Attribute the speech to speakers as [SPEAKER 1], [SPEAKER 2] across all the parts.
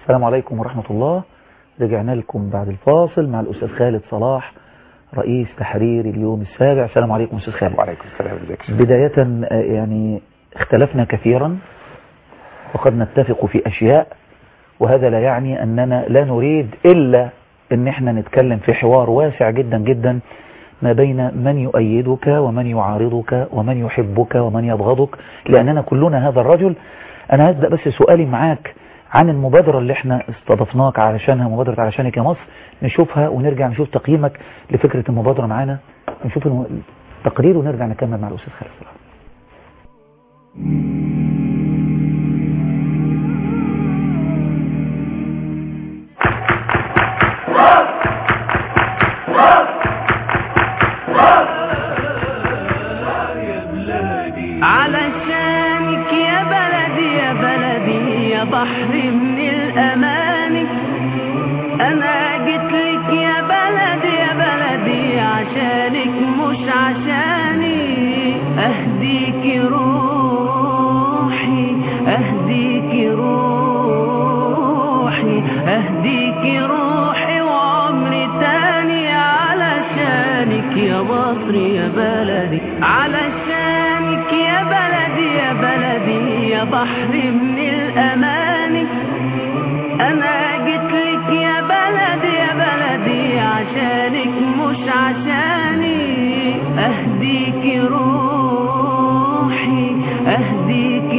[SPEAKER 1] السلام عليكم ورحمة الله رجعنا لكم بعد الفاصل مع الأستاذ خالد صلاح رئيس تحرير اليوم السابع السلام عليكم أستاذ خالد
[SPEAKER 2] وعليكم السلام ازيك
[SPEAKER 1] بداية آه، يعني اختلفنا كثيرا وقد نتفق في أشياء وهذا لا يعني أننا لا نريد إلا أن احنا نتكلم في حوار واسع جدا جدا ما بين من يؤيدك ومن يعارضك ومن يحبك ومن يبغضك لأننا كلنا هذا الرجل أنا هبدأ بس سؤالي معاك عن المبادرة اللي احنا استضفناك علشانها مبادرة علشانك يا مصر نشوفها ونرجع نشوف تقييمك لفكرة المبادرة معانا نشوف الم- التقرير ونرجع نكمل مع الأستاذ خالد صلاح
[SPEAKER 3] علشانك يا بلدي يا بلدي يا بحر من الأماني أنا جيتلك يا بلدي يا بلدي عشانك مش عشاني أهديك روحي أهديك روحي أهديك روحي وعمري تاني علشانك يا مصر يا بلدي علشانك يا بلدي يا بلدي يا بحر من الأماني أنا جيتلك يا بلدي يا بلدي عشانك مش عشاني أهديك روحي أهديك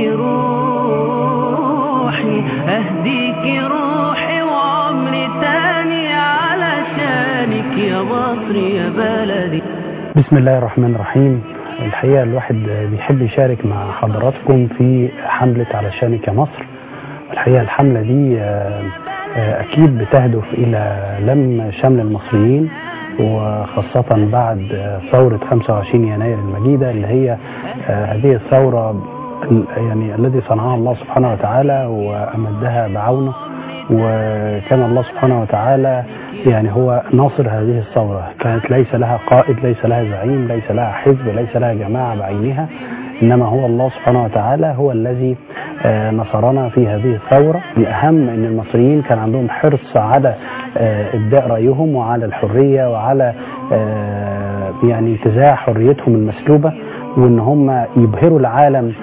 [SPEAKER 3] روحي أهديك روحي وعمري تاني علشانك يا مصر يا بلدي
[SPEAKER 4] بسم الله الرحمن الرحيم الحقيقة الواحد بيحب يشارك مع حضراتكم في حملة علشانك يا مصر الحقيقة الحملة دي آه، آه، أكيد بتهدف إلى لم شمل المصريين وخاصة بعد آه، ثورة 25 يناير المجيدة اللي هي آه، هذه الثورة ال- يعني الذي صنعها الله سبحانه وتعالى وأمدها بعونه وكان الله سبحانه وتعالى يعني هو ناصر هذه الثورة كانت ليس لها قائد ليس لها زعيم ليس لها حزب ليس لها جماعة بعينها إنما هو الله سبحانه وتعالى هو الذي آه، نصرنا في هذه الثورة الأهم أن المصريين كان عندهم حرص على آه، إبداء رأيهم وعلى الحرية وعلى آه، يعني انتزاع حريتهم المسلوبة وان هم يبهروا العالم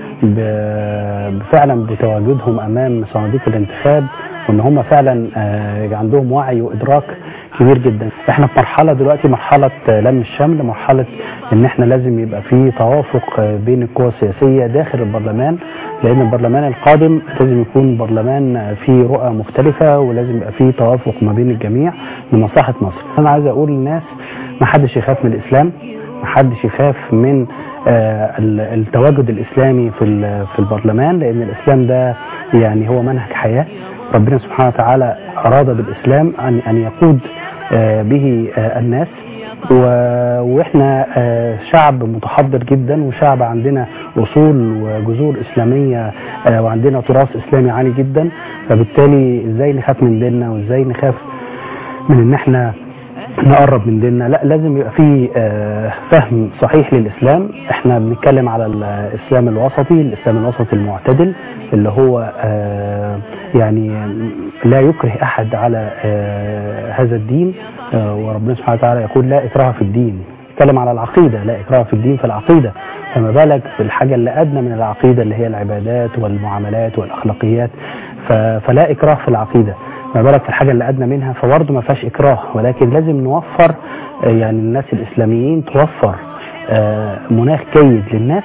[SPEAKER 4] ب- فعلا بتواجدهم امام صناديق الانتخاب وان هم فعلا آه، عندهم وعي وادراك كبير جدا احنا في مرحله دلوقتي مرحله آه، لم الشمل مرحله ان احنا لازم يبقى في توافق آه، بين القوى السياسيه داخل البرلمان لان البرلمان القادم لازم يكون برلمان آه، فيه رؤى مختلفه ولازم يبقى فيه توافق ما بين الجميع لمصلحه مصر انا عايز اقول للناس ما حدش يخاف من الاسلام ما حدش يخاف من آه، ال- التواجد الاسلامي في ال- في البرلمان لان الاسلام ده يعني هو منهج حياه ربنا سبحانه وتعالى اراد بالاسلام ان ان يقود آه، به آه، الناس و- واحنا آه، شعب متحضر جدا وشعب عندنا اصول وجذور اسلاميه آه، وعندنا تراث اسلامي عالي جدا فبالتالي ازاي نخاف من ديننا وازاي نخاف من ان احنا نقرب من ديننا لا لازم يبقى في آه، فهم صحيح للاسلام احنا بنتكلم على الاسلام الوسطي الاسلام الوسطي المعتدل اللي هو آه، يعني لا يكره احد على آه، هذا الدين آه، وربنا سبحانه وتعالى يقول لا اكراه في الدين نتكلم على العقيده لا اكراه في الدين في العقيده فما بالك بالحاجه اللي ادنى من العقيده اللي هي العبادات والمعاملات والاخلاقيات ف- فلا اكراه في العقيده ما بالك في الحاجه اللي ادنى منها فبرضه ما فيهاش اكراه ولكن لازم نوفر آه، يعني الناس الاسلاميين توفر آه، مناخ جيد للناس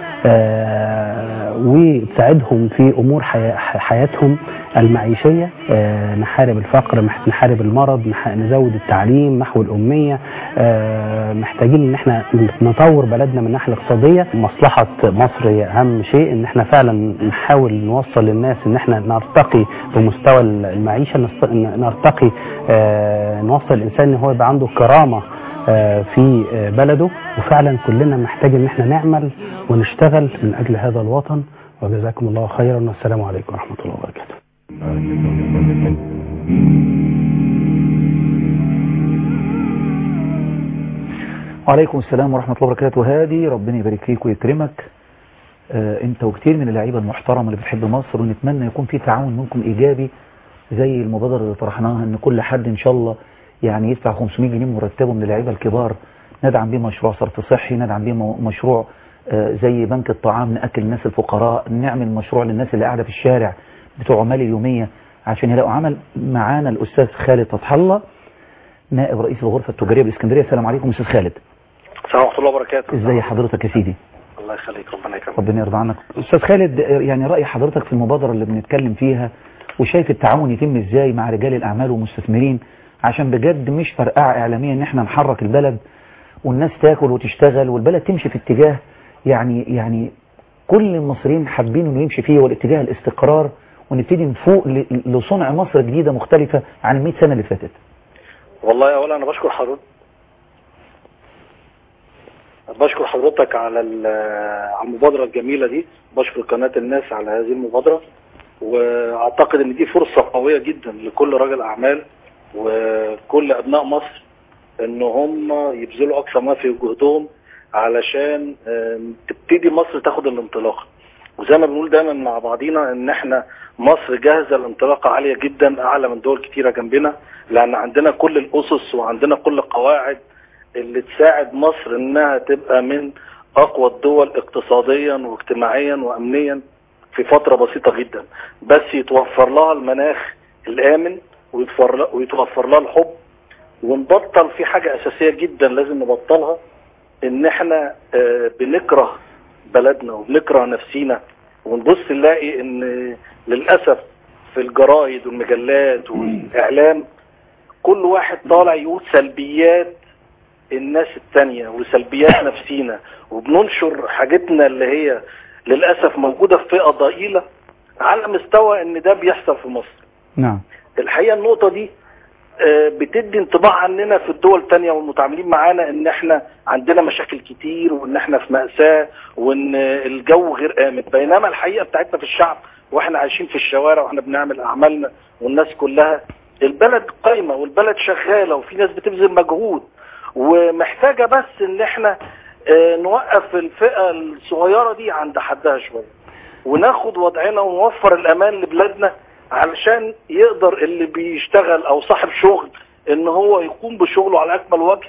[SPEAKER 4] آه، وتساعدهم في امور حيا- حياتهم المعيشيه آه، نحارب الفقر مح- نحارب المرض نح- نزود التعليم محو الاميه آه، محتاجين ان احنا نطور بلدنا من الناحيه الاقتصاديه مصلحه مصر هي اهم شيء ان احنا فعلا نحاول نوصل للناس ان احنا نرتقي بمستوى المعيشه نست- نرتقي آه، نوصل الانسان ان هو يبقى عنده كرامه آه، في آه، بلده وفعلا كلنا محتاج ان احنا نعمل ونشتغل من اجل هذا الوطن وجزاكم الله خيرا والسلام عليكم ورحمه الله وبركاته
[SPEAKER 1] وعليكم السلام ورحمة الله وبركاته هادي ربنا يبارك فيك ويكرمك آه انت وكتير من اللعيبة المحترمة اللي بتحب مصر ونتمنى يكون في تعاون منكم ايجابي زي المبادرة اللي طرحناها ان كل حد ان شاء الله يعني يدفع 500 جنيه مرتبه من اللعيبة الكبار ندعم بيه مشروع صرف صحي ندعم بيه مو- مشروع آه، زي بنك الطعام نأكل الناس الفقراء نعمل مشروع للناس اللي قاعدة في الشارع بتوع عمال اليومية عشان يلاقوا عمل معانا الأستاذ خالد فتح الله نائب رئيس الغرفة التجارية بالإسكندرية السلام عليكم أستاذ خالد
[SPEAKER 2] السلام ورحمة الله وبركاته
[SPEAKER 1] ازاي حضرتك يا سيدي
[SPEAKER 2] الله يخليك ربنا يكرمك
[SPEAKER 1] ربنا يرضى عنك استاذ خالد يعني رأي حضرتك في المبادرة اللي بنتكلم فيها وشايف التعاون يتم ازاي مع رجال الاعمال والمستثمرين عشان بجد مش فرقعة اعلامية ان احنا نحرك البلد والناس تاكل وتشتغل والبلد تمشي في اتجاه يعني يعني كل المصريين حابين انه يمشي فيه والاتجاه الاستقرار ونبتدي نفوق ل- لصنع مصر جديدة مختلفة عن ال 100 سنة اللي فاتت
[SPEAKER 2] والله اولا انا بشكر حضرتك بشكر حضرتك على ال- على المبادرة الجميلة دي بشكر قناة الناس على هذه المبادرة واعتقد ان دي فرصة قوية جدا لكل رجل اعمال وكل ابناء مصر ان هم يبذلوا اقصى ما في جهدهم علشان آم، تبتدي مصر تاخد الانطلاقة وزي ما بنقول دايما مع بعضينا ان احنا مصر جاهزة لانطلاقة عالية جدا اعلى من دول كتيرة جنبنا لان عندنا كل الاسس وعندنا كل القواعد اللي تساعد مصر انها تبقى من اقوى الدول اقتصاديا واجتماعيا وامنيا في فترة بسيطة جدا بس يتوفر لها المناخ الامن ويتوفر لها, ويتوفر لها الحب ونبطل في حاجة اساسية جدا لازم نبطلها ان احنا آه، بنكره بلدنا وبنكره نفسينا ونبص نلاقي ان للأسف في الجرايد والمجلات والاعلام كل واحد طالع يقول سلبيات الناس التانية وسلبيات نفسينا وبننشر حاجتنا اللي هي للأسف موجودة في فئة ضئيلة على مستوى ان ده بيحصل في مصر
[SPEAKER 1] نعم
[SPEAKER 2] الحقيقة النقطة دي آه، بتدي انطباع عننا في الدول التانية والمتعاملين معانا ان احنا عندنا مشاكل كتير وان احنا في مأساة وان الجو غير آمن بينما الحقيقة بتاعتنا في الشعب واحنا عايشين في الشوارع واحنا بنعمل اعمالنا والناس كلها البلد قايمة والبلد شغالة وفي ناس بتبذل مجهود ومحتاجة بس ان احنا آه، نوقف الفئة الصغيرة دي عند حدها شوية وناخد وضعنا ونوفر الامان لبلادنا علشان يقدر اللي بيشتغل او صاحب شغل ان هو يقوم بشغله على اكمل وجه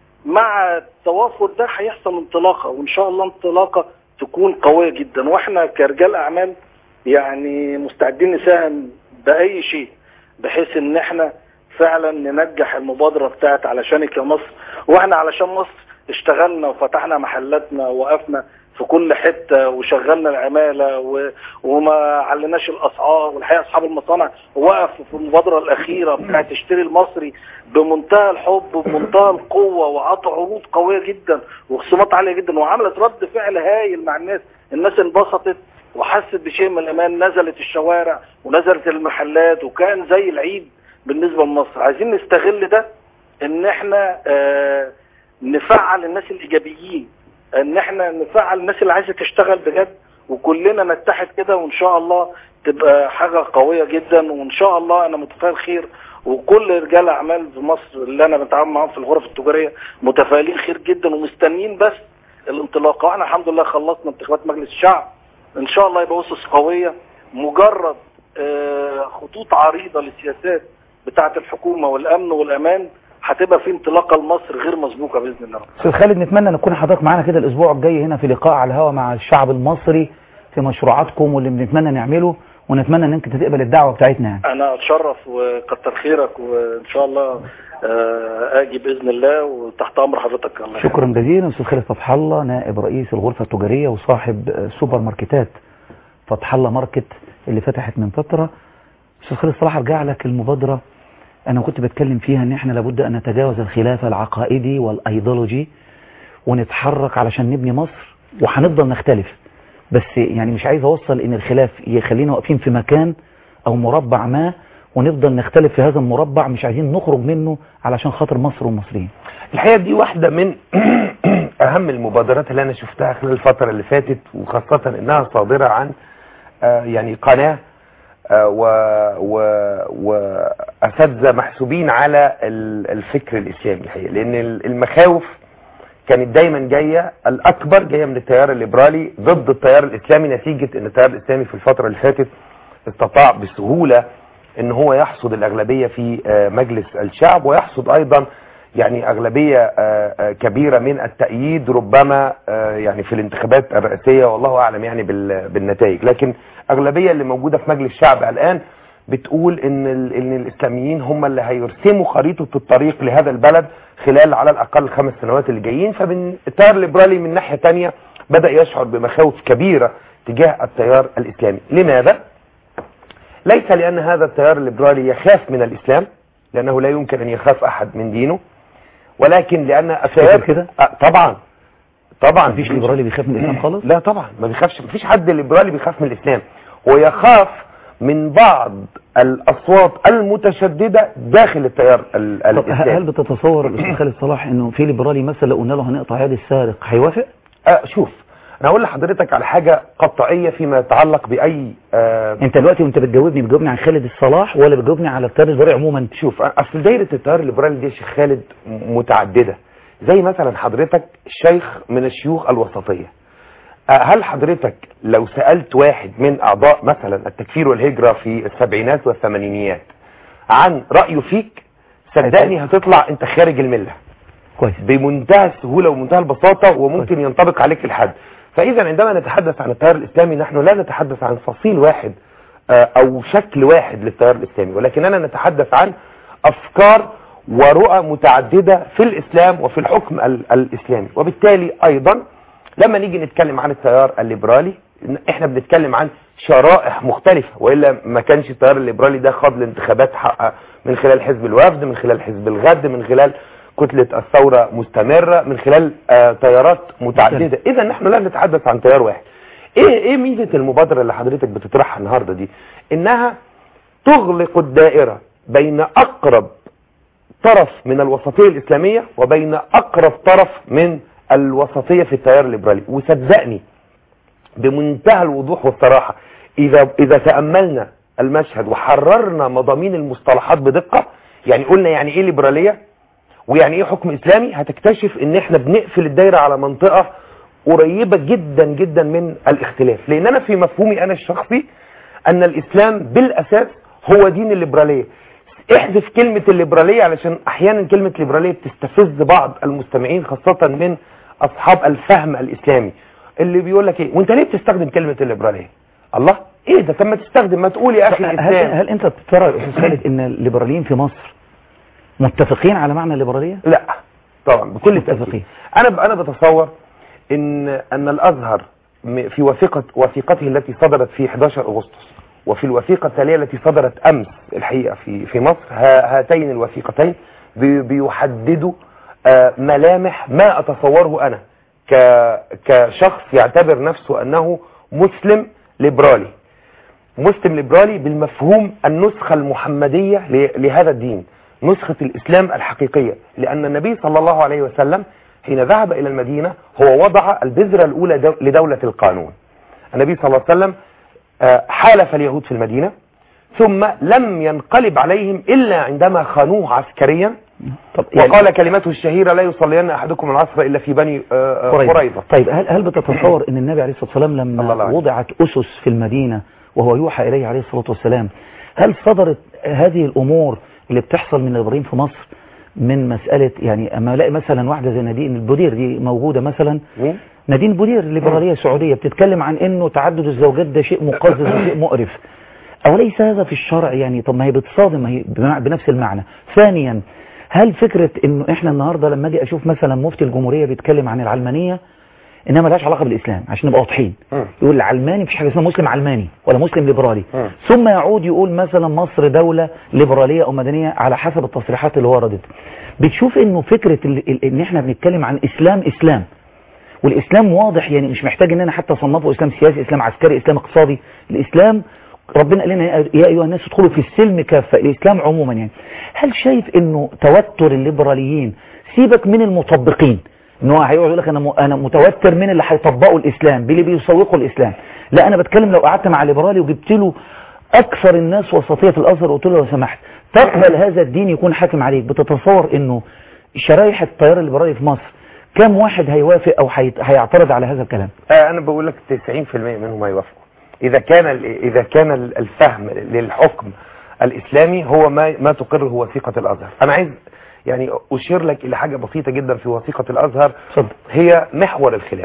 [SPEAKER 2] مع التوافر ده هيحصل انطلاقه وان شاء الله انطلاقه تكون قويه جدا واحنا كرجال اعمال يعني مستعدين نساهم باي شيء بحيث ان احنا فعلا ننجح المبادره بتاعت علشانك يا مصر واحنا علشان مصر اشتغلنا وفتحنا محلاتنا ووقفنا في كل حته وشغلنا العماله و... وما علناش الاسعار والحقيقه اصحاب المصانع وقفوا في المبادره الاخيره بتاعت اشتري المصري بمنتهى الحب وبمنتهى القوه وعطوا عروض قويه جدا وخصومات عاليه جدا وعملت رد فعل هايل مع الناس الناس انبسطت وحست بشيء من الامان نزلت الشوارع ونزلت المحلات وكان زي العيد بالنسبه لمصر عايزين نستغل ده ان احنا آه نفعل الناس الايجابيين ان احنا نفعل الناس اللي عايزه تشتغل بجد وكلنا نتحد كده وان شاء الله تبقى حاجه قويه جدا وان شاء الله انا متفائل خير وكل رجال اعمال في مصر اللي انا بتعامل معاهم في الغرف التجاريه متفائلين خير جدا ومستنيين بس الانطلاقه واحنا الحمد لله خلصنا انتخابات مجلس الشعب ان شاء الله يبقى اسس قويه مجرد آه، خطوط عريضه للسياسات بتاعه الحكومه والامن والامان هتبقى في انطلاقه لمصر غير مسبوقه باذن الله
[SPEAKER 1] استاذ خالد نتمنى ان تكون حضرتك معانا كده الاسبوع الجاي هنا في لقاء على الهواء مع الشعب المصري في مشروعاتكم واللي بنتمنى نعمله ونتمنى ان انت تقبل الدعوه بتاعتنا يعني
[SPEAKER 2] انا اتشرف وكتر خيرك وان شاء الله آه، اجي باذن الله وتحت امر حضرتك الله يخليك.
[SPEAKER 1] شكرا جزيلا استاذ خالد فتح الله نائب رئيس الغرفه التجاريه وصاحب آه، سوبر ماركتات فتح الله ماركت اللي فتحت من فتره استاذ خالد صلاح ارجع لك المبادره انا كنت بتكلم فيها ان احنا لابد ان نتجاوز الخلاف العقائدي والايديولوجي ونتحرك علشان نبني مصر وهنفضل نختلف بس يعني مش عايز اوصل ان الخلاف يخلينا واقفين في مكان او مربع ما ونفضل نختلف في هذا المربع مش عايزين نخرج منه علشان خاطر مصر والمصريين
[SPEAKER 5] الحقيقة دي واحدة من أهم المبادرات اللي أنا شفتها خلال الفترة اللي فاتت وخاصة إنها صادرة عن آه، يعني قناة آه، و و وأساتذة محسوبين على ال- الفكر الإسلامي الحقيقة لأن ال- المخاوف كانت دايما جاية الأكبر جاية من التيار الليبرالي ضد التيار الإسلامي نتيجة إن التيار الإسلامي في الفترة اللي فاتت استطاع بسهولة ان هو يحصد الاغلبيه في آه، مجلس الشعب ويحصد ايضا يعني اغلبيه آه، آه، كبيره من التأييد ربما آه، يعني في الانتخابات الرئاسيه والله اعلم يعني بال- بالنتائج لكن اغلبيه اللي موجوده في مجلس الشعب الان بتقول ان ال- ان الاسلاميين هم اللي هيرسموا خريطه الطريق لهذا البلد خلال على الاقل الخمس سنوات اللي جايين فمن التيار الليبرالي من ناحيه تانية بدا يشعر بمخاوف كبيره تجاه التيار الاسلامي لماذا ليس لان هذا التيار الليبرالي يخاف من الاسلام لانه لا يمكن ان يخاف احد من دينه ولكن لان التيار
[SPEAKER 1] كده؟
[SPEAKER 5] آه، طبعا طبعا
[SPEAKER 1] مفيش ليبرالي بيخاف من الاسلام خالص
[SPEAKER 5] لا طبعا ما بيخافش مفيش حد ليبرالي بيخاف من الاسلام ويخاف من بعض الاصوات المتشدده داخل التيار ال-
[SPEAKER 1] طب ه- هل
[SPEAKER 5] الاسلامي
[SPEAKER 1] بتتصور الاستاذ خالد صلاح انه في ليبرالي مثلا لو قلنا له هنقطع يد السارق هيوافق؟
[SPEAKER 5] آه شوف انا هقول لحضرتك على حاجه قطعيه فيما يتعلق باي آه
[SPEAKER 1] انت دلوقتي وانت بتجاوبني بتجاوبني عن خالد الصلاح ولا بتجاوبني على التيار الليبرالي عموما؟
[SPEAKER 5] شوف اصل دايره التيار الليبرالي دي يا شيخ خالد م- متعدده زي مثلا حضرتك شيخ من الشيوخ الوسطيه آه، هل حضرتك لو سالت واحد من اعضاء مثلا التكفير والهجره في السبعينات والثمانينيات عن رايه فيك صدقني هتطلع انت خارج المله
[SPEAKER 1] كويس
[SPEAKER 5] بمنتهى السهولة ومنتهى البساطة وممكن ينطبق عليك الحد فإذا عندما نتحدث عن التيار الإسلامي نحن لا نتحدث عن فصيل واحد آه، أو شكل واحد للتيار الإسلامي ولكننا نتحدث عن أفكار ورؤى متعددة في الإسلام وفي الحكم ال- الإسلامي وبالتالي أيضا لما نيجي نتكلم عن التيار الليبرالي احنا بنتكلم عن شرائح مختلفة وإلا ما كانش التيار الليبرالي ده خاض الانتخابات حقق من خلال حزب الوفد من خلال حزب الغد من خلال كتلة الثورة مستمرة من خلال آه تيارات متعددة إذا نحن لا نتحدث عن تيار واحد إيه إيه ميزة المبادرة اللي حضرتك بتطرحها النهاردة دي إنها تغلق الدائرة بين أقرب طرف من الوسطية الإسلامية وبين أقرب طرف من الوسطية في التيار الليبرالي وصدقني بمنتهى الوضوح والصراحة إذا, إذا تأملنا المشهد وحررنا مضامين المصطلحات بدقة يعني قلنا يعني إيه ليبرالية ويعني إيه حكم إسلامي هتكتشف إن إحنا بنقفل الدايرة على منطقة قريبة جدا جدا من الاختلاف لأن أنا في مفهومي أنا الشخصي أن الإسلام بالأساس هو دين الليبرالية احذف كلمة الليبرالية علشان أحيانا كلمة ليبرالية بتستفز بعض المستمعين خاصة من أصحاب الفهم الإسلامي اللي بيقول لك ايه وانت ليه بتستخدم كلمة الليبرالية الله ايه ده طب ما تستخدم ما تقول يا اخي
[SPEAKER 1] هل,
[SPEAKER 5] الاسلام
[SPEAKER 1] هل انت ترى يا استاذ خالد ان الليبراليين في مصر متفقين على معنى الليبراليه؟
[SPEAKER 5] لا طبعا بكل
[SPEAKER 1] متفقين.
[SPEAKER 5] تأكيد انا ب- انا بتصور ان ان الازهر م- في وثيقة وثيقته التي صدرت في 11 اغسطس وفي الوثيقة التالية التي صدرت امس الحقيقة في في مصر ها- هاتين الوثيقتين بي- بيحددوا آه، ملامح ما اتصوره انا ك- كشخص يعتبر نفسه انه مسلم ليبرالي مسلم ليبرالي بالمفهوم النسخة المحمدية ل- لهذا الدين نسخة الإسلام الحقيقية لأن النبي صلى الله عليه وسلم حين ذهب إلى المدينة هو وضع البذرة الأولى دو- لدولة القانون النبي صلى الله عليه وسلم آه، حالف اليهود في المدينة ثم لم ينقلب عليهم إلا عندما خانوه عسكريا
[SPEAKER 1] طب
[SPEAKER 5] وقال كلمته الشهيرة لا يصلين أحدكم العصر إلا في بني آه، آه، قريظة
[SPEAKER 1] طيب هل هل بتتصور ان النبي عليه الصلاه والسلام
[SPEAKER 5] الله
[SPEAKER 1] لما
[SPEAKER 5] الله عليه.
[SPEAKER 1] وضعت اسس في المدينه وهو يوحى اليه عليه الصلاه والسلام هل صدرت هذه الامور اللي بتحصل من الابراهيم في مصر من مساله يعني اما الاقي مثلا واحده زي نادين البودير دي موجوده مثلا
[SPEAKER 5] مين؟
[SPEAKER 1] نادين بودير ليبراليه سعوديه بتتكلم عن انه تعدد الزوجات ده شيء مقزز وشيء مقرف أوليس هذا في الشرع يعني طب ما هي بتصادم ما هي بمع- بنفس المعنى ثانيا هل فكرة انه احنا النهاردة لما اجي اشوف مثلا مفتي الجمهورية بيتكلم عن العلمانية انها ملهاش علاقة بالاسلام عشان نبقى واضحين
[SPEAKER 5] مم.
[SPEAKER 1] يقول العلماني مفيش حاجة اسمها مسلم علماني ولا مسلم ليبرالي
[SPEAKER 5] مم.
[SPEAKER 1] ثم يعود يقول مثلا مصر دولة ليبرالية او مدنية على حسب التصريحات اللي وردت بتشوف انه فكرة ال- ال- ان احنا بنتكلم عن اسلام اسلام والاسلام واضح يعني مش محتاج ان انا حتى اصنفه اسلام سياسي اسلام عسكري اسلام اقتصادي الاسلام ربنا قال لنا يا يا ايها الناس ادخلوا في السلم كافه الاسلام عموما يعني هل شايف انه توتر الليبراليين سيبك من المطبقين ان هو هيقعد يقول لك انا م- انا متوتر من اللي هيطبقوا الاسلام باللي بيسوقوا الاسلام لا انا بتكلم لو قعدت مع ليبرالي وجبت له اكثر الناس وسطيه في الازهر وقلت له لو سمحت تقبل هذا الدين يكون حاكم عليك بتتصور انه شرايح التيار الليبرالي في مصر كم واحد هيوافق او هيت- هيعترض على هذا الكلام
[SPEAKER 5] آه، انا بقول لك 90% منهم هيوافقوا اذا كان ال- اذا كان ال- الفهم للحكم الاسلامي هو ما ما تقره وثيقه الازهر انا عايز يعني اشير لك الى حاجه بسيطه جدا في وثيقه الازهر
[SPEAKER 1] اتفضل
[SPEAKER 5] هي محور الخلاف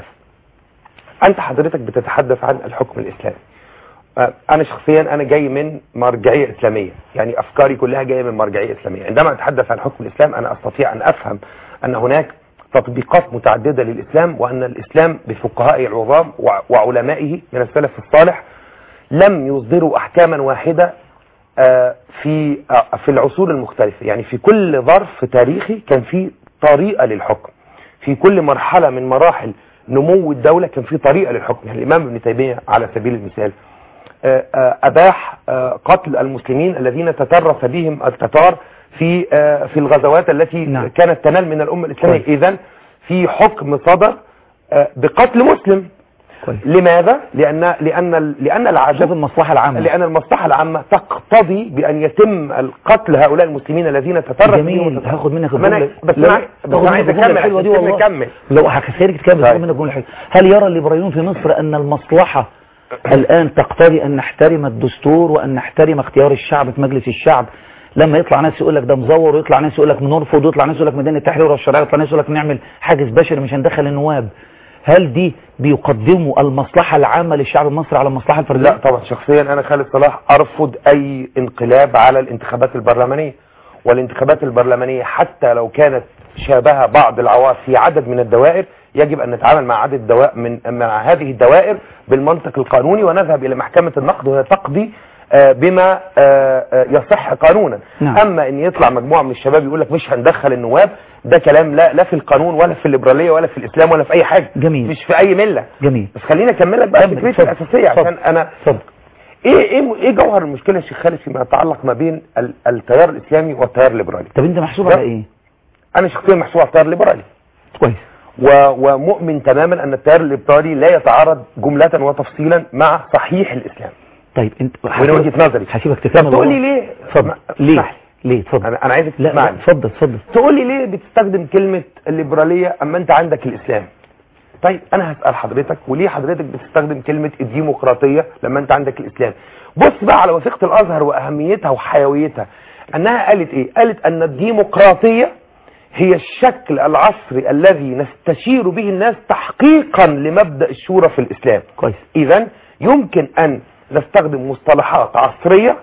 [SPEAKER 5] انت حضرتك بتتحدث عن الحكم الاسلامي آه، انا شخصيا انا جاي من مرجعيه اسلاميه يعني افكاري كلها جايه من مرجعيه اسلاميه عندما اتحدث عن حكم الاسلام انا استطيع ان افهم ان هناك تطبيقات متعدده للاسلام وان الاسلام بفقهائه العظام وع- وعلمائه من السلف الصالح لم يصدروا احكاما واحده آه، في آه، في العصور المختلفه يعني في كل ظرف تاريخي كان في طريقه للحكم في كل مرحله من مراحل نمو الدوله كان في طريقه للحكم يعني الامام ابن تيميه على سبيل المثال آه، آه، اباح آه، قتل المسلمين الذين تترس بهم التتار في آه، في الغزوات التي
[SPEAKER 1] نعم.
[SPEAKER 5] كانت تنال من الامه الاسلاميه
[SPEAKER 1] كويس.
[SPEAKER 5] اذا في حكم صدر آه، بقتل مسلم
[SPEAKER 1] كويس
[SPEAKER 5] لماذا لان لان لان
[SPEAKER 1] شوف
[SPEAKER 5] العدو
[SPEAKER 1] المصلحة العامة
[SPEAKER 5] لأن المصلحة العامة تقتضي بأن يتم القتل هؤلاء المسلمين الذين تترك
[SPEAKER 1] جميل هاخد منك
[SPEAKER 5] ما أنا-
[SPEAKER 1] الجملة
[SPEAKER 5] بس
[SPEAKER 1] لو-
[SPEAKER 5] أنا بس
[SPEAKER 1] هاخد
[SPEAKER 5] أنا
[SPEAKER 1] منك
[SPEAKER 5] عايز
[SPEAKER 1] الجملة
[SPEAKER 5] أكمل
[SPEAKER 1] الحلوة دي
[SPEAKER 5] عشان
[SPEAKER 1] والله
[SPEAKER 5] نكمل
[SPEAKER 1] لو هكسرك تكمل بس
[SPEAKER 5] طيب.
[SPEAKER 1] هاخد منك الجملة الحلوة هل يرى الليبراليون في مصر أن المصلحة الآن تقتضي أن نحترم الدستور وأن نحترم اختيار الشعب في مجلس الشعب لما يطلع ناس يقول لك ده مزور ويطلع ناس يقول لك بنرفض ويطلع ناس يقول لك ميدان التحرير والشرعيه ويطلع ناس يقول لك نعمل حاجز بشري مش هندخل النواب هل دي بيقدموا المصلحة العامة للشعب المصري على المصلحة الفردية؟
[SPEAKER 5] لا طبعا شخصيا أنا خالد صلاح أرفض أي انقلاب على الانتخابات البرلمانية والانتخابات البرلمانية حتى لو كانت شابهة بعض العواصف في عدد من الدوائر يجب أن نتعامل مع عدد الدوائر من مع هذه الدوائر بالمنطق القانوني ونذهب إلى محكمة النقد وهي تقضي آه، بما آه، آه، يصح قانونا
[SPEAKER 1] نعم.
[SPEAKER 5] اما ان يطلع مجموعه من الشباب يقول لك مش هندخل النواب ده كلام لا لا في القانون ولا في الليبراليه ولا في الاسلام ولا في اي حاجه
[SPEAKER 1] جميل.
[SPEAKER 5] مش في اي مله
[SPEAKER 1] جميل
[SPEAKER 5] بس خليني اكمل لك بقى
[SPEAKER 1] كمل،
[SPEAKER 5] فكرتي
[SPEAKER 1] اتفضل،
[SPEAKER 5] الاساسيه
[SPEAKER 1] اتفضل.
[SPEAKER 5] عشان انا
[SPEAKER 1] اتفضل
[SPEAKER 5] ايه ايه ايه جوهر المشكله يا شيخ خالد فيما يتعلق ما بين ال- التيار الاسلامي والتيار الليبرالي
[SPEAKER 1] طب انت محسوب
[SPEAKER 5] لا.
[SPEAKER 1] على ايه؟
[SPEAKER 5] انا شخصيا محسوب على التيار الليبرالي
[SPEAKER 1] كويس
[SPEAKER 5] و- ومؤمن تماما ان التيار الليبرالي لا يتعارض جمله وتفصيلا مع صحيح الاسلام
[SPEAKER 1] طيب انت
[SPEAKER 5] من وجهه نظري
[SPEAKER 1] هسيبك
[SPEAKER 5] طب
[SPEAKER 1] تكمل
[SPEAKER 5] تقول لي
[SPEAKER 1] والله.
[SPEAKER 5] ليه
[SPEAKER 1] اتفضل
[SPEAKER 5] ما-
[SPEAKER 1] ليه
[SPEAKER 5] اسمح لي.
[SPEAKER 1] ليه اتفضل
[SPEAKER 5] انا انا عايزك
[SPEAKER 1] لا لا
[SPEAKER 5] تسمعني
[SPEAKER 1] اتفضل اتفضل
[SPEAKER 5] تقول لي ليه بتستخدم كلمه الليبراليه اما انت عندك الاسلام طيب انا هسال حضرتك وليه حضرتك بتستخدم كلمه الديمقراطيه لما انت عندك الاسلام بص بقى على وثيقه الازهر واهميتها وحيويتها انها قالت ايه قالت ان الديمقراطيه هي الشكل العصري الذي نستشير به الناس تحقيقا لمبدا الشورى في الاسلام
[SPEAKER 1] كويس
[SPEAKER 5] اذا يمكن ان نستخدم مصطلحات عصريه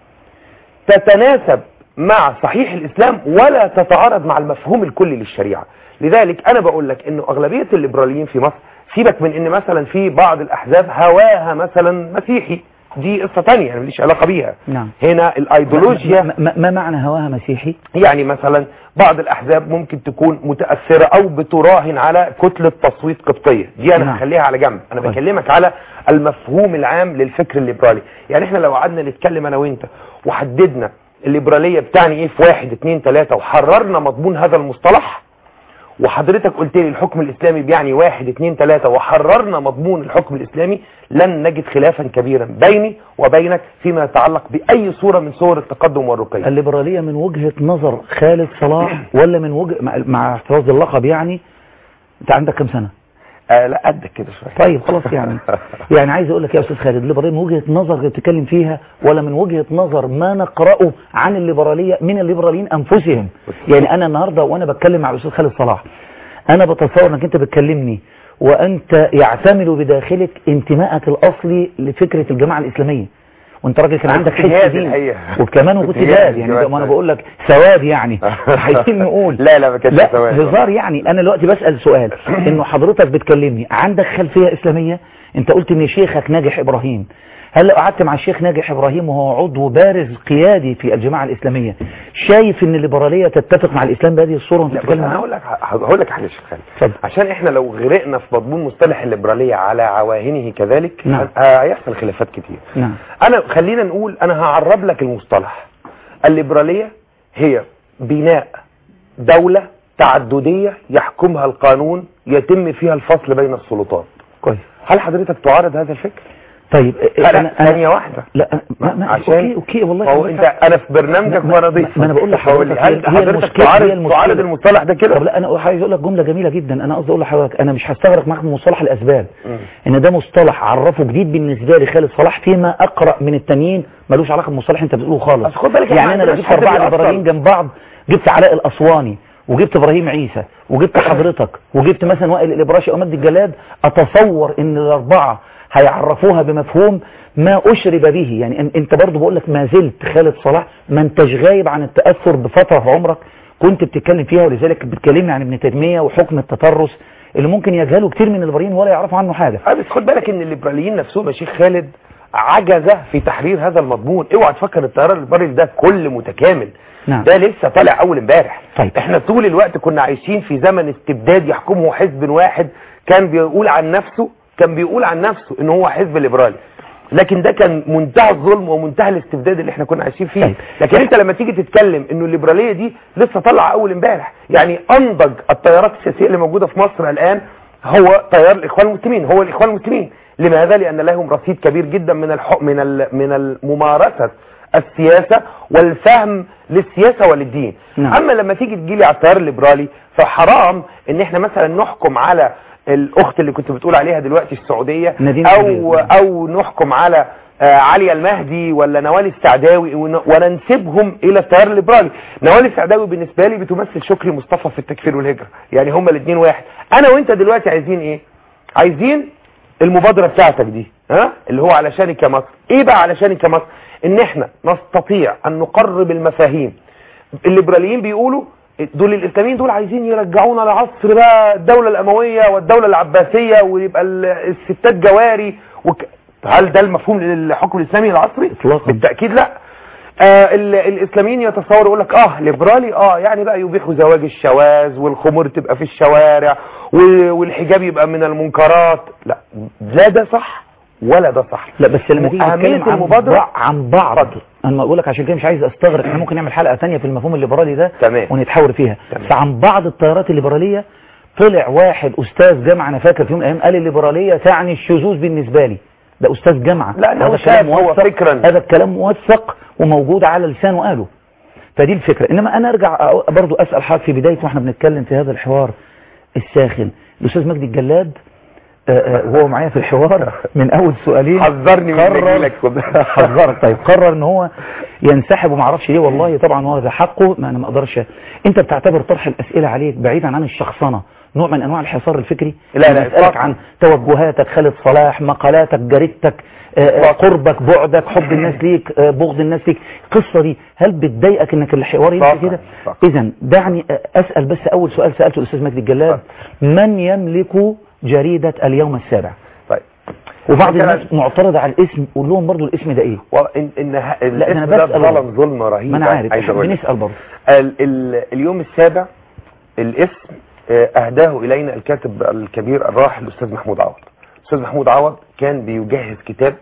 [SPEAKER 5] تتناسب مع صحيح الاسلام ولا تتعارض مع المفهوم الكلي للشريعه لذلك انا بقول لك انه اغلبيه الليبراليين في مصر سيبك من ان مثلا في بعض الاحزاب هواها مثلا مسيحي دي قصه ثانيه يعني ماليش علاقه بيها
[SPEAKER 1] نعم
[SPEAKER 5] هنا الايديولوجيا
[SPEAKER 1] ما, ما, ما معنى هواها مسيحي
[SPEAKER 5] يعني مثلا بعض الاحزاب ممكن تكون متاثره او بتراهن على كتله تصويت قبطيه دي انا
[SPEAKER 1] نعم.
[SPEAKER 5] هخليها على جنب انا
[SPEAKER 1] كويس.
[SPEAKER 5] بكلمك على المفهوم العام للفكر الليبرالي يعني احنا لو قعدنا نتكلم انا وانت وحددنا الليبراليه بتعني ايه في واحد اتنين تلاته وحررنا مضمون هذا المصطلح وحضرتك قلت لي الحكم الاسلامي بيعني واحد اتنين تلاته وحررنا مضمون الحكم الاسلامي لن نجد خلافا كبيرا بيني وبينك فيما يتعلق باي صوره من صور التقدم والرقي
[SPEAKER 1] الليبرالية من وجهة نظر خالد صلاح ولا من وجه مع, مع احتراز اللقب يعني انت عندك كم سنة
[SPEAKER 5] آه لا قدك كده شويه
[SPEAKER 1] طيب خلاص يعني يعني عايز اقول لك يا استاذ خالد الليبرالية من وجهة نظر اللي بتتكلم فيها ولا من وجهة نظر ما نقرأه عن الليبرالية من الليبراليين انفسهم يعني انا النهاردة وانا بتكلم مع الاستاذ خالد صلاح انا بتصور انك انت بتكلمني وانت يعتمل بداخلك انتمائك الاصلي لفكرة الجماعة الاسلامية وانت راجل كان
[SPEAKER 5] أنا
[SPEAKER 1] عندك
[SPEAKER 5] كنت
[SPEAKER 1] حس
[SPEAKER 5] جهاد
[SPEAKER 1] دين
[SPEAKER 5] الحقيقة.
[SPEAKER 1] وكمان
[SPEAKER 5] كنت
[SPEAKER 1] وكنت
[SPEAKER 5] جهاد
[SPEAKER 1] جاد يعني
[SPEAKER 5] جهاد.
[SPEAKER 1] ما انا بقول لك سواد يعني عايزين نقول
[SPEAKER 5] لا لا ما كانش
[SPEAKER 1] لا
[SPEAKER 5] سواد.
[SPEAKER 1] هزار يعني انا دلوقتي بسأل سؤال انه حضرتك بتكلمني عندك خلفية اسلامية انت قلت ان شيخك ناجح ابراهيم هل لو قعدت مع الشيخ ناجح ابراهيم وهو عضو بارز قيادي في الجماعة الاسلامية شايف ان الليبرالية تتفق مع الاسلام بهذه الصورة وانت
[SPEAKER 5] لا بس
[SPEAKER 1] بتتكلم
[SPEAKER 5] انا
[SPEAKER 1] معاه
[SPEAKER 5] هقول لك هقول لك حاجه يا شيخ خالد
[SPEAKER 1] اتفضل.
[SPEAKER 5] عشان احنا لو غرقنا في مضمون مصطلح الليبراليه على عواهنه كذلك
[SPEAKER 1] نعم.
[SPEAKER 5] آه، هيحصل خلافات كتير
[SPEAKER 1] نعم
[SPEAKER 5] انا خلينا نقول انا هعرب لك المصطلح الليبراليه هي بناء دوله تعدديه يحكمها القانون يتم فيها الفصل بين السلطات
[SPEAKER 1] كويس
[SPEAKER 5] هل حضرتك تعارض هذا الفكر
[SPEAKER 1] طيب
[SPEAKER 5] لا لا ثانيه واحده
[SPEAKER 1] لا ما ما
[SPEAKER 5] عشان
[SPEAKER 1] اوكي اوكي والله
[SPEAKER 5] هو
[SPEAKER 1] حضرتك-
[SPEAKER 5] انت انا في برنامجك
[SPEAKER 1] ما-
[SPEAKER 5] وانا
[SPEAKER 1] ما-
[SPEAKER 5] ضيف
[SPEAKER 1] ما أنا بقول لحضرتك
[SPEAKER 5] هل
[SPEAKER 1] هي- هي
[SPEAKER 5] حضرتك
[SPEAKER 1] المشكلة-
[SPEAKER 5] تعارض
[SPEAKER 1] هي المشكلة.
[SPEAKER 5] تعارض المصطلح ده كده
[SPEAKER 1] طب لا انا عايز اقول لك جمله جميله جدا انا قصدي اقول لحضرتك انا مش هستغرق معاك من مصطلح الاسباب
[SPEAKER 5] مم.
[SPEAKER 1] ان ده مصطلح عرفه جديد بالنسبه لي خالد صلاح فيما اقرا من التانيين ملوش علاقه بالمصطلح انت بتقوله خالص
[SPEAKER 5] بس خد بالك إحنا
[SPEAKER 1] يعني انا لو
[SPEAKER 5] عندناش
[SPEAKER 1] جبت
[SPEAKER 5] حد
[SPEAKER 1] اربعه
[SPEAKER 5] بيأثر.
[SPEAKER 1] ابراهيم جنب بعض جبت علاء الاسواني وجبت ابراهيم عيسى وجبت حضرتك وجبت مثلا وائل الابراشي او مجدي الجلاد اتصور ان الاربعه هيعرفوها بمفهوم ما اشرب به يعني أن- انت برضو بقول لك ما زلت خالد صلاح ما انتش غايب عن التاثر بفتره في عمرك كنت بتتكلم فيها ولذلك بتكلمني عن ابن تيميه وحكم التطرس اللي ممكن يجهله كتير من البرين ولا يعرفوا عنه حاجه
[SPEAKER 5] اه بس خد بالك ان الليبراليين نفسهم يا شيخ خالد عجز في تحرير هذا المضمون اوعى تفكر التيار الليبرالي ده كل متكامل
[SPEAKER 1] نعم.
[SPEAKER 5] ده لسه طالع اول امبارح
[SPEAKER 1] طيب.
[SPEAKER 5] احنا طول الوقت كنا عايشين في زمن استبداد يحكمه حزب واحد كان بيقول عن نفسه كان بيقول عن نفسه ان هو حزب ليبرالي لكن ده كان منتهى الظلم ومنتهى الاستبداد اللي احنا كنا عايشين فيه
[SPEAKER 1] طيب.
[SPEAKER 5] لكن انت لما تيجي تتكلم انه الليبراليه دي لسه طالعه اول امبارح يعني انضج التيارات السياسيه اللي موجوده في مصر الان هو تيار الاخوان المسلمين هو الاخوان المسلمين لماذا لان لهم رصيد كبير جدا من الحق من ال من الممارسه السياسه والفهم للسياسه وللدين
[SPEAKER 1] نعم.
[SPEAKER 5] اما لما تيجي تجيلي على التيار الليبرالي فحرام ان احنا مثلا نحكم على الاخت اللي كنت بتقول عليها دلوقتي السعوديه
[SPEAKER 1] نادين
[SPEAKER 5] او
[SPEAKER 1] الجبير.
[SPEAKER 5] او نحكم على آه، علي المهدي ولا نوال السعداوي ون- وننسبهم الى التيار الليبرالي نوال السعداوي بالنسبه لي بتمثل شكري مصطفى في التكفير والهجره يعني هما الاثنين واحد انا وانت دلوقتي عايزين ايه عايزين المبادره بتاعتك دي ها اللي هو علشانك يا مصر ايه بقى علشانك يا مصر ان احنا نستطيع ان نقرب المفاهيم الليبراليين بيقولوا دول الاسلاميين دول عايزين يرجعونا لعصر بقى الدوله الامويه والدوله العباسيه ويبقى ال- الستات جواري وك... هل ده المفهوم للحكم الاسلامي العصري
[SPEAKER 1] إطلاقاً.
[SPEAKER 5] بالتاكيد لا آه ال- الاسلاميين يتصوروا يقول لك اه ليبرالي اه يعني بقى يبيحوا زواج الشواذ والخمور تبقى في الشوارع و- والحجاب يبقى من المنكرات لا لا ده صح ولا ده صح
[SPEAKER 1] لا بس لما تيجي
[SPEAKER 5] أهمية
[SPEAKER 1] تتكلم عن
[SPEAKER 5] المبادرة
[SPEAKER 1] بعض عن بعض
[SPEAKER 5] اتفضل.
[SPEAKER 1] انا بقول لك عشان كده مش عايز استغرق احنا ممكن نعمل حلقه ثانيه في المفهوم الليبرالي ده
[SPEAKER 5] تمام.
[SPEAKER 1] ونتحاور فيها
[SPEAKER 5] تمام.
[SPEAKER 1] فعن بعض التيارات الليبراليه طلع واحد استاذ جامعه انا فاكر في يوم من الايام قال الليبراليه تعني الشذوذ بالنسبه لي ده استاذ جامعه
[SPEAKER 5] لا، إنه
[SPEAKER 1] هذا
[SPEAKER 5] شاف
[SPEAKER 1] كلام
[SPEAKER 5] هو
[SPEAKER 1] موثق-
[SPEAKER 5] فكراً.
[SPEAKER 1] هذا الكلام موثق وموجود على لسانه قاله فدي الفكره انما انا ارجع أ- برضو اسال حضرتك في بدايه واحنا بنتكلم في هذا الحوار الساخن الاستاذ مجدي الجلاد آه، آه، وهو معايا في الحوار من اول سؤالين
[SPEAKER 5] حذرني من
[SPEAKER 1] قرر
[SPEAKER 5] نجيلك.
[SPEAKER 1] حذرك طيب قرر ان هو ينسحب وما اعرفش ليه والله طبعا هو ده حقه ما انا ما اقدرش انت بتعتبر طرح الاسئله عليك بعيدا عن الشخصنه نوع من انواع الحصار الفكري
[SPEAKER 5] لا، لا،
[SPEAKER 1] أنا اسالك
[SPEAKER 5] إطلاقاً.
[SPEAKER 1] عن توجهاتك خالد صلاح مقالاتك جريدتك آه، آه،
[SPEAKER 5] إطلاقاً.
[SPEAKER 1] قربك بعدك حب الناس ليك آه، بغض الناس ليك القصه دي هل بتضايقك انك الحوار يمشي
[SPEAKER 5] إطلاقاً.
[SPEAKER 1] كده
[SPEAKER 5] إطلاقاً.
[SPEAKER 1] اذا دعني آه، اسال بس اول سؤال سالته الاستاذ مجدي الجلاد من يملك جريده اليوم السابع
[SPEAKER 5] طيب
[SPEAKER 1] وبعض
[SPEAKER 5] مثلاً-
[SPEAKER 1] الناس معترضه على الاسم قول لهم برضو الاسم ده ايه
[SPEAKER 5] وإن إن ه-
[SPEAKER 1] لا ده انا
[SPEAKER 5] الاسم ده
[SPEAKER 1] بسال
[SPEAKER 5] ظلم ظلم رهيب
[SPEAKER 1] ما انا عارف
[SPEAKER 5] عايز أقول لك.
[SPEAKER 1] بنسال برضه
[SPEAKER 5] ال ال اليوم السابع الاسم آه، اهداه الينا الكاتب الكبير الراحل الاستاذ محمود عوض الاستاذ محمود عوض كان بيجهز كتاب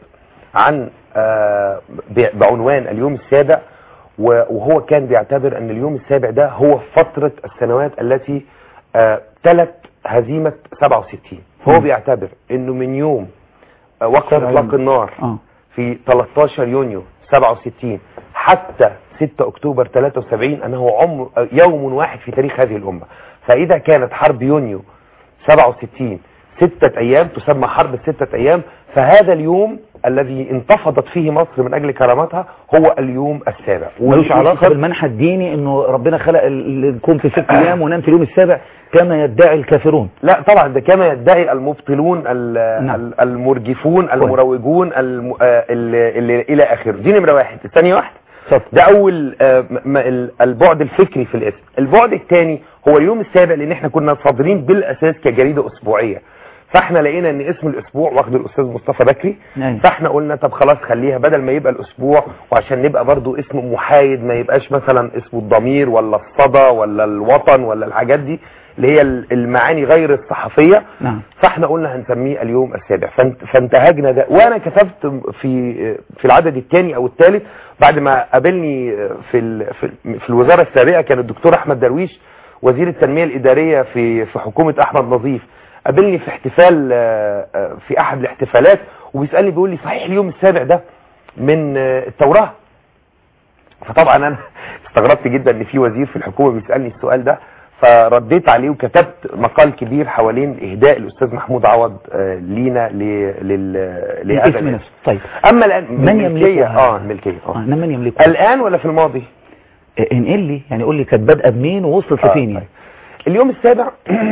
[SPEAKER 5] عن آه، ب- بعنوان اليوم السابع و- وهو كان بيعتبر ان اليوم السابع ده هو فترة السنوات التي آه، تلت هزيمة 67 هو
[SPEAKER 1] مم.
[SPEAKER 5] بيعتبر انه من يوم آه، وقف
[SPEAKER 1] سبعة
[SPEAKER 5] اطلاق
[SPEAKER 1] يونيو.
[SPEAKER 5] النار
[SPEAKER 1] اه
[SPEAKER 5] في 13 يونيو 67 حتى 6 اكتوبر 73 انه عمر يوم واحد في تاريخ هذه الامه فاذا كانت حرب يونيو 67 ستة ايام تسمى حرب الستة ايام فهذا اليوم الذي انتفضت فيه مصر من اجل كرامتها هو اليوم السابع
[SPEAKER 1] ملوش علاقه
[SPEAKER 5] وال-
[SPEAKER 1] بالمنحى الديني انه ربنا خلق ال- الكون في ست ايام ونام في اليوم السابع كما يدعي الكافرون
[SPEAKER 5] لا طبعا ده كما يدعي المبطلون ال-
[SPEAKER 1] نعم.
[SPEAKER 5] ال- المرجفون المروجون الم- آه، اللي اللي الى اخره دي نمره واحد الثانيه واحد
[SPEAKER 1] اتفضل
[SPEAKER 5] ده اول آه، م- م- ال- البعد الفكري في الاسم البعد الثاني هو اليوم السابع لان احنا كنا صادرين بالاساس كجريده اسبوعيه فاحنا لقينا ان اسم الاسبوع واخد الاستاذ مصطفى بكري
[SPEAKER 1] أيوة.
[SPEAKER 5] فاحنا قلنا طب خلاص خليها بدل ما يبقى الاسبوع وعشان نبقى برضو اسم محايد ما يبقاش مثلا اسمه الضمير ولا الصدى ولا الوطن ولا الحاجات دي اللي هي ال- المعاني غير الصحفيه
[SPEAKER 1] نعم
[SPEAKER 5] فاحنا قلنا هنسميه اليوم السابع فانت- فانتهجنا ده وانا كتبت في في العدد الثاني او الثالث بعد ما قابلني في ال في, في الوزاره السابقه كان الدكتور احمد درويش وزير التنميه الاداريه في في حكومه احمد نظيف قابلني في احتفال آه، آه، في احد الاحتفالات وبيسالني بيقول لي صحيح اليوم السابع ده من آه، التوراه فطبعا انا استغربت جدا ان في وزير في الحكومه بيسالني السؤال ده فرديت عليه وكتبت مقال كبير حوالين اهداء الاستاذ محمود عوض آه، لينا ل- لل لهذا
[SPEAKER 1] الاسم
[SPEAKER 5] الاسم.
[SPEAKER 1] نفسه طيب
[SPEAKER 5] اما الان
[SPEAKER 1] من
[SPEAKER 5] الملكية-
[SPEAKER 1] يملكها؟
[SPEAKER 5] اه الملكيه
[SPEAKER 1] آه،
[SPEAKER 5] اه
[SPEAKER 1] إنما من يملكها
[SPEAKER 5] الان ولا في الماضي
[SPEAKER 1] آه، انقل لي يعني قول لي كانت بادئه بمين ووصلت
[SPEAKER 5] آه،
[SPEAKER 1] لفين يعني
[SPEAKER 5] طيب. اليوم السابع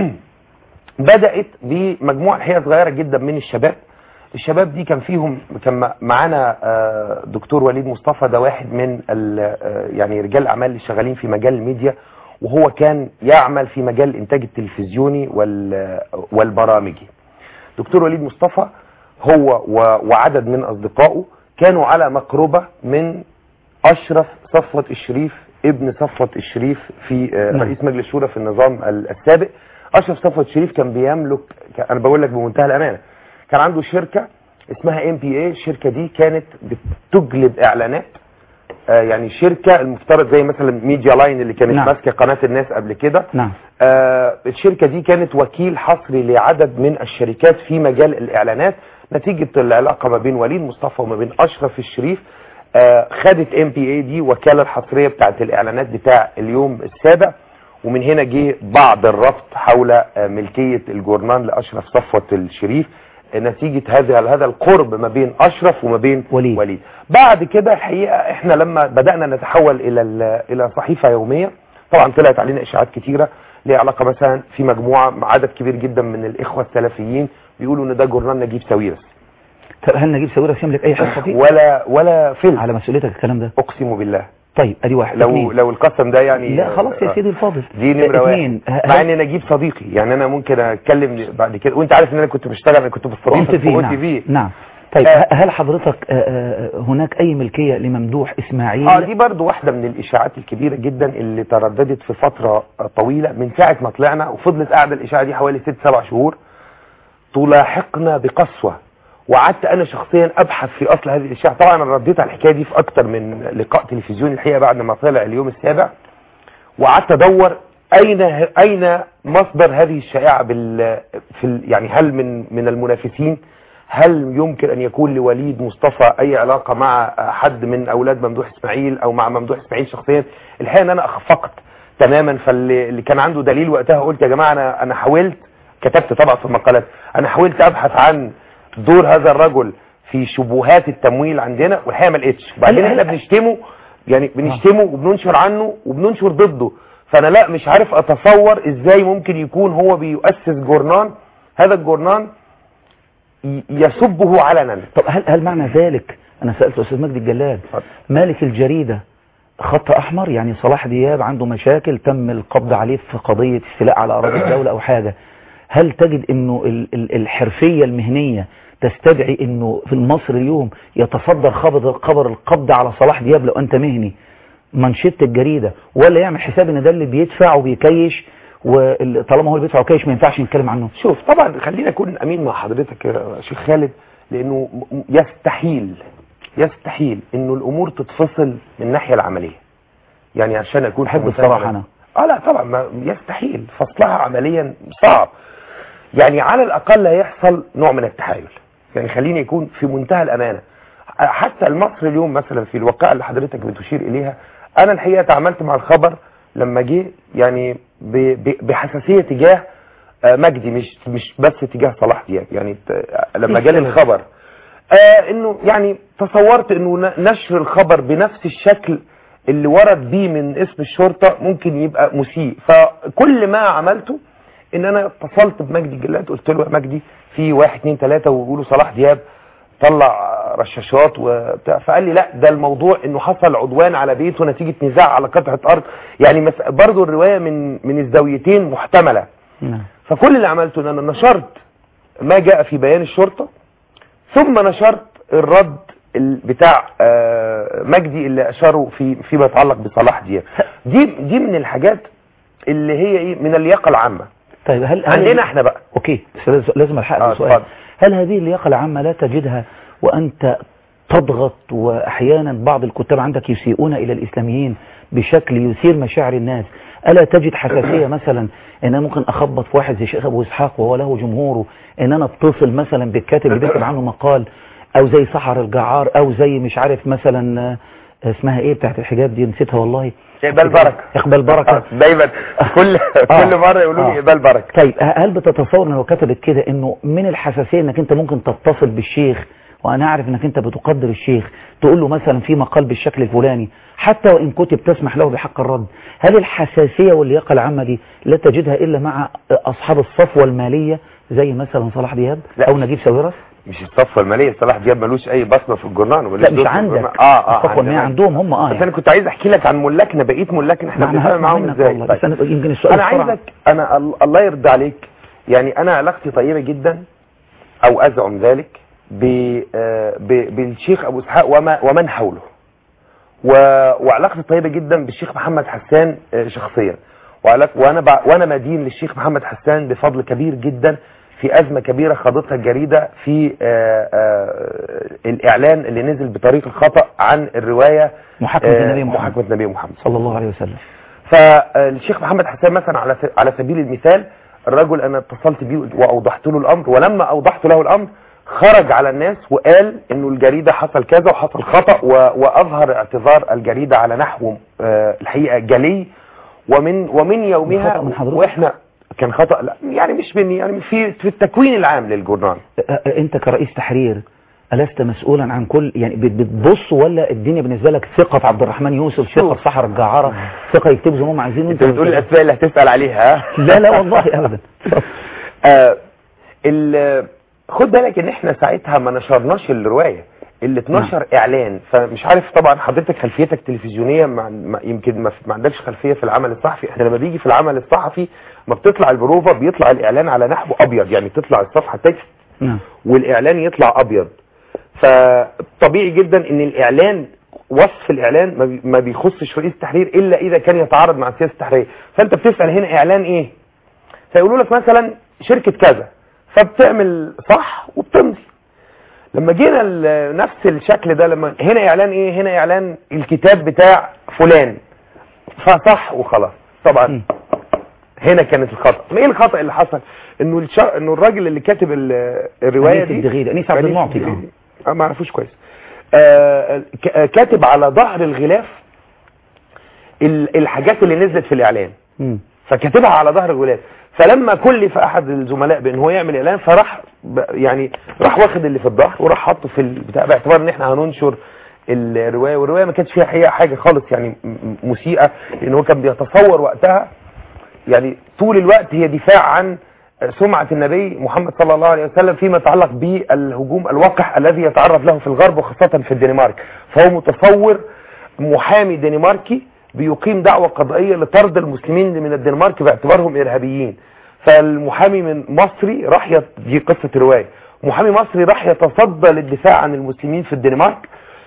[SPEAKER 5] بدأت بمجموعة الحقيقة صغيرة جدا من الشباب الشباب دي كان فيهم كان معانا آه، دكتور وليد مصطفى ده واحد من ال- آه، يعني رجال الأعمال اللي شغالين في مجال الميديا وهو كان يعمل في مجال الإنتاج التلفزيوني وال- والبرامجي دكتور وليد مصطفى هو و- وعدد من أصدقائه كانوا على مقربة من أشرف صفوة الشريف ابن صفوة الشريف في آه،
[SPEAKER 1] نعم.
[SPEAKER 5] رئيس مجلس الشورى في النظام ال- السابق أشرف صفوة الشريف كان بيملك ك- أنا بقول لك بمنتهى الأمانة كان عنده شركة اسمها ام بي اي الشركة دي كانت بتجلب إعلانات آه، يعني شركة المفترض زي مثلا ميديا لاين اللي كانت
[SPEAKER 1] نعم.
[SPEAKER 5] ماسكة قناة الناس قبل كده
[SPEAKER 1] نعم
[SPEAKER 5] آه، الشركة دي كانت وكيل حصري لعدد من الشركات في مجال الإعلانات نتيجة العلاقة ما بين وليد مصطفى وما بين أشرف الشريف آه، خدت ام بي اي دي وكالة الحصرية بتاعت الإعلانات بتاع اليوم السابع ومن هنا جه بعض الربط حول آه، ملكية الجورنان لأشرف صفوة الشريف آه، نتيجة هذا هذا القرب ما بين أشرف وما بين
[SPEAKER 1] وليد.
[SPEAKER 5] وليد بعد كده الحقيقة احنا لما بدأنا نتحول إلى ال- إلى صحيفة يومية طبعا طلعت علينا اشاعات كتيره ليها علاقه مثلا في مجموعه عدد كبير جدا من الاخوه السلفيين بيقولوا ان ده جورنال نجيب ساويرس
[SPEAKER 1] طب هل نجيب ساويرس يملك اي حصه فيه
[SPEAKER 5] ولا ولا فيلم
[SPEAKER 1] على مسؤوليتك الكلام ده
[SPEAKER 5] اقسم بالله
[SPEAKER 1] طيب ادي واحد
[SPEAKER 5] لو
[SPEAKER 1] اثنين.
[SPEAKER 5] لو القسم ده يعني
[SPEAKER 1] لا خلاص يا
[SPEAKER 5] آه،
[SPEAKER 1] سيدي الفاضل
[SPEAKER 5] دي نمره
[SPEAKER 1] اثنين
[SPEAKER 5] واحد
[SPEAKER 1] ه-
[SPEAKER 5] مع
[SPEAKER 1] هل-
[SPEAKER 5] ان نجيب صديقي يعني انا ممكن اتكلم بعد كده وانت عارف ان انا كنت بشتغل انا كنت
[SPEAKER 1] اون تي
[SPEAKER 5] بستضيف
[SPEAKER 1] في
[SPEAKER 5] في
[SPEAKER 1] نعم.
[SPEAKER 5] تي في
[SPEAKER 1] نعم طيب
[SPEAKER 5] آه.
[SPEAKER 1] ه- هل حضرتك آه، آه، هناك اي ملكيه لممدوح اسماعيل
[SPEAKER 5] اه دي برضو واحدة من الاشاعات الكبيرة جدا اللي ترددت في فترة آه، طويلة من ساعة ما طلعنا وفضلت قاعدة الاشاعة دي حوالي ست سبع شهور تلاحقنا بقسوة وقعدت انا شخصيا ابحث في اصل هذه الاشاعة طبعا انا رديت على الحكاية دي في اكتر من لقاء تلفزيوني الحقيقة بعد ما طلع اليوم السابع وقعدت ادور اين اين مصدر هذه الشائعة بال في ال- يعني هل من من المنافسين هل يمكن ان يكون لوليد مصطفى اي علاقة مع حد من اولاد ممدوح اسماعيل او مع ممدوح اسماعيل شخصيا الحقيقة ان انا اخفقت تماما فاللي اللي كان عنده دليل وقتها قلت يا جماعة انا انا حاولت كتبت طبعا في المقالات انا حاولت ابحث عن دور هذا الرجل في شبهات التمويل عندنا والحقيقة ما لقيتش وبعدين
[SPEAKER 1] هل-
[SPEAKER 5] احنا بنشتمه يعني بنشتمه وبننشر عنه وبننشر ضده فانا لا مش عارف اتصور ازاي ممكن يكون هو بيؤسس جورنان هذا الجورنان ي- يسبه علنا
[SPEAKER 1] طب هل هل معنى ذلك انا سالت استاذ مجدي الجلال
[SPEAKER 5] اتفضل.
[SPEAKER 1] مالك الجريده خط احمر يعني صلاح دياب عنده مشاكل تم القبض عليه في قضيه استيلاء على اراضي الدوله او حاجه هل تجد انه ال- ال- الحرفيه المهنيه تستدعي انه في مصر اليوم يتصدر خبر خبر القبض على صلاح دياب لو انت مهني منشطه الجريده ولا يعمل حساب ان ده اللي بيدفع وبيكيش وطالما هو اللي بيدفع وكيش ما ينفعش نتكلم عنه
[SPEAKER 5] شوف طبعا خلينا اكون امين مع حضرتك يا شيخ خالد لانه م- م- يستحيل يستحيل انه الامور تتفصل من الناحيه العمليه يعني عشان اكون
[SPEAKER 1] بحب
[SPEAKER 5] في
[SPEAKER 1] الصراحة
[SPEAKER 5] منتهى-
[SPEAKER 1] أنا.
[SPEAKER 5] اه لا طبعا ما يستحيل فصلها عمليا صعب يعني على الاقل هيحصل نوع من التحايل يعني خليني يكون في منتهى الامانه حتى المصري اليوم مثلا في الواقعه اللي حضرتك بتشير اليها انا الحقيقه تعاملت مع الخبر لما جه يعني ب- ب- بحساسيه تجاه آه، مجدي مش مش بس تجاه صلاح دياب يعني ت- لما
[SPEAKER 1] إيه
[SPEAKER 5] جالي
[SPEAKER 1] السبب؟
[SPEAKER 5] الخبر آه انه يعني تصورت انه ن- نشر الخبر بنفس الشكل اللي ورد بيه من اسم الشرطة ممكن يبقى مسيء فكل ما عملته ان انا اتصلت بمجدي الجلاد قلت له يا مجدي في واحد اتنين تلاتة ويقولوا صلاح دياب طلع رشاشات وبتاع فقال لي لا ده الموضوع انه حصل عدوان على بيته نتيجة نزاع على قطعة ارض يعني مس- برضو الرواية من من الزاويتين محتملة
[SPEAKER 1] نعم
[SPEAKER 5] فكل اللي عملته ان انا نشرت ما جاء في بيان الشرطة ثم نشرت الرد ال- بتاع آه، مجدي اللي اشاروا في فيما يتعلق بصلاح دياب دي دي من الحاجات اللي هي ايه من اللياقه العامه
[SPEAKER 1] طيب هل هل-
[SPEAKER 5] عندنا احنا بقى
[SPEAKER 1] اوكي بس لازم- لازم الحق
[SPEAKER 5] آه،
[SPEAKER 1] بسؤال
[SPEAKER 5] اتفضل.
[SPEAKER 1] هل هذه اللياقه العامه لا تجدها وانت تضغط واحيانا بعض الكتاب عندك يسيئون الى الاسلاميين بشكل يثير مشاعر الناس الا تجد حساسيه مثلا ان انا ممكن اخبط في واحد زي شيخ ابو اسحاق وهو له جمهوره ان انا اتصل مثلا بالكاتب اللي بيكتب عنه مقال او زي سحر الجعار او زي مش عارف مثلا آه، اسمها ايه بتاعت الحجاب دي نسيتها والله
[SPEAKER 5] اقبال بركه
[SPEAKER 1] اقبال بركه
[SPEAKER 5] دايما كل
[SPEAKER 1] آه.
[SPEAKER 5] كل مره يقولوا لي
[SPEAKER 1] آه.
[SPEAKER 5] اقبال بركه
[SPEAKER 1] طيب ه- هل بتتصور ان لو كتبت كده انه من الحساسيه انك انت ممكن تتصل بالشيخ وانا اعرف انك انت بتقدر الشيخ تقول له مثلا في مقال بالشكل الفلاني حتى وان كتب تسمح له بحق الرد هل الحساسيه واللياقه العامه دي لا تجدها الا مع اصحاب الصفوه الماليه زي مثلا صلاح دياب
[SPEAKER 5] لا.
[SPEAKER 1] او نجيب ساويرس
[SPEAKER 5] مش الصفوه الماليه صلاح دياب ملوش اي بصمه في الجورنال وملوش
[SPEAKER 1] لا مش
[SPEAKER 5] دور في
[SPEAKER 1] عندك
[SPEAKER 5] الجورنال. اه اه
[SPEAKER 1] الصفوه الماليه
[SPEAKER 5] عندنا.
[SPEAKER 1] عندهم هم اه
[SPEAKER 5] بس
[SPEAKER 1] يعني
[SPEAKER 5] انا كنت عايز احكي لك عن ملاكنا بقيه ملاكنا احنا
[SPEAKER 1] ما أنا
[SPEAKER 5] بنتفاهم
[SPEAKER 1] هسمع
[SPEAKER 5] معاهم
[SPEAKER 1] منك
[SPEAKER 5] ازاي
[SPEAKER 1] والله
[SPEAKER 5] طيب.
[SPEAKER 1] بس انا يمكن السؤال
[SPEAKER 5] انا
[SPEAKER 1] بسرعة.
[SPEAKER 5] عايزك انا ال- الله يرضى عليك يعني انا علاقتي طيبه جدا او ازعم ذلك ب آه، ب- بالشيخ ابو اسحاق وما ومن حوله و- وعلاقتي طيبه جدا بالشيخ محمد حسان آه، شخصيا وعلاق- وانا بع- وانا مدين للشيخ محمد حسان بفضل كبير جدا في ازمه كبيره خاضتها الجريده في آه، آه، الاعلان اللي نزل بطريق الخطا عن الروايه
[SPEAKER 1] محاكمة
[SPEAKER 5] آه،
[SPEAKER 1] النبي محمد.
[SPEAKER 5] محاكمه النبي محمد
[SPEAKER 1] صلى الله عليه وسلم
[SPEAKER 5] فالشيخ محمد حسان مثلا على س- على سبيل المثال الرجل انا اتصلت بيه واوضحت له الامر ولما اوضحت له الامر خرج على الناس وقال انه الجريده حصل كذا وحصل خطا و- واظهر اعتذار الجريده على نحو آه، الحقيقه جلي ومن ومن يومها
[SPEAKER 1] خطأ من حضرتك؟
[SPEAKER 5] واحنا كان خطا لا يعني مش مني يعني في في التكوين العام للجورنال
[SPEAKER 1] أ- أ- انت كرئيس تحرير ألست مسؤولا عن كل يعني بت- بتبص ولا الدنيا بالنسبة لك ثقة عبد الرحمن يوسف ثقة في سحر الجعارة ثقة يكتبوا زي ما هم عايزين
[SPEAKER 5] انت بتقول الاسماء اللي هتسال عليها ها؟
[SPEAKER 1] لا لا والله ابدا
[SPEAKER 5] آه، ال- خد بالك ان احنا ساعتها ما نشرناش الروايه اللي اتنشر اعلان فمش عارف طبعا حضرتك خلفيتك تلفزيونيه مع ما- يمكن ما, ما عندكش خلفيه في العمل الصحفي احنا لما بيجي في العمل الصحفي ما بتطلع البروفه بيطلع الاعلان على نحو ابيض يعني تطلع الصفحه تكست
[SPEAKER 1] نعم
[SPEAKER 5] والاعلان يطلع ابيض فطبيعي جدا ان الاعلان وصف الاعلان ما بي- ما بيخصش رئيس التحرير الا اذا كان يتعارض مع السياسه التحريريه فانت بتسال هنا اعلان ايه فيقولوا لك مثلا شركه كذا فبتعمل صح وبتمضي لما جينا ال- نفس الشكل ده لما هنا اعلان ايه هنا اعلان الكتاب بتاع فلان فصح وخلاص طبعا
[SPEAKER 1] م.
[SPEAKER 5] هنا كانت الخطا ما ايه الخطا اللي حصل انه الش... انه الراجل اللي كاتب ال- الروايه
[SPEAKER 1] أنيس
[SPEAKER 5] دي
[SPEAKER 1] الدغيدي، أنيس عبد
[SPEAKER 5] أنيس
[SPEAKER 1] المعطي،
[SPEAKER 5] الدغيدي. اه ما اعرفوش كويس آه ك- آه، كاتب على ظهر الغلاف ال- الحاجات اللي نزلت في الاعلان
[SPEAKER 1] مم.
[SPEAKER 5] فكاتبها على ظهر الغلاف فلما كلف احد الزملاء بان هو يعمل اعلان فراح ب- يعني راح واخد اللي في الظهر وراح حاطه في البتاع باعتبار ان احنا هننشر الروايه والروايه ما كانتش فيها حقيقه حاجه خالص يعني م- م- مسيئه لان هو كان بيتصور وقتها يعني طول الوقت هي دفاع عن سمعة النبي محمد صلى الله عليه وسلم فيما يتعلق بالهجوم الوقح الذي يتعرض له في الغرب وخاصة في الدنمارك فهو متصور محامي دنماركي بيقيم دعوة قضائية لطرد المسلمين من الدنمارك باعتبارهم إرهابيين فالمحامي من مصري راح يت... دي قصة رواية محامي مصري راح يتصدى للدفاع عن المسلمين في الدنمارك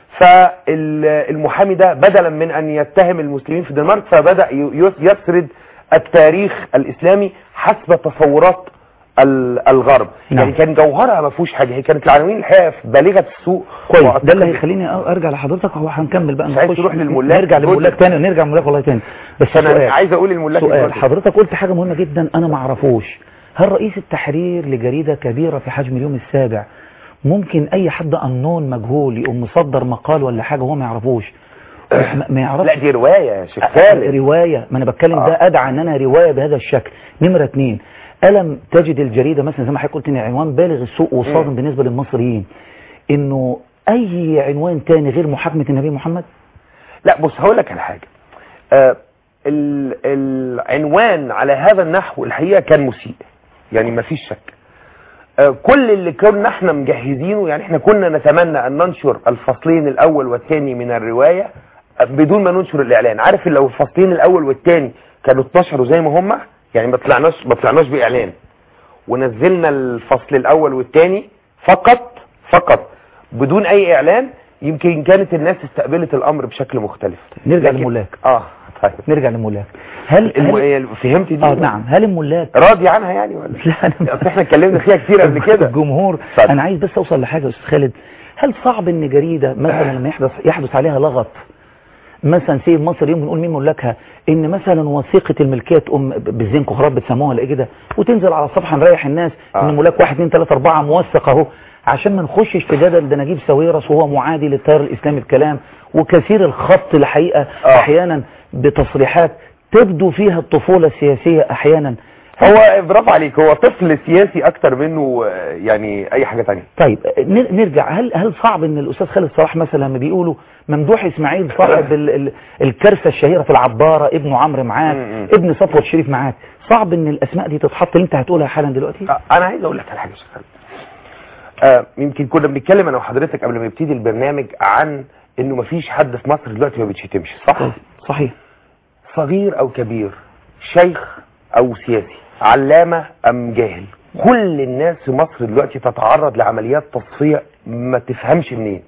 [SPEAKER 5] فالمحامي ده بدلا من أن يتهم المسلمين في الدنمارك فبدأ ي- يسرد التاريخ الإسلامي حسب تصورات ال- الغرب
[SPEAKER 1] نعم.
[SPEAKER 5] يعني كان جوهرها ما فيهوش حاجة هي كانت العناوين الحقيقة في بالغة السوء
[SPEAKER 1] كويس
[SPEAKER 5] وأعتقد-
[SPEAKER 1] ده اللي هيخليني أ- ارجع لحضرتك هو هنكمل بقى
[SPEAKER 5] مش عايز
[SPEAKER 1] نخش-
[SPEAKER 5] تروح للملاك؟
[SPEAKER 1] نرجع
[SPEAKER 5] قول
[SPEAKER 1] للملاك
[SPEAKER 5] لي.
[SPEAKER 1] تاني نرجع للملاك والله تاني بس
[SPEAKER 5] انا
[SPEAKER 1] سؤال
[SPEAKER 5] عايز اقول الملاك
[SPEAKER 1] سؤال
[SPEAKER 5] دلوقتي.
[SPEAKER 1] حضرتك قلت حاجة مهمة جدا انا ما اعرفوش هل رئيس التحرير لجريدة كبيرة في حجم اليوم السابع ممكن اي حد انون مجهول يقوم مصدر مقال ولا حاجة هو ما يعرفوش ما- ما يعرفش
[SPEAKER 5] لا دي رواية يا شيخ
[SPEAKER 1] أ-
[SPEAKER 5] خالد
[SPEAKER 1] رواية ما انا بتكلم
[SPEAKER 5] آه.
[SPEAKER 1] ده ادعى ان انا رواية بهذا الشكل نمرة اتنين ألم تجد الجريدة مثلا زي ما حضرتك قلت ان عنوان بالغ السوء وصادم بالنسبة للمصريين انه اي عنوان تاني غير محاكمة النبي محمد
[SPEAKER 5] لا بص هقول لك على حاجة آه ال- العنوان على هذا النحو الحقيقة كان مسيء يعني ما فيش شك آه كل اللي كنا احنا مجهزينه يعني احنا كنا نتمنى ان ننشر الفصلين الاول والثاني من الرواية آه، بدون ما ننشر الاعلان عارف لو الفصلين الاول والثاني كانوا اتنشروا زي ما هم يعني ما طلعناش ما طلعناش باعلان ونزلنا الفصل الاول والثاني فقط فقط بدون اي اعلان يمكن كانت الناس استقبلت الامر بشكل مختلف
[SPEAKER 1] نرجع
[SPEAKER 5] لكن-
[SPEAKER 1] للملاك
[SPEAKER 5] اه طيب
[SPEAKER 1] نرجع للملاك هل,
[SPEAKER 5] الم...
[SPEAKER 1] هل
[SPEAKER 5] هي- فهمت دي
[SPEAKER 1] اه نعم هل الملاك
[SPEAKER 5] راضي عنها يعني ولا
[SPEAKER 1] لا أنا-
[SPEAKER 5] اصل احنا اتكلمنا فيها كتير قبل كده
[SPEAKER 1] الجمهور
[SPEAKER 5] اتفضل.
[SPEAKER 1] انا عايز بس اوصل لحاجه يا استاذ خالد هل صعب ان جريده مثلا لما يحدث يحدث عليها لغط مثلا سيد مصر يوم بنقول مين ملاكها ان مثلا وثيقه الملكيه تقوم بالزنك وخراب بتسموها ولا ايه كده وتنزل على الصفحه نريح الناس
[SPEAKER 5] آه.
[SPEAKER 1] ان ملاك 1 2 3 4 موثق اهو عشان ما نخشش في جدل ده نجيب ساويرس وهو معادي للتيار الاسلامي بكلام وكثير الخط الحقيقه
[SPEAKER 5] آه.
[SPEAKER 1] احيانا بتصريحات تبدو فيها الطفوله السياسيه احيانا
[SPEAKER 5] هو برافو عليك هو طفل سياسي اكتر منه آه، يعني اي حاجة تانية
[SPEAKER 1] طيب نر- نرجع هل هل صعب ان الاستاذ خالد صلاح مثلا لما بيقولوا ممدوح اسماعيل صاحب ال- ال- الكارثه الشهيره في العباره ابنه عمرو معاك
[SPEAKER 5] م- م.
[SPEAKER 1] ابن صفوت شريف معاك صعب ان الاسماء دي تتحط اللي انت هتقولها حالا دلوقتي
[SPEAKER 5] آه، انا عايز اقول لك على حاجه يا شيخ خالد. آه يمكن كنا بنتكلم انا وحضرتك قبل ما يبتدي البرنامج عن انه مفيش حد في مصر دلوقتي ما بيتشتمش صح
[SPEAKER 1] صحيح
[SPEAKER 5] صغير او كبير شيخ او سياسي علامه ام جاهل كل الناس في مصر دلوقتي تتعرض لعمليات تصفيه ما تفهمش منين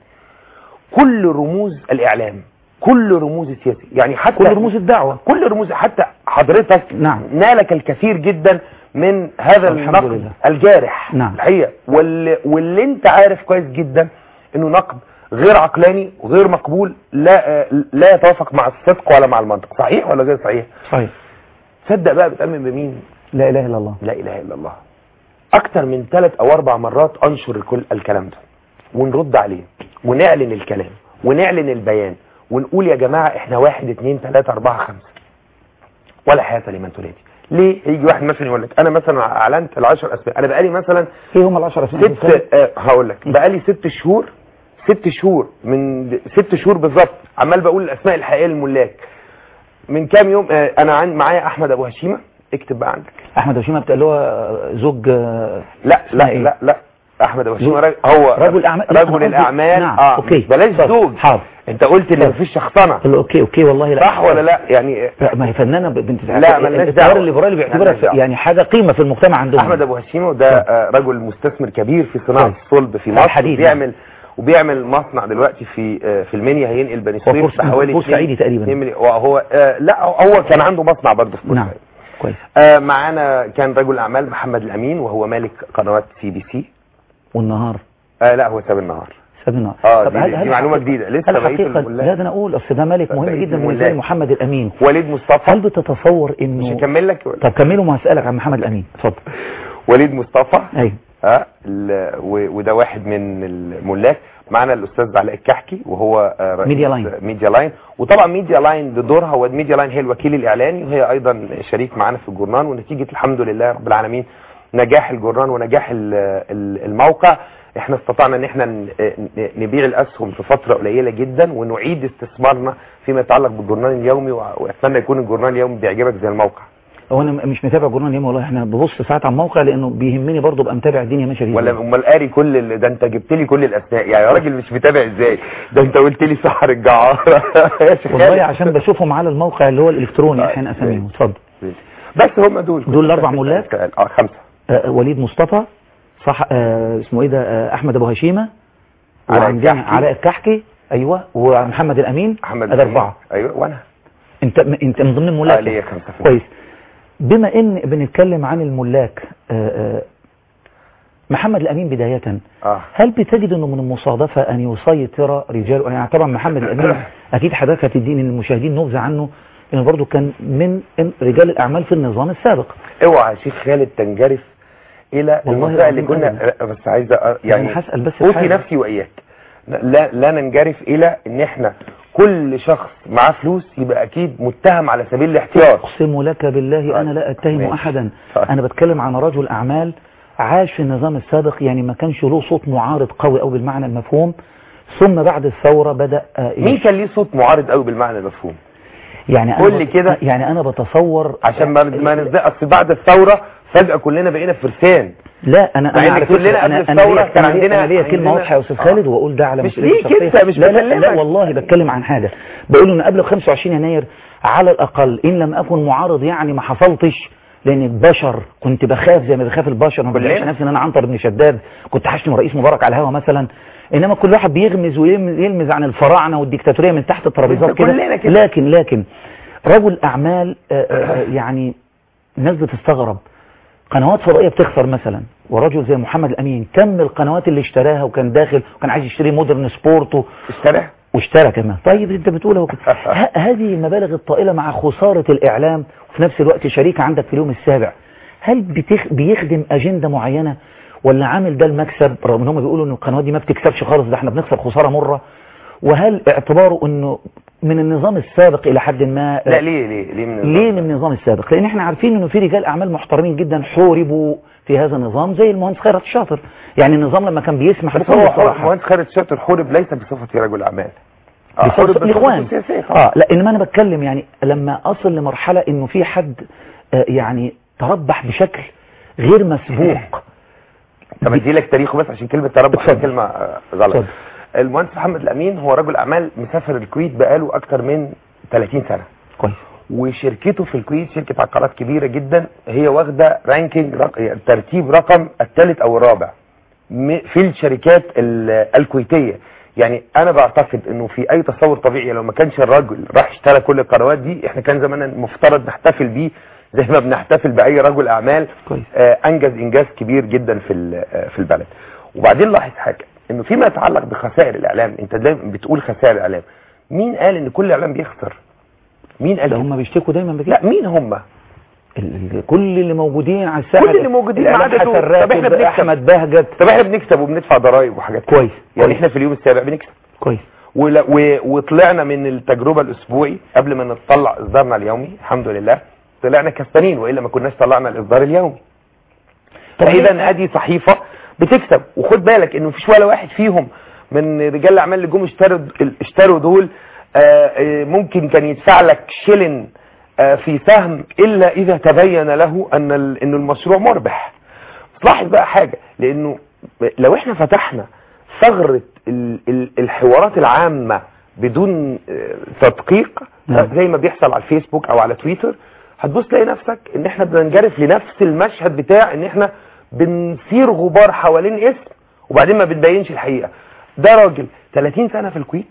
[SPEAKER 5] كل رموز الاعلام كل رموز السياسي يعني حتى
[SPEAKER 1] كل رموز الدعوه
[SPEAKER 5] كل رموز حتى حضرتك
[SPEAKER 1] نعم.
[SPEAKER 5] نالك الكثير جدا من هذا
[SPEAKER 1] الحمد
[SPEAKER 5] النقد
[SPEAKER 1] لله.
[SPEAKER 5] الجارح
[SPEAKER 1] نعم.
[SPEAKER 5] الحقيقه واللي, واللي انت عارف كويس جدا انه نقد غير عقلاني وغير مقبول لا آه، لا يتوافق مع الصدق ولا مع المنطق صحيح ولا غير صحيح
[SPEAKER 1] صحيح
[SPEAKER 5] تصدق بقى بتأمن بمين
[SPEAKER 1] لا اله الا الله
[SPEAKER 5] لا اله الا الله اكتر من ثلاث او اربع مرات انشر كل الكلام ده ونرد عليه ونعلن الكلام ونعلن البيان ونقول يا جماعة احنا واحد اتنين تلاتة اربعة خمسة ولا حياة لمن تنادي ليه يجي واحد مثلا يقول لك انا مثلا اعلنت العشر اسماء انا بقالي مثلا
[SPEAKER 1] ايه هم العشر اسماء
[SPEAKER 5] ست آه هقول لك بقالي ست شهور ست شهور من د- ست شهور بالظبط عمال بقول الاسماء الحقيقيه للملاك من كام يوم آه انا عن معايا احمد ابو هشيمه اكتب بقى عندك
[SPEAKER 1] احمد هشيمه بتاع اللي هو زوج آه،
[SPEAKER 5] لا
[SPEAKER 1] اسمها
[SPEAKER 5] لا
[SPEAKER 1] إيه؟
[SPEAKER 5] لا لا احمد ابو هشيمه
[SPEAKER 1] زوج-
[SPEAKER 5] راجل- هو
[SPEAKER 1] رجل أعمال- لا، أنا
[SPEAKER 5] رجل
[SPEAKER 1] قصدي-
[SPEAKER 5] الاعمال
[SPEAKER 1] نعم،
[SPEAKER 5] اه
[SPEAKER 1] أوكي.
[SPEAKER 5] بلاش
[SPEAKER 1] طب،
[SPEAKER 5] زوج
[SPEAKER 1] حاضر.
[SPEAKER 5] انت قلت ان
[SPEAKER 1] طب.
[SPEAKER 5] مفيش شخصنه
[SPEAKER 1] قال له اوكي اوكي والله لا
[SPEAKER 5] صح ولا لا يعني
[SPEAKER 1] لا، ما هي فنانه ب- بنت
[SPEAKER 5] لا، ملناش
[SPEAKER 1] التيار
[SPEAKER 5] دعوة.
[SPEAKER 1] الليبرالي بيعتبرها
[SPEAKER 5] ملناش دعوة.
[SPEAKER 1] يعني حاجه قيمه في المجتمع عندهم
[SPEAKER 5] احمد ابو هشيمه ده آه، رجل مستثمر كبير في صناعه
[SPEAKER 1] طيب.
[SPEAKER 5] الصلب في مصر
[SPEAKER 1] الحديد،
[SPEAKER 5] وبيعمل وبيعمل مصنع دلوقتي في آه، في المنيا هينقل بني
[SPEAKER 1] هو
[SPEAKER 5] سويف
[SPEAKER 1] بورس-
[SPEAKER 5] بحوالي
[SPEAKER 1] بورسعيدي
[SPEAKER 5] 2
[SPEAKER 1] تقريبا.
[SPEAKER 5] 2 مليون وهو آه، لا هو كان عنده مصنع برضه في
[SPEAKER 1] نعم
[SPEAKER 5] بورسعيد
[SPEAKER 1] كويس
[SPEAKER 5] آه، معانا كان رجل اعمال محمد الامين وهو مالك قنوات سي بي سي
[SPEAKER 1] والنهار
[SPEAKER 5] آه لا هو ساب النهار
[SPEAKER 1] ساب النهار
[SPEAKER 5] اه
[SPEAKER 1] طب
[SPEAKER 5] دي,
[SPEAKER 1] هل- هل
[SPEAKER 5] دي معلومه
[SPEAKER 1] حقيقة-
[SPEAKER 5] جديده لسه
[SPEAKER 1] هل
[SPEAKER 5] بقيه
[SPEAKER 1] حقيقة
[SPEAKER 5] الملاك
[SPEAKER 1] لا ده انا اقول اصل ده ملك مهم
[SPEAKER 5] بقية
[SPEAKER 1] جدا بالنسبه
[SPEAKER 5] الملاك.
[SPEAKER 1] لي محمد الامين
[SPEAKER 5] وليد مصطفى
[SPEAKER 1] هل بتتصور
[SPEAKER 5] مش
[SPEAKER 1] انه
[SPEAKER 5] هكمل لك
[SPEAKER 1] طب كملوا ما هسالك عن محمد الامين اتفضل
[SPEAKER 5] وليد مصطفى
[SPEAKER 1] ايوه
[SPEAKER 5] ها ال- و- وده واحد من الملاك معانا الاستاذ علاء الكحكي وهو آه، رئيس
[SPEAKER 1] ميديا لاين.
[SPEAKER 5] ميديا لاين وطبعا ميديا لاين بدورها هو ميديا لاين هي الوكيل الاعلاني وهي ايضا شريك معانا في الجورنال ونتيجه الحمد لله رب العالمين نجاح الجورنال ونجاح ال- ال- الموقع احنا استطعنا ان احنا ن- ن- نبيع الاسهم في فتره قليله جدا ونعيد استثمارنا فيما يتعلق بالجورنال اليومي وع- واتمنى يكون الجورنال اليومي بيعجبك زي الموقع
[SPEAKER 1] هو انا مش متابع جورنال اليوم والله احنا ببص ساعات على الموقع لانه بيهمني برضه ابقى متابع الدنيا ماشيه فيه
[SPEAKER 5] ولا
[SPEAKER 1] إزاي.
[SPEAKER 5] امال قاري كل ال... ده انت جبت لي كل الاسماء يعني يا راجل مش متابع ازاي ده انت قلت لي سحر الجعاره يا شيخ خالد.
[SPEAKER 1] والله عشان بشوفهم على الموقع اللي هو الالكتروني احيانا اساميهم اتفضل
[SPEAKER 5] بس هم دول
[SPEAKER 1] دول الأربع ملاك؟
[SPEAKER 5] اه خمسه
[SPEAKER 1] آه وليد مصطفى صح آه اسمه ايه ده آه احمد ابو هشيمه
[SPEAKER 5] علاء
[SPEAKER 1] وعندنا
[SPEAKER 5] الكحكي.
[SPEAKER 1] علاء الكحكي ايوه ومحمد الامين
[SPEAKER 5] محمد
[SPEAKER 1] ادي
[SPEAKER 5] الأمين.
[SPEAKER 1] اربعه
[SPEAKER 5] ايوه وانا
[SPEAKER 1] انت انت من ضمن
[SPEAKER 5] اه
[SPEAKER 1] الملاك
[SPEAKER 5] ليا خمسه في
[SPEAKER 1] كويس بما ان بنتكلم عن الملاك آه آه محمد الامين بدايه
[SPEAKER 5] اه
[SPEAKER 1] هل بتجد انه من المصادفه ان يسيطر رجال يعني طبعا محمد الامين اكيد حضرتك هتديني للمشاهدين نبذه عنه انه برضه كان من رجال الاعمال في النظام السابق
[SPEAKER 5] اوعى يا شيخ خالد تنجرف الى
[SPEAKER 1] والله
[SPEAKER 5] المنطقه اللي
[SPEAKER 1] العظيم
[SPEAKER 5] كنا
[SPEAKER 1] أبداً.
[SPEAKER 5] لا، بس عايز أ- يعني
[SPEAKER 1] أنا هسأل بس في
[SPEAKER 5] اوفي
[SPEAKER 1] حاجة.
[SPEAKER 5] نفسي واياك لا لا ننجرف الى ان احنا كل شخص معاه فلوس يبقى اكيد متهم على سبيل الاحتياط
[SPEAKER 1] اقسم لك بالله انا لا اتهم
[SPEAKER 5] ماشي.
[SPEAKER 1] احدا
[SPEAKER 5] طيب.
[SPEAKER 1] انا بتكلم عن رجل اعمال عاش في النظام السابق يعني ما كانش له صوت معارض قوي او بالمعنى المفهوم ثم بعد الثوره بدا آه،
[SPEAKER 5] مين كان ليه صوت معارض قوي بالمعنى المفهوم
[SPEAKER 1] يعني أنا
[SPEAKER 5] قول لي
[SPEAKER 1] بت-
[SPEAKER 5] كده.
[SPEAKER 1] يعني انا بتصور
[SPEAKER 5] عشان ما ما نزق اصل بعد الثوره فجاه كلنا بقينا فرسان
[SPEAKER 1] لا انا
[SPEAKER 5] مع
[SPEAKER 1] انا
[SPEAKER 5] إن
[SPEAKER 1] على
[SPEAKER 5] كلنا
[SPEAKER 1] فكره
[SPEAKER 5] قبل
[SPEAKER 1] انا انا
[SPEAKER 5] الثورة
[SPEAKER 1] ليا
[SPEAKER 5] كان
[SPEAKER 1] أنا ليا-
[SPEAKER 5] عندنا-
[SPEAKER 1] انا ليا كلمه
[SPEAKER 5] عندنا-
[SPEAKER 1] واضحه يا استاذ خالد واقول ده على
[SPEAKER 5] مش
[SPEAKER 1] مسؤوليتي
[SPEAKER 5] ليك
[SPEAKER 1] الشخصية.
[SPEAKER 5] أنت، مش
[SPEAKER 1] لا, لا, لا
[SPEAKER 5] بكلمك.
[SPEAKER 1] والله بتكلم عن حاجه بقول انه قبل 25 يناير على الاقل ان لم اكن معارض يعني ما حصلتش لان البشر كنت بخاف زي ما بخاف البشر ما
[SPEAKER 5] كلنا.
[SPEAKER 1] بلاقيش نفسي ان انا عنتر بن شداد كنت هشتم رئيس مبارك على الهوا مثلا انما كل واحد بيغمز ويلمز يلمز عن الفراعنه والديكتاتوريه من تحت الترابيزات
[SPEAKER 5] كلنا
[SPEAKER 1] كده
[SPEAKER 5] كده.
[SPEAKER 1] لكن لكن رجل اعمال آه، آه، آه، يعني الناس بتستغرب قنوات فضائيه بتخسر مثلا ورجل زي محمد الامين كم القنوات اللي اشتراها وكان داخل وكان عايز يشتري مودرن سبورت و...
[SPEAKER 5] اشترى
[SPEAKER 1] واشترى كمان طيب انت بتقول اهو كده. ه- هذه المبالغ الطائلة مع خسارة الإعلام وفي نفس الوقت شريك عندك في اليوم السابع هل بتخ... بيخدم أجندة معينة ولا عامل ده المكسب رغم ان هم بيقولوا ان القنوات دي ما بتكسبش خالص ده احنا بنخسر خسارة مرة وهل اعتباره انه من النظام السابق الى حد ما
[SPEAKER 5] لا ليه ليه ليه من
[SPEAKER 1] ليه من النظام السابق لان احنا عارفين انه في رجال اعمال محترمين جدا حوربوا في هذا النظام زي المهندس خيرت الشاطر يعني النظام لما كان بيسمح
[SPEAKER 5] بس
[SPEAKER 1] بكل
[SPEAKER 5] هو
[SPEAKER 1] صراحة
[SPEAKER 5] مهندس خالد شاطر حورب ليس بصفة رجل أعمال آه،
[SPEAKER 1] بصفة
[SPEAKER 5] حورب بصفته
[SPEAKER 1] الاخوان
[SPEAKER 5] السياسية
[SPEAKER 1] اه لا انما انا بتكلم يعني لما اصل لمرحلة انه في حد آه يعني تربح بشكل غير مسبوق
[SPEAKER 5] طب ادي لك تاريخه بس عشان كلمة تربح
[SPEAKER 1] اتفضل.
[SPEAKER 5] كلمة آه، غلط
[SPEAKER 1] اتفضل.
[SPEAKER 5] المهندس محمد الأمين هو رجل أعمال مسافر الكويت بقاله أكتر من 30 سنة
[SPEAKER 1] كويس
[SPEAKER 5] وشركته في الكويت شركة عقارات كبيرة جدا هي واخدة رانكينج رق... يعني ترتيب رقم الثالث او الرابع م- في الشركات ال- الكويتية يعني انا بعتقد انه في اي تصور طبيعي لو ما كانش الرجل راح اشترى كل القنوات دي احنا كان زمانا مفترض نحتفل بيه زي ما بنحتفل باي رجل اعمال
[SPEAKER 1] كويس.
[SPEAKER 5] آه انجز انجاز كبير جدا في ال- آه، في البلد وبعدين لاحظ حاجة انه فيما يتعلق بخسائر الاعلام انت دايما بتقول خسائر الاعلام مين قال ان كل اعلام بيخسر مين قال
[SPEAKER 1] ده
[SPEAKER 5] كده؟
[SPEAKER 1] هم بيشتكوا دايما بكده
[SPEAKER 5] لا مين هم
[SPEAKER 1] ال- ال- كل اللي موجودين على الساحه
[SPEAKER 5] كل اللي موجودين ما
[SPEAKER 1] الإعلام
[SPEAKER 5] عدا دول.
[SPEAKER 1] حسن
[SPEAKER 5] طب إحنا
[SPEAKER 1] راتب
[SPEAKER 5] بنكسب.
[SPEAKER 1] احمد بهجت
[SPEAKER 5] طب احنا بنكسب وبندفع ضرائب وحاجات كده.
[SPEAKER 1] كويس
[SPEAKER 5] يعني
[SPEAKER 1] كويس
[SPEAKER 5] احنا في اليوم السابع بنكسب
[SPEAKER 1] كويس
[SPEAKER 5] ولا- و- وطلعنا من التجربة الاسبوعي قبل ما نطلع اصدارنا اليومي الحمد لله طلعنا كسبانين والا ما كناش طلعنا الاصدار اليومي
[SPEAKER 1] طب
[SPEAKER 5] فاذا
[SPEAKER 1] ليه؟
[SPEAKER 5] ادي صحيفة بتكسب وخد بالك انه مفيش ولا واحد فيهم من رجال الاعمال اللي جم اشتروا اشتروا دول آه، آه، ممكن كان يدفع لك شيلن آه، في سهم الا اذا تبين له ان ال- انه المشروع مربح تلاحظ بقى حاجة لانه لو احنا فتحنا ثغرة ال- ال- الحوارات العامة بدون آه، تدقيق
[SPEAKER 1] نعم.
[SPEAKER 5] زي ما بيحصل على الفيسبوك او على تويتر هتبص تلاقي نفسك ان احنا بننجرف لنفس المشهد بتاع ان احنا بنثير غبار حوالين اسم وبعدين ما بنبينش الحقيقة ده راجل 30 سنة في الكويت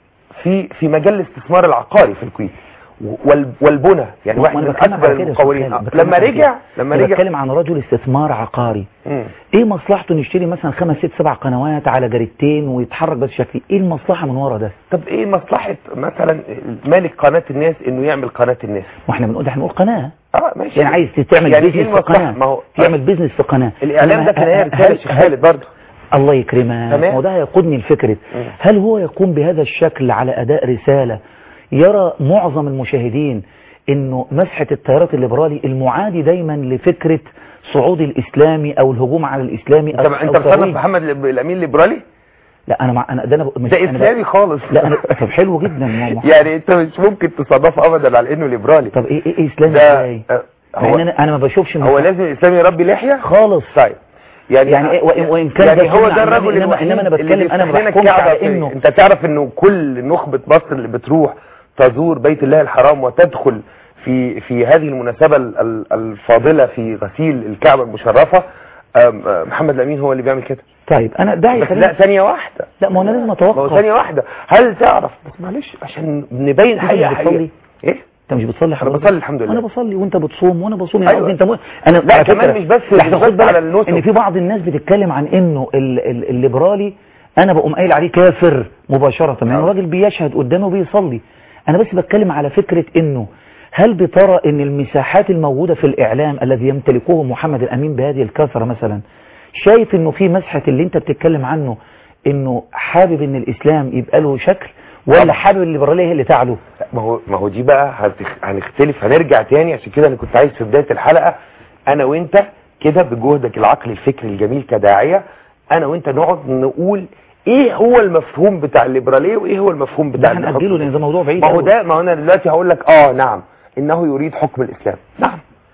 [SPEAKER 5] في في مجال الاستثمار العقاري في الكويت وال- والبنى يعني واحد
[SPEAKER 1] وأنا
[SPEAKER 5] من
[SPEAKER 1] بتكلم
[SPEAKER 5] اكبر
[SPEAKER 1] على كده يا
[SPEAKER 5] المقاولين
[SPEAKER 1] أستاذ خالد،
[SPEAKER 5] آه.
[SPEAKER 1] بتكلم
[SPEAKER 5] لما
[SPEAKER 1] على
[SPEAKER 5] رجع
[SPEAKER 1] كده.
[SPEAKER 5] لما
[SPEAKER 1] أنا
[SPEAKER 5] رجع
[SPEAKER 1] بتكلم عن رجل استثمار عقاري
[SPEAKER 5] مم.
[SPEAKER 1] ايه مصلحته انه يشتري مثلا خمس ست سبع قنوات على جريدتين ويتحرك بس شكلي ايه المصلحة من ورا ده
[SPEAKER 5] طب ايه مصلحة مثلا مالك قناة الناس انه يعمل قناة الناس
[SPEAKER 1] ما احنا بنقول ده احنا بنقول قناة
[SPEAKER 5] اه ماشي
[SPEAKER 1] يعني عايز تعمل
[SPEAKER 5] يعني
[SPEAKER 1] بيزنس
[SPEAKER 5] ايه
[SPEAKER 1] في
[SPEAKER 5] المصلحة؟
[SPEAKER 1] قناة
[SPEAKER 5] ما هو
[SPEAKER 1] تعمل بيزنس في قناة
[SPEAKER 5] الاعلام ده
[SPEAKER 1] إنما
[SPEAKER 5] في النهاية
[SPEAKER 1] هل-
[SPEAKER 5] رسالة شيخ
[SPEAKER 1] هل-
[SPEAKER 5] خالد برضه
[SPEAKER 1] الله يكرمك
[SPEAKER 5] تمام.
[SPEAKER 1] وده يقودني لفكرة
[SPEAKER 5] مم.
[SPEAKER 1] هل هو يقوم بهذا الشكل على أداء رسالة يرى معظم المشاهدين انه مسحة التيارات الليبرالي المعادي دايما لفكرة صعود الاسلامي او الهجوم على الاسلامي
[SPEAKER 5] انت
[SPEAKER 1] أو
[SPEAKER 5] انت
[SPEAKER 1] أو
[SPEAKER 5] مصنف
[SPEAKER 1] ترويج.
[SPEAKER 5] محمد الب- الامين ليبرالي
[SPEAKER 1] لا انا مع انا ده انا ب- مش
[SPEAKER 5] ده
[SPEAKER 1] أنا ب-
[SPEAKER 5] اسلامي خالص
[SPEAKER 1] لا انا طب حلو جدا ما هو-
[SPEAKER 5] يعني انت مش ممكن تصنفه ابدا على انه ليبرالي
[SPEAKER 1] طب ايه ايه, إيه اسلامي
[SPEAKER 5] ده
[SPEAKER 1] ازاي
[SPEAKER 5] آه،
[SPEAKER 1] مع
[SPEAKER 5] هو
[SPEAKER 1] ان انا انا ما بشوفش
[SPEAKER 5] هو
[SPEAKER 1] إن-
[SPEAKER 5] لازم الاسلامي يربي لحية
[SPEAKER 1] خالص
[SPEAKER 5] طيب يعني
[SPEAKER 1] يعني إيه وإن- وإن كان
[SPEAKER 5] يعني
[SPEAKER 1] ده
[SPEAKER 5] هو
[SPEAKER 1] سنة
[SPEAKER 5] ده
[SPEAKER 1] عن
[SPEAKER 5] الرجل
[SPEAKER 1] النبي، إنما-
[SPEAKER 5] الوحيد
[SPEAKER 1] إنما أنا
[SPEAKER 5] اللي
[SPEAKER 1] بتكلم- أنا ما
[SPEAKER 5] بيفتح لنا
[SPEAKER 1] بحكمش
[SPEAKER 5] الكعبة
[SPEAKER 1] على
[SPEAKER 5] في-
[SPEAKER 1] إنه-
[SPEAKER 5] انت تعرف انه كل نخبة مصر اللي بتروح تزور بيت الله الحرام وتدخل في في هذه المناسبة ال- ال- الفاضلة في غسيل الكعبة المشرفة آم، آم، محمد الامين هو اللي بيعمل كده
[SPEAKER 1] طيب انا ده
[SPEAKER 5] بس
[SPEAKER 1] يخليني
[SPEAKER 5] لا ثانية واحدة
[SPEAKER 1] لا ما هو انا لازم
[SPEAKER 5] ما هو
[SPEAKER 1] اتوقف
[SPEAKER 5] ثانية واحدة هل تعرف بس معلش عشان نبين
[SPEAKER 1] أنت
[SPEAKER 5] حقيقة
[SPEAKER 1] مش
[SPEAKER 5] حقيقة
[SPEAKER 1] بتصلي؟
[SPEAKER 5] ايه
[SPEAKER 1] انت مش بتصلي حضرتك
[SPEAKER 5] بصلي الحمد لله.
[SPEAKER 1] انا بصلي وانت بتصوم وانا بصوم يعني
[SPEAKER 5] أيوة.
[SPEAKER 1] قصدي انت مو... انا
[SPEAKER 5] لا،
[SPEAKER 1] على
[SPEAKER 5] كمان
[SPEAKER 1] فكرة-
[SPEAKER 5] مش بس-
[SPEAKER 1] لا،
[SPEAKER 5] مش
[SPEAKER 1] خد
[SPEAKER 5] بس
[SPEAKER 1] بالك
[SPEAKER 5] على النسك.
[SPEAKER 1] ان في بعض الناس بتتكلم عن انه ال... ال... الليبرالي انا بقوم قايل عليه كافر مباشرة يعني
[SPEAKER 5] نعم.
[SPEAKER 1] راجل بيشهد قدامه وبيصلي انا بس بتكلم على فكرة انه هل بترى ان المساحات الموجودة في الاعلام الذي يمتلكه محمد الامين بهذه الكثرة مثلا شايف انه في مسحة اللي انت بتتكلم عنه انه حابب ان الاسلام يبقى له شكل ولا
[SPEAKER 5] طبعا.
[SPEAKER 1] حابب الليبرالية هي اللي تعلو
[SPEAKER 5] ما هو ما هو دي بقى هتخ... هنختلف هنرجع تاني عشان كده انا كنت عايز في بداية الحلقة انا وانت كده بجهدك العقلي الفكري الجميل كداعية انا وانت نقعد نقول ايه هو المفهوم بتاع الليبرالية وايه هو المفهوم
[SPEAKER 1] ده
[SPEAKER 5] بتاع
[SPEAKER 1] هنأجله
[SPEAKER 5] الحكم
[SPEAKER 1] لان ده موضوع بعيد
[SPEAKER 5] ما هو
[SPEAKER 1] أوي.
[SPEAKER 5] ده ما هو انا دلوقتي هقول لك اه نعم انه يريد حكم الاسلام نعم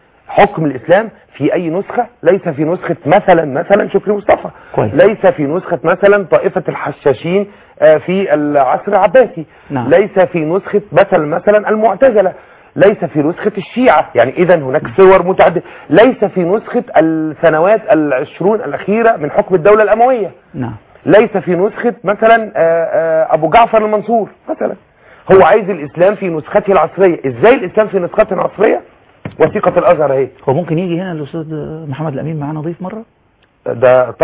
[SPEAKER 5] حكم الاسلام في اي نسخة ليس في نسخة مثلا مثلا شكري مصطفى
[SPEAKER 1] كويس.
[SPEAKER 5] ليس في نسخة مثلا طائفة الحشاشين آه، في العصر العباسي
[SPEAKER 1] نعم.
[SPEAKER 5] ليس في نسخة مثلا مثلا المعتزلة ليس في نسخة الشيعة يعني اذا هناك صور متعددة ليس في نسخة السنوات العشرون الاخيرة من حكم الدولة الاموية
[SPEAKER 1] نعم
[SPEAKER 5] ليس في نسخة مثلا آه، آه، ابو جعفر المنصور مثلا هو عايز الاسلام في نسخته العصرية ازاي الاسلام في نسخته العصرية وثيقة الازهر اهي
[SPEAKER 1] هو ممكن يجي هنا الاستاذ محمد الامين معانا ضيف مره
[SPEAKER 5] ده طبعا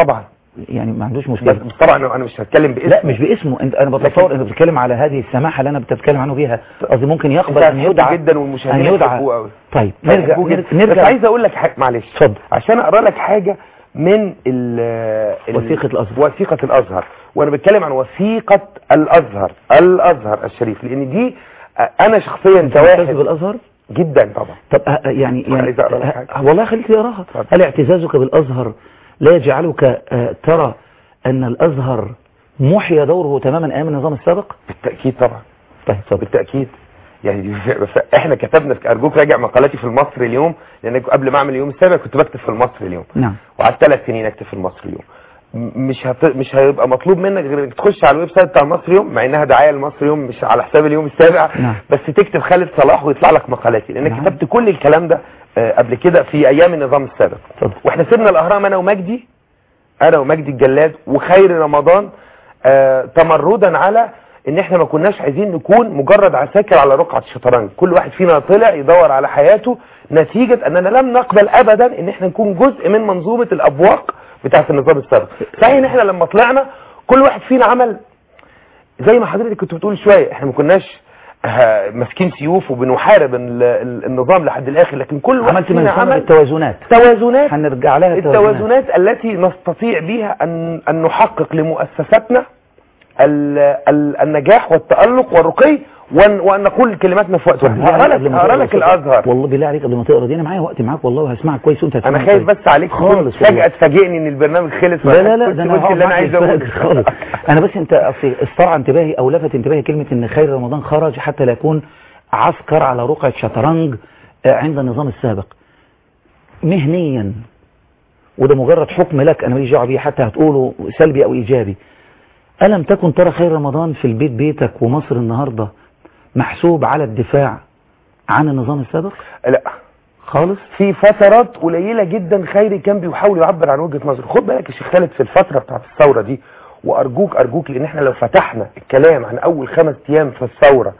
[SPEAKER 1] يعني ما عندوش
[SPEAKER 5] بس
[SPEAKER 1] مشكله
[SPEAKER 5] بس طبعا انا مش هتكلم باسم
[SPEAKER 1] لا مش باسمه انت انا بتصور انت بتتكلم على هذه السماحه اللي انا بتتكلم عنه بيها قصدي ممكن يقبل ان يدعى
[SPEAKER 5] جدا
[SPEAKER 1] ان
[SPEAKER 5] والمشاهدين
[SPEAKER 1] يدعى
[SPEAKER 5] يحبوه قوي
[SPEAKER 1] طيب نرجع
[SPEAKER 5] يحبوه جدا.
[SPEAKER 1] نرجع,
[SPEAKER 5] بس
[SPEAKER 1] نرجع
[SPEAKER 5] عايز اقول لك حاجه معلش
[SPEAKER 1] اتفضل
[SPEAKER 5] عشان اقرا لك حاجه من ال ال-
[SPEAKER 1] وثيقة الأزهر.
[SPEAKER 5] وثيقة الأزهر وأنا بتكلم عن وثيقة الأزهر الأزهر الشريف لأن دي آه، أنا شخصيا
[SPEAKER 1] انت معتز
[SPEAKER 5] كواحد
[SPEAKER 1] بالازهر
[SPEAKER 5] جدا طبعا
[SPEAKER 1] طب آه، يعني يعني
[SPEAKER 5] عايز أقرأ لك
[SPEAKER 1] آه،
[SPEAKER 5] حاجة.
[SPEAKER 1] والله خليك تقراها
[SPEAKER 5] اتفضل.
[SPEAKER 1] هل اعتزازك بالازهر لا يجعلك آه، ترى ان الازهر محي دوره تماما ايام النظام السابق
[SPEAKER 5] بالتأكيد طبعا
[SPEAKER 1] طيب اتفضل
[SPEAKER 5] بالتأكيد يعني دي ف- احنا كتبنا في ارجوك راجع مقالاتي في المصري اليوم لان قبل ما اعمل اليوم السابع كنت بكتب في المصري اليوم
[SPEAKER 1] نعم
[SPEAKER 5] وقعدت ثلاث سنين اكتب في المصري اليوم م- مش هت... مش هيبقى مطلوب منك غير انك تخش على الويب سايت بتاع المصري اليوم مع انها دعايه للمصري اليوم مش على حساب اليوم السابع
[SPEAKER 1] نعم.
[SPEAKER 5] بس تكتب خالد صلاح ويطلع لك مقالاتي لانك
[SPEAKER 1] نعم.
[SPEAKER 5] كتبت كل الكلام ده آه، قبل كده في ايام النظام السابق
[SPEAKER 1] اتفضل
[SPEAKER 5] واحنا سيبنا الاهرام انا ومجدي انا ومجدي الجلاد وخير رمضان آه تمردا على ان احنا ما كناش عايزين نكون مجرد عساكر على رقعة الشطرنج كل واحد فينا طلع يدور على حياته نتيجة اننا لم نقبل ابدا ان احنا نكون جزء من منظومة الابواق بتاعة النظام السابق صحيح ان احنا لما طلعنا كل واحد فينا عمل زي ما حضرتك كنت بتقول شوية احنا ما كناش آه، ماسكين سيوف وبنحارب ال- ال- النظام لحد الاخر لكن كل واحد
[SPEAKER 1] عملت من
[SPEAKER 5] فينا
[SPEAKER 1] عمل
[SPEAKER 5] عمل
[SPEAKER 1] التوازنات
[SPEAKER 5] توازنات
[SPEAKER 1] هنرجع لها
[SPEAKER 5] التوازنات التي نستطيع بها أن, أن نحقق لمؤسساتنا ال ال النجاح والتألق والرقي وأن, وأن نقول كلماتنا في وقت واحد هقرا لك هقرا لك الأزهر
[SPEAKER 1] والله بالله عليك قبل ما تقرا دي انا معايا وقت معاك والله وهسمعك كويس وانت
[SPEAKER 5] أنا
[SPEAKER 1] هتسمعني
[SPEAKER 5] خايف
[SPEAKER 1] كويس.
[SPEAKER 5] بس عليك
[SPEAKER 1] خالص
[SPEAKER 5] فجأة
[SPEAKER 1] والله.
[SPEAKER 5] تفاجئني إن البرنامج خلص
[SPEAKER 1] لا لا لا
[SPEAKER 5] كنت
[SPEAKER 1] ده انا
[SPEAKER 5] قلت
[SPEAKER 1] هقعد
[SPEAKER 5] اللي أنا
[SPEAKER 1] معاك
[SPEAKER 5] عايز
[SPEAKER 1] يتفاجئ
[SPEAKER 5] أقوله
[SPEAKER 1] خالص انا بس انت اصل استرعى انتباهي او لفت انتباهي كلمه ان خير رمضان خرج حتى لا يكون عسكر على رقعه شطرنج آه، عند النظام السابق مهنيا وده مجرد حكم لك انا ماليش دعوه بيه حتى هتقوله سلبي او ايجابي الم تكن ترى خير رمضان في البيت بيتك ومصر النهارده محسوب على الدفاع عن النظام السابق
[SPEAKER 5] لا
[SPEAKER 1] خالص
[SPEAKER 5] في فترات قليلة جدا خيري كان بيحاول يعبر عن وجهة نظره خد بالك يا شيخ خالد في الفترة بتاعت الثورة دي وارجوك ارجوك لان احنا لو فتحنا الكلام عن اول خمس ايام في الثورة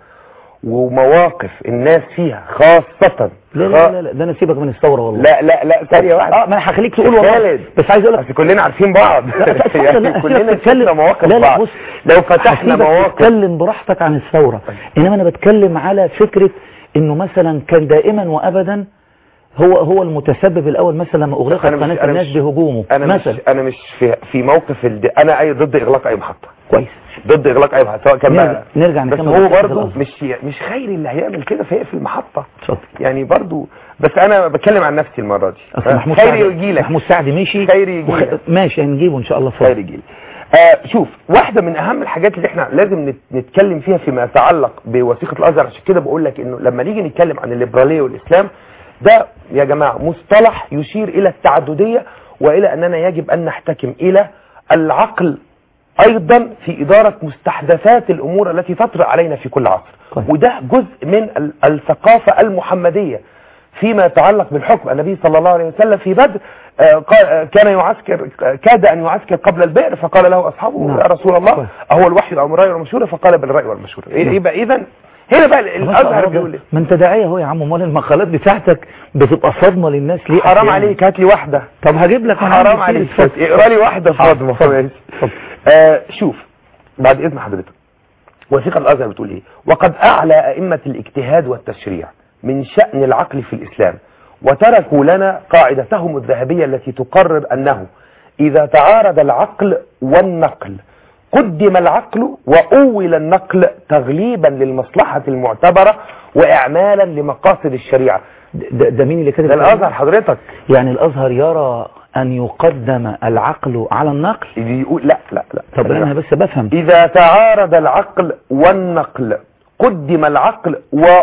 [SPEAKER 5] ومواقف الناس فيها خاصة
[SPEAKER 1] لا لا لا, لا ده انا سيبك من الثوره والله
[SPEAKER 5] لا لا لا ثانية واحدة
[SPEAKER 1] اه ما انا هخليك تقول والله
[SPEAKER 5] خالد.
[SPEAKER 1] بس عايز اقول لك
[SPEAKER 5] بس كلنا عارفين بعض
[SPEAKER 1] لا، اتفضل،
[SPEAKER 5] يعني
[SPEAKER 1] لا،
[SPEAKER 5] كلنا
[SPEAKER 1] هسيبك تتكلم.
[SPEAKER 5] شفنا مواقف
[SPEAKER 1] لا لا
[SPEAKER 5] بعض
[SPEAKER 1] بص
[SPEAKER 5] لو فتحنا
[SPEAKER 1] هسيبك
[SPEAKER 5] مواقف
[SPEAKER 1] تتكلم براحتك عن الثورة انما انا بتكلم على فكرة انه مثلا كان دائما وابدا هو هو المتسبب الاول مثلا لما اغلقت
[SPEAKER 5] أنا مش-
[SPEAKER 1] قناة
[SPEAKER 5] أنا
[SPEAKER 1] الناس
[SPEAKER 5] مش-
[SPEAKER 1] بهجومه
[SPEAKER 5] انا مش
[SPEAKER 1] مثلا
[SPEAKER 5] انا مش في في موقف الد... انا اي ضد اغلاق اي محطة
[SPEAKER 1] كويس
[SPEAKER 5] ضد اغلاق اي محطة سواء كان
[SPEAKER 1] نرجع-
[SPEAKER 5] بقى
[SPEAKER 1] نرجع
[SPEAKER 5] بس
[SPEAKER 1] نكمل
[SPEAKER 5] هو
[SPEAKER 1] قصة
[SPEAKER 5] برضه
[SPEAKER 1] الأزهر.
[SPEAKER 5] مش مش خيري اللي هيعمل كده فيقفل المحطة
[SPEAKER 1] اتفضل
[SPEAKER 5] يعني برضو بس انا بتكلم عن نفسي المرة دي
[SPEAKER 1] اصل محمود
[SPEAKER 5] خيري
[SPEAKER 1] سعد
[SPEAKER 5] يجي لك
[SPEAKER 1] محمود سعد مشي
[SPEAKER 5] خيري يجي لك.
[SPEAKER 1] ماشي هنجيبه ان شاء الله
[SPEAKER 5] خيري
[SPEAKER 1] اتفضل
[SPEAKER 5] يجي لك آه شوف واحدة من اهم الحاجات اللي احنا لازم نت- نتكلم فيها فيما يتعلق بوثيقة الازهر عشان كده بقول لك انه لما نيجي نتكلم عن الليبرالية والاسلام ده يا جماعة مصطلح يشير الى التعددية والى اننا يجب ان نحتكم الى العقل ايضا في ادارة مستحدثات الامور التي تطرأ علينا في كل عصر
[SPEAKER 1] كويس.
[SPEAKER 5] وده جزء من ال- الثقافة المحمدية فيما يتعلق بالحكم النبي صلى الله عليه وسلم في بدر آه، قال- آه، كان يعسكر آه، كاد أن يعسكر قبل البئر فقال له أصحابه
[SPEAKER 1] نعم.
[SPEAKER 5] يا رسول الله
[SPEAKER 1] كويس.
[SPEAKER 5] أهو الوحي أو الرأي والمشورة فقال بالرأي والمشورة إيه-
[SPEAKER 1] نعم.
[SPEAKER 5] يبقى إذا هنا بقى الأزهر بيقول إيه؟
[SPEAKER 1] ما انت داعية اهو يا عم امال المقالات بتاعتك بتبقى صدمة للناس ليه
[SPEAKER 5] حرام
[SPEAKER 1] أحياناً؟
[SPEAKER 5] عليك هات لي واحدة
[SPEAKER 1] طب هجيب لك أنا
[SPEAKER 5] حرام
[SPEAKER 1] عندي
[SPEAKER 5] عليك
[SPEAKER 1] كتير. اتفضل.
[SPEAKER 5] اقرا لي واحدة
[SPEAKER 1] حاضر.
[SPEAKER 5] فاضمة
[SPEAKER 1] اتفضل.
[SPEAKER 5] ماشي.
[SPEAKER 1] اتفضل.
[SPEAKER 5] آه شوف بعد إذن حضرتك وثيقة الأزهر بتقول إيه وقد أعلى أئمة الاجتهاد والتشريع من شأن العقل في الإسلام وتركوا لنا قاعدتهم الذهبية التي تقرر أنه إذا تعارض العقل والنقل قدم العقل وأول النقل تغليبا للمصلحة المعتبرة وإعمالا لمقاصد الشريعة
[SPEAKER 1] ده, ده مين اللي كاتب
[SPEAKER 5] ده
[SPEAKER 1] الكلام
[SPEAKER 5] الأزهر حضرتك
[SPEAKER 1] يعني الازهر يرى ان يقدم العقل على النقل
[SPEAKER 5] يقول لا لا لا
[SPEAKER 1] طب انا بس بفهم
[SPEAKER 5] إذا تعارض العقل والنقل قدم العقل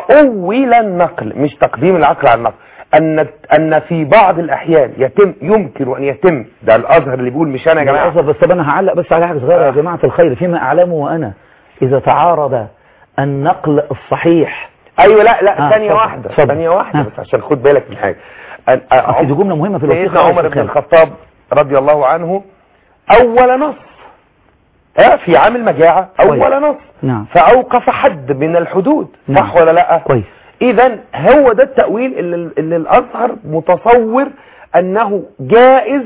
[SPEAKER 5] وأول النقل مش تقديم العقل على النقل أن أن في بعض الأحيان يتم يمكن أن يتم ده الأزهر اللي بيقول مش أنا يا جماعة
[SPEAKER 1] الازهر بس طب انا هعلق بس على حاجه صغيره يا جماعه الخير فيما اعلمه وانا اذا تعارض النقل الصحيح
[SPEAKER 5] أيوة لا لا
[SPEAKER 1] آه،
[SPEAKER 5] ثانية
[SPEAKER 1] اتفضل،
[SPEAKER 5] واحدة
[SPEAKER 1] اتفضل.
[SPEAKER 5] ثانية واحدة
[SPEAKER 1] آه.
[SPEAKER 5] بس عشان خد بالك من حاجة أن- أ-
[SPEAKER 1] أصل دي جمله مهمه في الوثيقه
[SPEAKER 5] سيدنا
[SPEAKER 1] يا
[SPEAKER 5] عمر
[SPEAKER 1] أستاذ
[SPEAKER 5] بن
[SPEAKER 1] خالد.
[SPEAKER 5] الخطاب رضي الله عنه أول نص آه، في عام المجاعة
[SPEAKER 1] كويس.
[SPEAKER 5] أول نص
[SPEAKER 1] نعم
[SPEAKER 5] فأوقف حد من الحدود
[SPEAKER 1] نعم.
[SPEAKER 5] صح ولا لا
[SPEAKER 1] كويس
[SPEAKER 5] اذا هو ده التأويل اللي, اللي الازهر متصور انه جائز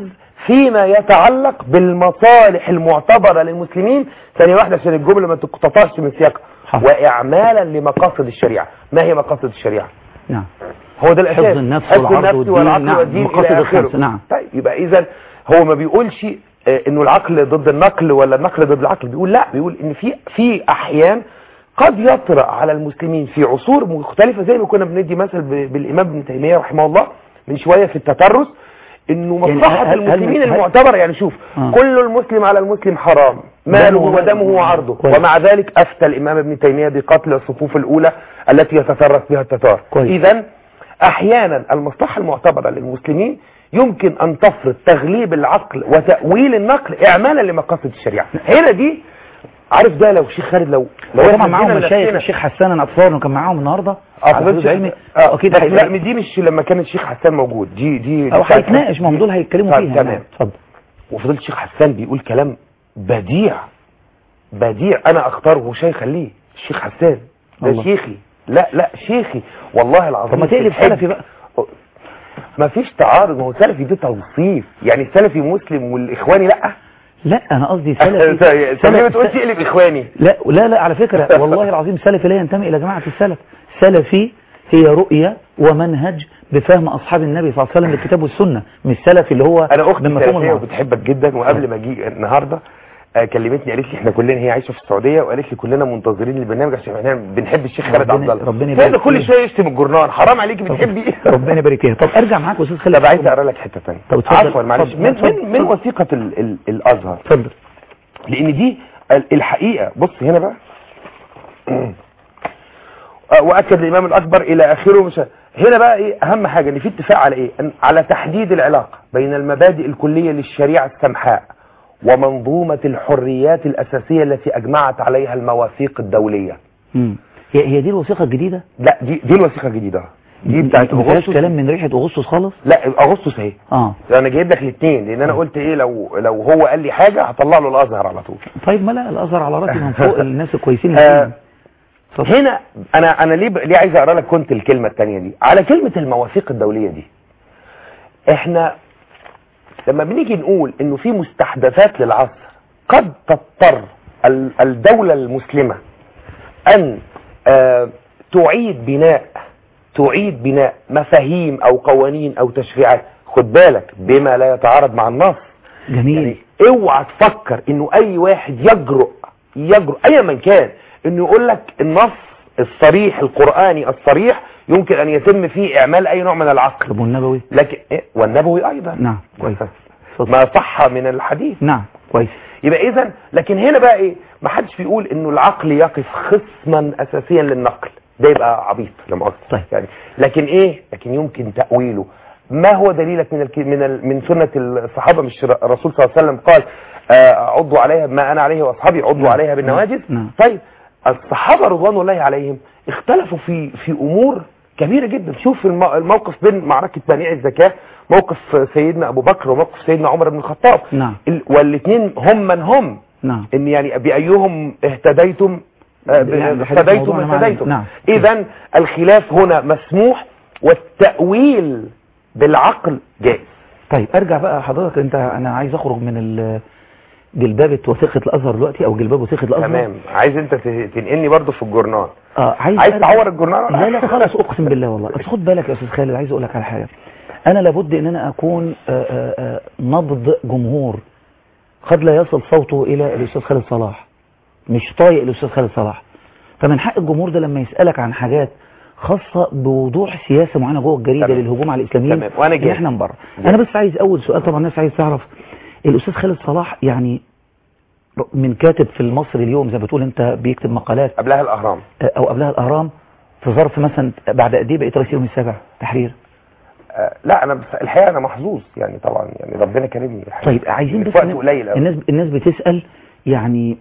[SPEAKER 5] فيما يتعلق بالمصالح المعتبرة للمسلمين ثانية واحدة عشان الجملة ما تقتطعش من سياقها
[SPEAKER 1] حاضر.
[SPEAKER 5] وإعمالا لمقاصد الشريعة ما هي مقاصد الشريعة
[SPEAKER 1] نعم
[SPEAKER 5] هو ده الأساس
[SPEAKER 1] حفظ النفس
[SPEAKER 5] حفظ
[SPEAKER 1] والعرض
[SPEAKER 5] النفس
[SPEAKER 1] والدين،
[SPEAKER 5] والعقل
[SPEAKER 1] نعم،
[SPEAKER 5] والدين
[SPEAKER 1] المقاصد
[SPEAKER 5] إلى آخره.
[SPEAKER 1] الخمسة، نعم.
[SPEAKER 5] طيب يبقى إذا هو ما بيقولش آه، انه العقل ضد النقل ولا النقل ضد العقل بيقول لا بيقول ان في في احيان قد يطرأ على المسلمين في عصور مختلفة زي ما كنا بندي مثل ب- بالامام ابن تيمية رحمه الله من شوية في التترس انه
[SPEAKER 1] يعني
[SPEAKER 5] مصلحة
[SPEAKER 1] هل- هل-
[SPEAKER 5] المسلمين
[SPEAKER 1] هل-
[SPEAKER 5] المعتبرة يعني شوف
[SPEAKER 1] آه.
[SPEAKER 5] كل المسلم على المسلم حرام ماله
[SPEAKER 1] دمه
[SPEAKER 5] ودمه وعرضه
[SPEAKER 1] كويس.
[SPEAKER 5] ومع ذلك افتى الامام ابن تيمية بقتل الصفوف الاولى التي يتترس بها التتار
[SPEAKER 1] كويس.
[SPEAKER 5] اذا احيانا المصلحة المعتبرة للمسلمين يمكن ان تفرض تغليب العقل وتأويل النقل اعمالا لمقاصد الشريعة هنا دي عارف ده لو شيخ خالد لو لو
[SPEAKER 1] هو
[SPEAKER 5] إحنا
[SPEAKER 1] طبعا معاهم
[SPEAKER 5] ادينا
[SPEAKER 1] مشايخ
[SPEAKER 5] لنفسنا-
[SPEAKER 1] الشيخ حسان انا اتصور انه كان معاهم النهارده
[SPEAKER 5] اه
[SPEAKER 1] على
[SPEAKER 5] فضيلة
[SPEAKER 1] حدود علمي
[SPEAKER 5] اه
[SPEAKER 1] اكيد
[SPEAKER 5] بس لا
[SPEAKER 1] هيبقى-
[SPEAKER 5] دي مش لما كان الشيخ حسان موجود دي دي دي
[SPEAKER 1] او
[SPEAKER 5] بتاعت-
[SPEAKER 1] هيتناقش ما هم دول هيتكلموا
[SPEAKER 5] طيب،
[SPEAKER 1] فيها
[SPEAKER 5] تمام
[SPEAKER 1] نعم. اتفضل
[SPEAKER 5] وفضلت الشيخ حسان بيقول كلام بديع بديع انا اختاره شيخا ليه الشيخ حسان ده
[SPEAKER 1] الله.
[SPEAKER 5] شيخي لا لا شيخي والله العظيم
[SPEAKER 1] طب ما
[SPEAKER 5] في
[SPEAKER 1] تقلب
[SPEAKER 5] الحج.
[SPEAKER 1] سلفي بقى
[SPEAKER 5] ما فيش تعارض ما هو سلفي دي توصيف يعني السلفي مسلم والاخواني لا
[SPEAKER 1] لا انا قصدي سلفي
[SPEAKER 5] طب ليه
[SPEAKER 1] سلف-
[SPEAKER 5] بتقول تقلب اخواني
[SPEAKER 1] لا لا لا على فكرة والله العظيم سلفي لا ينتمي إلى جماعة السلف سلفي هي رؤية ومنهج بفهم أصحاب النبي صلى الله عليه وسلم للكتاب والسنة مش سلفي اللي هو
[SPEAKER 5] انا اختي
[SPEAKER 1] بمفهوم
[SPEAKER 5] سلفيه
[SPEAKER 1] المعروف.
[SPEAKER 5] وبتحبك جدا وقبل ما اجي النهارده آه، كلمتني قالت لي احنا كلنا هي عايشه في السعوديه وقالت لي كلنا منتظرين البرنامج عشان احنا بنحب الشيخ خالد
[SPEAKER 1] ربنا-
[SPEAKER 5] عبد الله
[SPEAKER 1] ربنا
[SPEAKER 5] فهذا
[SPEAKER 1] يبارك
[SPEAKER 5] كل
[SPEAKER 1] فيه.
[SPEAKER 5] شويه يشتم الجرنان حرام عليكي بتحبي
[SPEAKER 1] ربنا يبارك فيها طب ارجع معاك يا استاذ خالد
[SPEAKER 5] طب عايز اقرا لك حته ثانيه
[SPEAKER 1] طب اتفضل.
[SPEAKER 5] عفوا معلش
[SPEAKER 1] اتفضل.
[SPEAKER 5] من
[SPEAKER 1] اتفضل.
[SPEAKER 5] من من وثيقه ال ال الازهر
[SPEAKER 1] اتفضل
[SPEAKER 5] لان دي ال- الحقيقه بص هنا بقى آه، واكد الامام الاكبر الى اخره مش هنا بقى ايه اهم حاجه ان في اتفاق على ايه أن على تحديد العلاقه بين المبادئ الكليه للشريعه السمحاء ومنظومه الحريات الاساسيه التي اجمعت عليها المواثيق الدوليه
[SPEAKER 1] مم. هي هي دي الوثيقة الجديدة
[SPEAKER 5] لا دي دي الوثيقه الجديده دي بتاعت
[SPEAKER 1] ما فيهاش
[SPEAKER 5] اغسطس
[SPEAKER 1] كلام من ريحة أغسطس خالص
[SPEAKER 5] لا اغسطس اهي
[SPEAKER 1] اه
[SPEAKER 5] انا جايب لك الاثنين لان انا قلت ايه لو لو هو قال لي حاجه هطلع له الازهر على طول
[SPEAKER 1] طيب ما لا الأزهر على راسي من فوق الناس الكويسين
[SPEAKER 5] آه،
[SPEAKER 1] اللي اتفضل.
[SPEAKER 5] هنا انا انا ليه ب... ليه عايز اقرا لك كنت الكلمه الثانيه دي على كلمه المواثيق الدوليه دي احنا لما بنيجي نقول انه في مستحدثات للعصر قد تضطر ال- الدوله المسلمه ان آه، تعيد بناء تعيد بناء مفاهيم او قوانين او تشريعات خد بالك بما لا يتعارض مع النص
[SPEAKER 1] جميل
[SPEAKER 5] يعني اوعى تفكر انه اي واحد يجرؤ يجرؤ ايا من كان انه يقول لك النص الصريح القرآني الصريح يمكن ان يتم فيه اعمال اي نوع من العقل
[SPEAKER 1] طب والنبوي
[SPEAKER 5] لكن إيه؟ والنبوي ايضا
[SPEAKER 1] نعم كويس اتفضل.
[SPEAKER 5] ما صح من الحديث
[SPEAKER 1] نعم كويس
[SPEAKER 5] يبقى اذا لكن هنا بقى ايه ما حدش بيقول انه العقل يقف خصما اساسيا للنقل ده يبقى عبيط لما أقصد
[SPEAKER 1] طيب.
[SPEAKER 5] يعني لكن ايه لكن يمكن تاويله ما هو دليلك من الك... من ال... من سنه الصحابه مش ر- الرسول صلى الله عليه وسلم قال آه، عضوا عليها ما انا عليه واصحابي عضوا
[SPEAKER 1] نعم.
[SPEAKER 5] عليها بالنواجذ
[SPEAKER 1] نعم.
[SPEAKER 5] طيب الصحابه رضوان الله عليهم اختلفوا في في امور كبيره جدا شوف الم- الموقف بين معركه بني الزكاه موقف سيدنا ابو بكر وموقف سيدنا عمر بن الخطاب
[SPEAKER 1] نعم
[SPEAKER 5] ال- والاثنين هم من هم
[SPEAKER 1] نعم
[SPEAKER 5] ان يعني بايهم اهتديتم آه، ب-
[SPEAKER 1] يعني بحديث
[SPEAKER 5] اهتديتم
[SPEAKER 1] موضوعنا معنا.
[SPEAKER 5] اهتديتم
[SPEAKER 1] نعم.
[SPEAKER 5] اذا الخلاف هنا مسموح والتاويل بالعقل جائز
[SPEAKER 1] طيب ارجع بقى حضرتك انت انا عايز اخرج من ال- جلبابة وثيقة الازهر دلوقتي او جلباب وثيقة الازهر
[SPEAKER 5] تمام عايز انت ت- تنقلني برضو في الجورنال
[SPEAKER 1] اه عايز
[SPEAKER 5] عايز
[SPEAKER 1] أرجع-
[SPEAKER 5] تعور الجورنال ولا
[SPEAKER 1] لا لا خالص اقسم بالله والله بس خد بالك يا استاذ خالد عايز اقول لك على حاجه انا لابد ان انا اكون آه، آه، آه، نبض جمهور قد لا يصل صوته الى الاستاذ خالد صلاح مش طايق الاستاذ خالد صلاح فمن حق الجمهور ده لما يسالك عن حاجات خاصه بوضوح سياسه معينه جوه الجريده
[SPEAKER 5] تمام.
[SPEAKER 1] للهجوم على الاسلاميين
[SPEAKER 5] تمام. وأنا
[SPEAKER 1] إن
[SPEAKER 5] جاهز.
[SPEAKER 1] احنا نبرر
[SPEAKER 5] جاهز.
[SPEAKER 1] انا بس عايز اول سؤال طبعا الناس عايز تعرف الاستاذ خالد صلاح يعني من كاتب في المصري اليوم زي ما بتقول انت بيكتب مقالات
[SPEAKER 5] قبلها الاهرام
[SPEAKER 1] او قبلها الاهرام في ظرف مثلا بعد قد ايه بقيت رئيس يوم السابع تحرير
[SPEAKER 5] آه، لا انا بس الحقيقه انا محظوظ يعني طبعا يعني ربنا كرمني الحقيقة.
[SPEAKER 1] طيب عايزين
[SPEAKER 5] في
[SPEAKER 1] بس
[SPEAKER 5] وقت
[SPEAKER 1] الناس-
[SPEAKER 5] قليل أوي.
[SPEAKER 1] الناس الناس بتسال يعني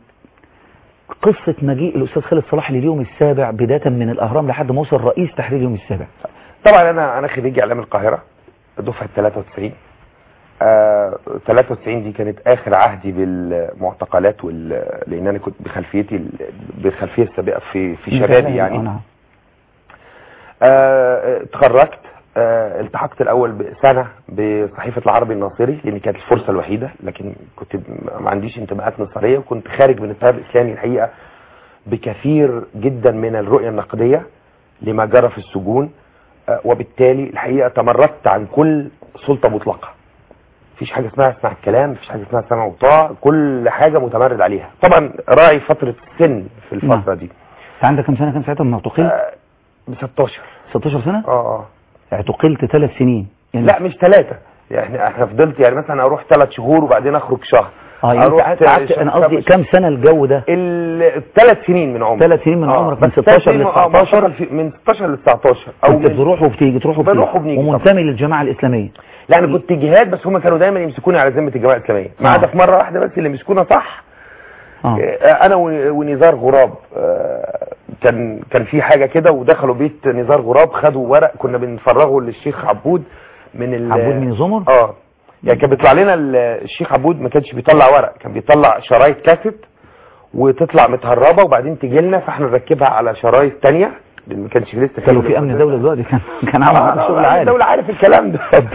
[SPEAKER 1] قصه مجيء الاستاذ خالد صلاح لليوم السابع بدايه من الاهرام لحد ما وصل رئيس تحرير اليوم السابع
[SPEAKER 5] طبعا انا انا خريج اعلام القاهره دفعه 93 آه 93 دي كانت اخر عهدي بالمعتقلات وال لان انا كنت بخلفيتي ال- بالخلفيه السابقه في في شبابي
[SPEAKER 1] آه،
[SPEAKER 5] يعني
[SPEAKER 1] نعم
[SPEAKER 5] آه، اتخرجت آه التحقت الاول بسنه بصحيفه العربي الناصري لان كانت الفرصه الوحيده لكن كنت ما عنديش انتماءات نصريه وكنت خارج من التيار الاسلامي الحقيقه بكثير جدا من الرؤيه النقديه لما جرى في السجون آه وبالتالي الحقيقه تمردت عن كل سلطه مطلقه مفيش حاجه اسمها اسمع الكلام مفيش حاجه اسمها سمع وطاعه كل حاجه متمرد عليها طبعا راعي فتره السن في الفتره دي
[SPEAKER 1] انت عندك كم سنه كم ساعتها لما اعتقلت
[SPEAKER 5] آه ب 16
[SPEAKER 1] 16 سنه
[SPEAKER 5] اه اه
[SPEAKER 1] اعتقلت ثلاث سنين يعني
[SPEAKER 5] لا مش ثلاثة يعني احنا فضلت يعني مثلا اروح ثلاث شهور وبعدين اخرج شهر
[SPEAKER 1] اه يعني
[SPEAKER 5] اروح
[SPEAKER 1] انت قعدت انا قصدي
[SPEAKER 5] خمس-
[SPEAKER 1] كم سنه الجو ده
[SPEAKER 5] الثلاث سنين من عمري
[SPEAKER 1] ثلاث سنين من
[SPEAKER 5] آه،
[SPEAKER 1] عمرك من
[SPEAKER 5] بس
[SPEAKER 1] 16
[SPEAKER 5] ثلاث سنين-
[SPEAKER 1] ل
[SPEAKER 5] آه، ما
[SPEAKER 1] 19
[SPEAKER 5] حصل في- من 16 ل 19 او
[SPEAKER 1] كنت
[SPEAKER 5] من
[SPEAKER 1] بتروح وبتيجي تروح وبتيجي
[SPEAKER 5] بنروح وبنيجي
[SPEAKER 1] ومنتمي للجماعه الاسلاميه
[SPEAKER 5] لا انا كنت جهاد بس هم كانوا دايما يمسكوني على ذمه الجماعه الاسلاميه ما
[SPEAKER 1] آه.
[SPEAKER 5] عدا في مره واحده بس اللي مسكونا صح
[SPEAKER 1] اه
[SPEAKER 5] آه، انا و- ونزار غراب آه، كان كان في حاجه كده ودخلوا بيت نزار غراب خدوا ورق كنا بنفرغه للشيخ عبود من ال-
[SPEAKER 1] عبود من الزمر
[SPEAKER 5] اه يعني كان بيطلع لنا ال- الشيخ عبود ما كانش بيطلع ورق كان بيطلع شرايط كاسيت وتطلع متهربه وبعدين تيجي لنا فاحنا نركبها على شرايط تانية لان ما كانش لسه
[SPEAKER 1] كانوا في امن دوله دلوقتي كان كان عمل
[SPEAKER 5] آه،
[SPEAKER 1] شغل
[SPEAKER 5] أمن
[SPEAKER 1] عالي
[SPEAKER 5] الدولة عارف الكلام ده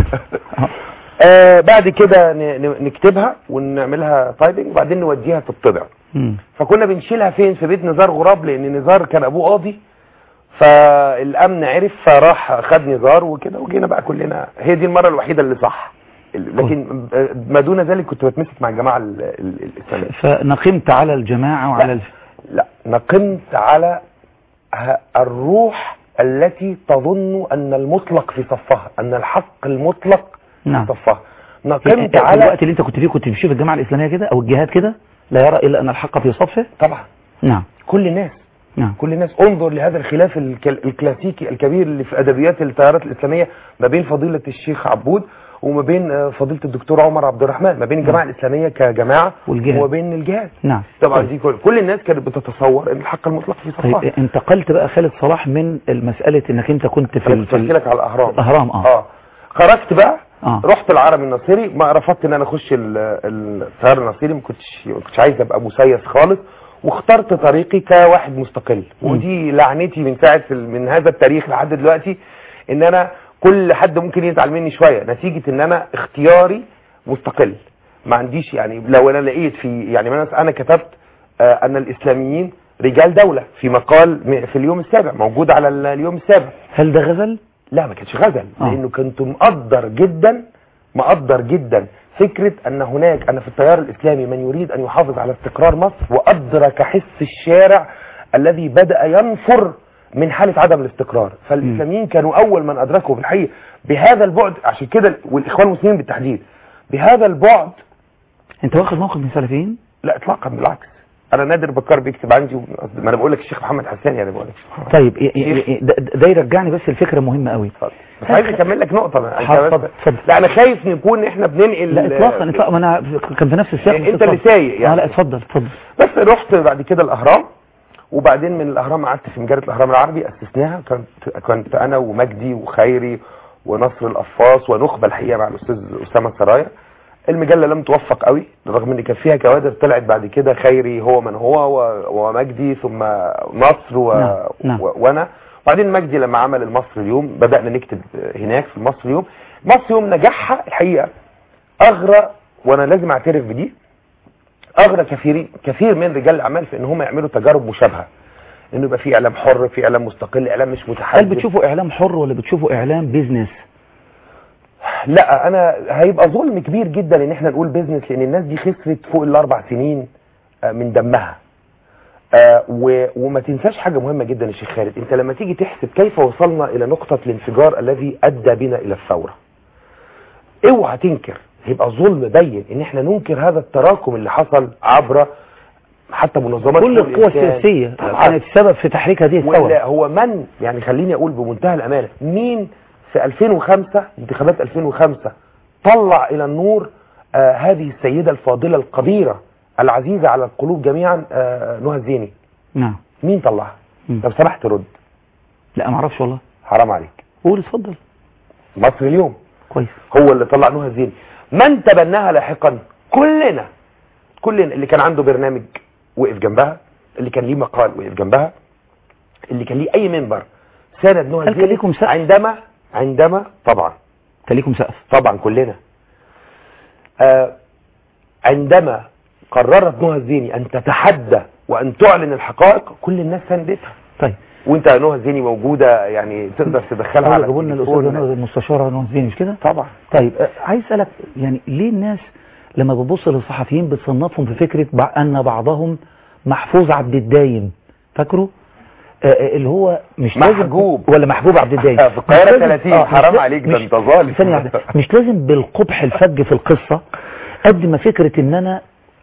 [SPEAKER 5] آه بعد كده ن- ن- نكتبها ونعملها تايبنج وبعدين نوديها تطبع
[SPEAKER 1] مم.
[SPEAKER 5] فكنا بنشيلها فين في بيت نزار غراب لان نزار كان ابوه قاضي فالامن عرف فراح خد نزار وكده وجينا بقى كلنا هي دي المره الوحيده اللي صح لكن آه، ما دون ذلك كنت بتمسك مع الجماعه ال- ال- الاسلاميه
[SPEAKER 1] فنقمت على الجماعه وعلى الف...
[SPEAKER 5] لا نقمت على ه- الروح التي تظن ان المطلق في صفها ان الحق المطلق
[SPEAKER 1] نعم
[SPEAKER 5] في صفها
[SPEAKER 1] في
[SPEAKER 5] نقمت
[SPEAKER 1] الوقت
[SPEAKER 5] على
[SPEAKER 1] اللي انت كنت فيه كنت بتشوف الجماعه الاسلاميه كده او الجهاد كده لا يرى الا ان الحق في صفه
[SPEAKER 5] طبعا
[SPEAKER 1] نعم
[SPEAKER 5] كل الناس
[SPEAKER 1] نعم
[SPEAKER 5] كل الناس انظر لهذا الخلاف الكل- الكلاسيكي الكبير اللي في ادبيات التيارات الاسلاميه ما بين فضيله الشيخ عبود وما بين آه، فضيله الدكتور عمر عبد الرحمن ما بين الجماعه الاسلاميه كجماعه
[SPEAKER 1] والجهاد.
[SPEAKER 5] وما بين الجهاد
[SPEAKER 1] نعم
[SPEAKER 5] طبعا
[SPEAKER 1] طيب.
[SPEAKER 5] دي كل, كل الناس كانت بتتصور ان الحق المطلق في صفها
[SPEAKER 1] طيب انتقلت بقى خالد صلاح من المساله انك انت كنت في
[SPEAKER 5] انا
[SPEAKER 1] ال-
[SPEAKER 5] كنت
[SPEAKER 1] في
[SPEAKER 5] بحكي
[SPEAKER 1] ال-
[SPEAKER 5] لك على الاهرام
[SPEAKER 1] الاهرام اه
[SPEAKER 5] اه خرجت بقى
[SPEAKER 1] اه
[SPEAKER 5] رحت العربي الناصري ما رفضت ان انا اخش ال- التيار الناصري ما كنتش ما كنتش عايز ابقى مسيس خالص واخترت طريقي كواحد مستقل
[SPEAKER 1] مم.
[SPEAKER 5] ودي لعنتي من ساعه ال- من هذا التاريخ لحد دلوقتي ان انا كل حد ممكن يزعل مني شويه نتيجه ان انا اختياري مستقل ما عنديش يعني لو انا لقيت في يعني مثلا انا كتبت آه، ان الاسلاميين رجال دوله في مقال م- في اليوم السابع موجود على ال- اليوم السابع
[SPEAKER 1] هل ده غزل
[SPEAKER 5] لا ما كانش غزل
[SPEAKER 1] آه.
[SPEAKER 5] لانه كنت مقدر جدا مقدر جدا فكرة ان هناك انا في التيار الاسلامي من يريد ان يحافظ على استقرار مصر وادرك حس الشارع الذي بدأ ينفر من حالة عدم الاستقرار فالاسلاميين كانوا اول من ادركوا في الحقيقة بهذا البعد عشان كده والاخوان المسلمين بالتحديد بهذا البعد
[SPEAKER 1] انت واخد موقف من السلفيين
[SPEAKER 5] لا اطلاقا بالعكس انا نادر بكار بيكتب عندي و- ما انا بقول لك الشيخ محمد حسان يعني بقول لك
[SPEAKER 1] طيب ي- ي- ي- ده, ده يرجعني بس الفكره مهمه قوي
[SPEAKER 5] اتفضل. بس عايز اكمل لك نقطة أنا- أنت
[SPEAKER 1] اتفضل،
[SPEAKER 5] بس-
[SPEAKER 1] اتفضل.
[SPEAKER 5] لا انا خايف نكون احنا بننقل
[SPEAKER 1] لا اطلاقا اطلاقا ما انا كان في نفس السياق
[SPEAKER 5] إيه،
[SPEAKER 1] بس
[SPEAKER 5] أنت اللي
[SPEAKER 1] اتفضل.
[SPEAKER 5] سايق يعني.
[SPEAKER 1] اه لا اتفضل اتفضل
[SPEAKER 5] بس رحت بعد كده الاهرام وبعدين من الاهرام قعدت في مجله الاهرام العربي اسسناها كنت كنت انا ومجدي وخيري ونصر القفاص ونخبه الحقيقه مع الاستاذ اسامه سرايا المجله لم توفق قوي رغم ان كان فيها كوادر طلعت بعد كده خيري هو من هو و- ومجدي ثم نصر و...
[SPEAKER 1] نعم، نعم.
[SPEAKER 5] و... وانا وبعدين مجدي لما عمل المصري اليوم بدانا نكتب هناك في المصري اليوم مصر اليوم نجاحها الحقيقه اغرى وانا لازم اعترف بدي اغرى كثير كثير من رجال الاعمال في ان هم يعملوا تجارب مشابهه انه يبقى في اعلام حر في اعلام مستقل اعلام مش متحدث
[SPEAKER 1] هل بتشوفوا اعلام حر ولا بتشوفوا اعلام بيزنس
[SPEAKER 5] لا انا هيبقى ظلم كبير جدا ان احنا نقول بيزنس لان الناس دي خسرت فوق الاربع سنين آه، من دمها آه، و- وما تنساش حاجه مهمه جدا يا شيخ خالد انت لما تيجي تحسب كيف وصلنا الى نقطه الانفجار الذي ادى بنا الى الثوره اوعى تنكر هيبقى ظلم بين ان احنا ننكر هذا التراكم اللي حصل عبر حتى منظمات
[SPEAKER 1] كل
[SPEAKER 5] حقوق
[SPEAKER 1] القوى
[SPEAKER 5] الإنسان.
[SPEAKER 1] السياسيه
[SPEAKER 5] طبعاً.
[SPEAKER 1] كانت سبب في تحريك هذه
[SPEAKER 5] ولا
[SPEAKER 1] الثوره
[SPEAKER 5] هو من يعني خليني اقول بمنتهى الامانه مين في 2005 انتخابات 2005 طلع الى النور آه هذه السيده الفاضله القديره العزيزه على القلوب جميعا آه نهى الزيني
[SPEAKER 1] نعم
[SPEAKER 5] مين طلعها
[SPEAKER 1] مم.
[SPEAKER 5] لو سمحت رد
[SPEAKER 1] لا ما اعرفش والله
[SPEAKER 5] حرام عليك
[SPEAKER 1] قول اتفضل
[SPEAKER 5] مصر اليوم
[SPEAKER 1] كويس
[SPEAKER 5] هو اللي طلع نهى الزيني من تبناها لاحقا كلنا كلنا اللي كان عنده برنامج وقف جنبها اللي كان ليه مقال وقف جنبها اللي كان ليه اي منبر ساند نهى
[SPEAKER 1] هل كان
[SPEAKER 5] الزيني
[SPEAKER 1] ليكم سقف؟
[SPEAKER 5] عندما عندما طبعا
[SPEAKER 1] خليكم سقف
[SPEAKER 5] طبعا كلنا آه عندما قررت نهى الزيني ان تتحدى وان تعلن الحقائق كل الناس ساندتها
[SPEAKER 1] طيب
[SPEAKER 5] وانت نهى الزيني موجوده يعني تقدر تدخلها على
[SPEAKER 1] جابوا لنا
[SPEAKER 5] التليفون.
[SPEAKER 1] الاستاذه نوى المستشاره نوى الزين مش كده
[SPEAKER 5] طبعا
[SPEAKER 1] طيب آه، عايز اسالك يعني ليه الناس لما بتبص للصحفيين بتصنفهم في فكره بع- ان بعضهم محفوظ عبد الدايم فاكره آه، آه، اللي هو مش لازم
[SPEAKER 5] محجوب.
[SPEAKER 1] ولا محبوب عبد الدايم
[SPEAKER 5] في القاهرة
[SPEAKER 1] مش لازم-
[SPEAKER 5] 30
[SPEAKER 1] آه، مش
[SPEAKER 5] حرام
[SPEAKER 1] لا-
[SPEAKER 5] عليك، ده
[SPEAKER 1] مش-
[SPEAKER 5] انت ظالم.
[SPEAKER 1] ثانية واحدة مش لازم بالقبح الفج في القصة قد ما فكرة ان انا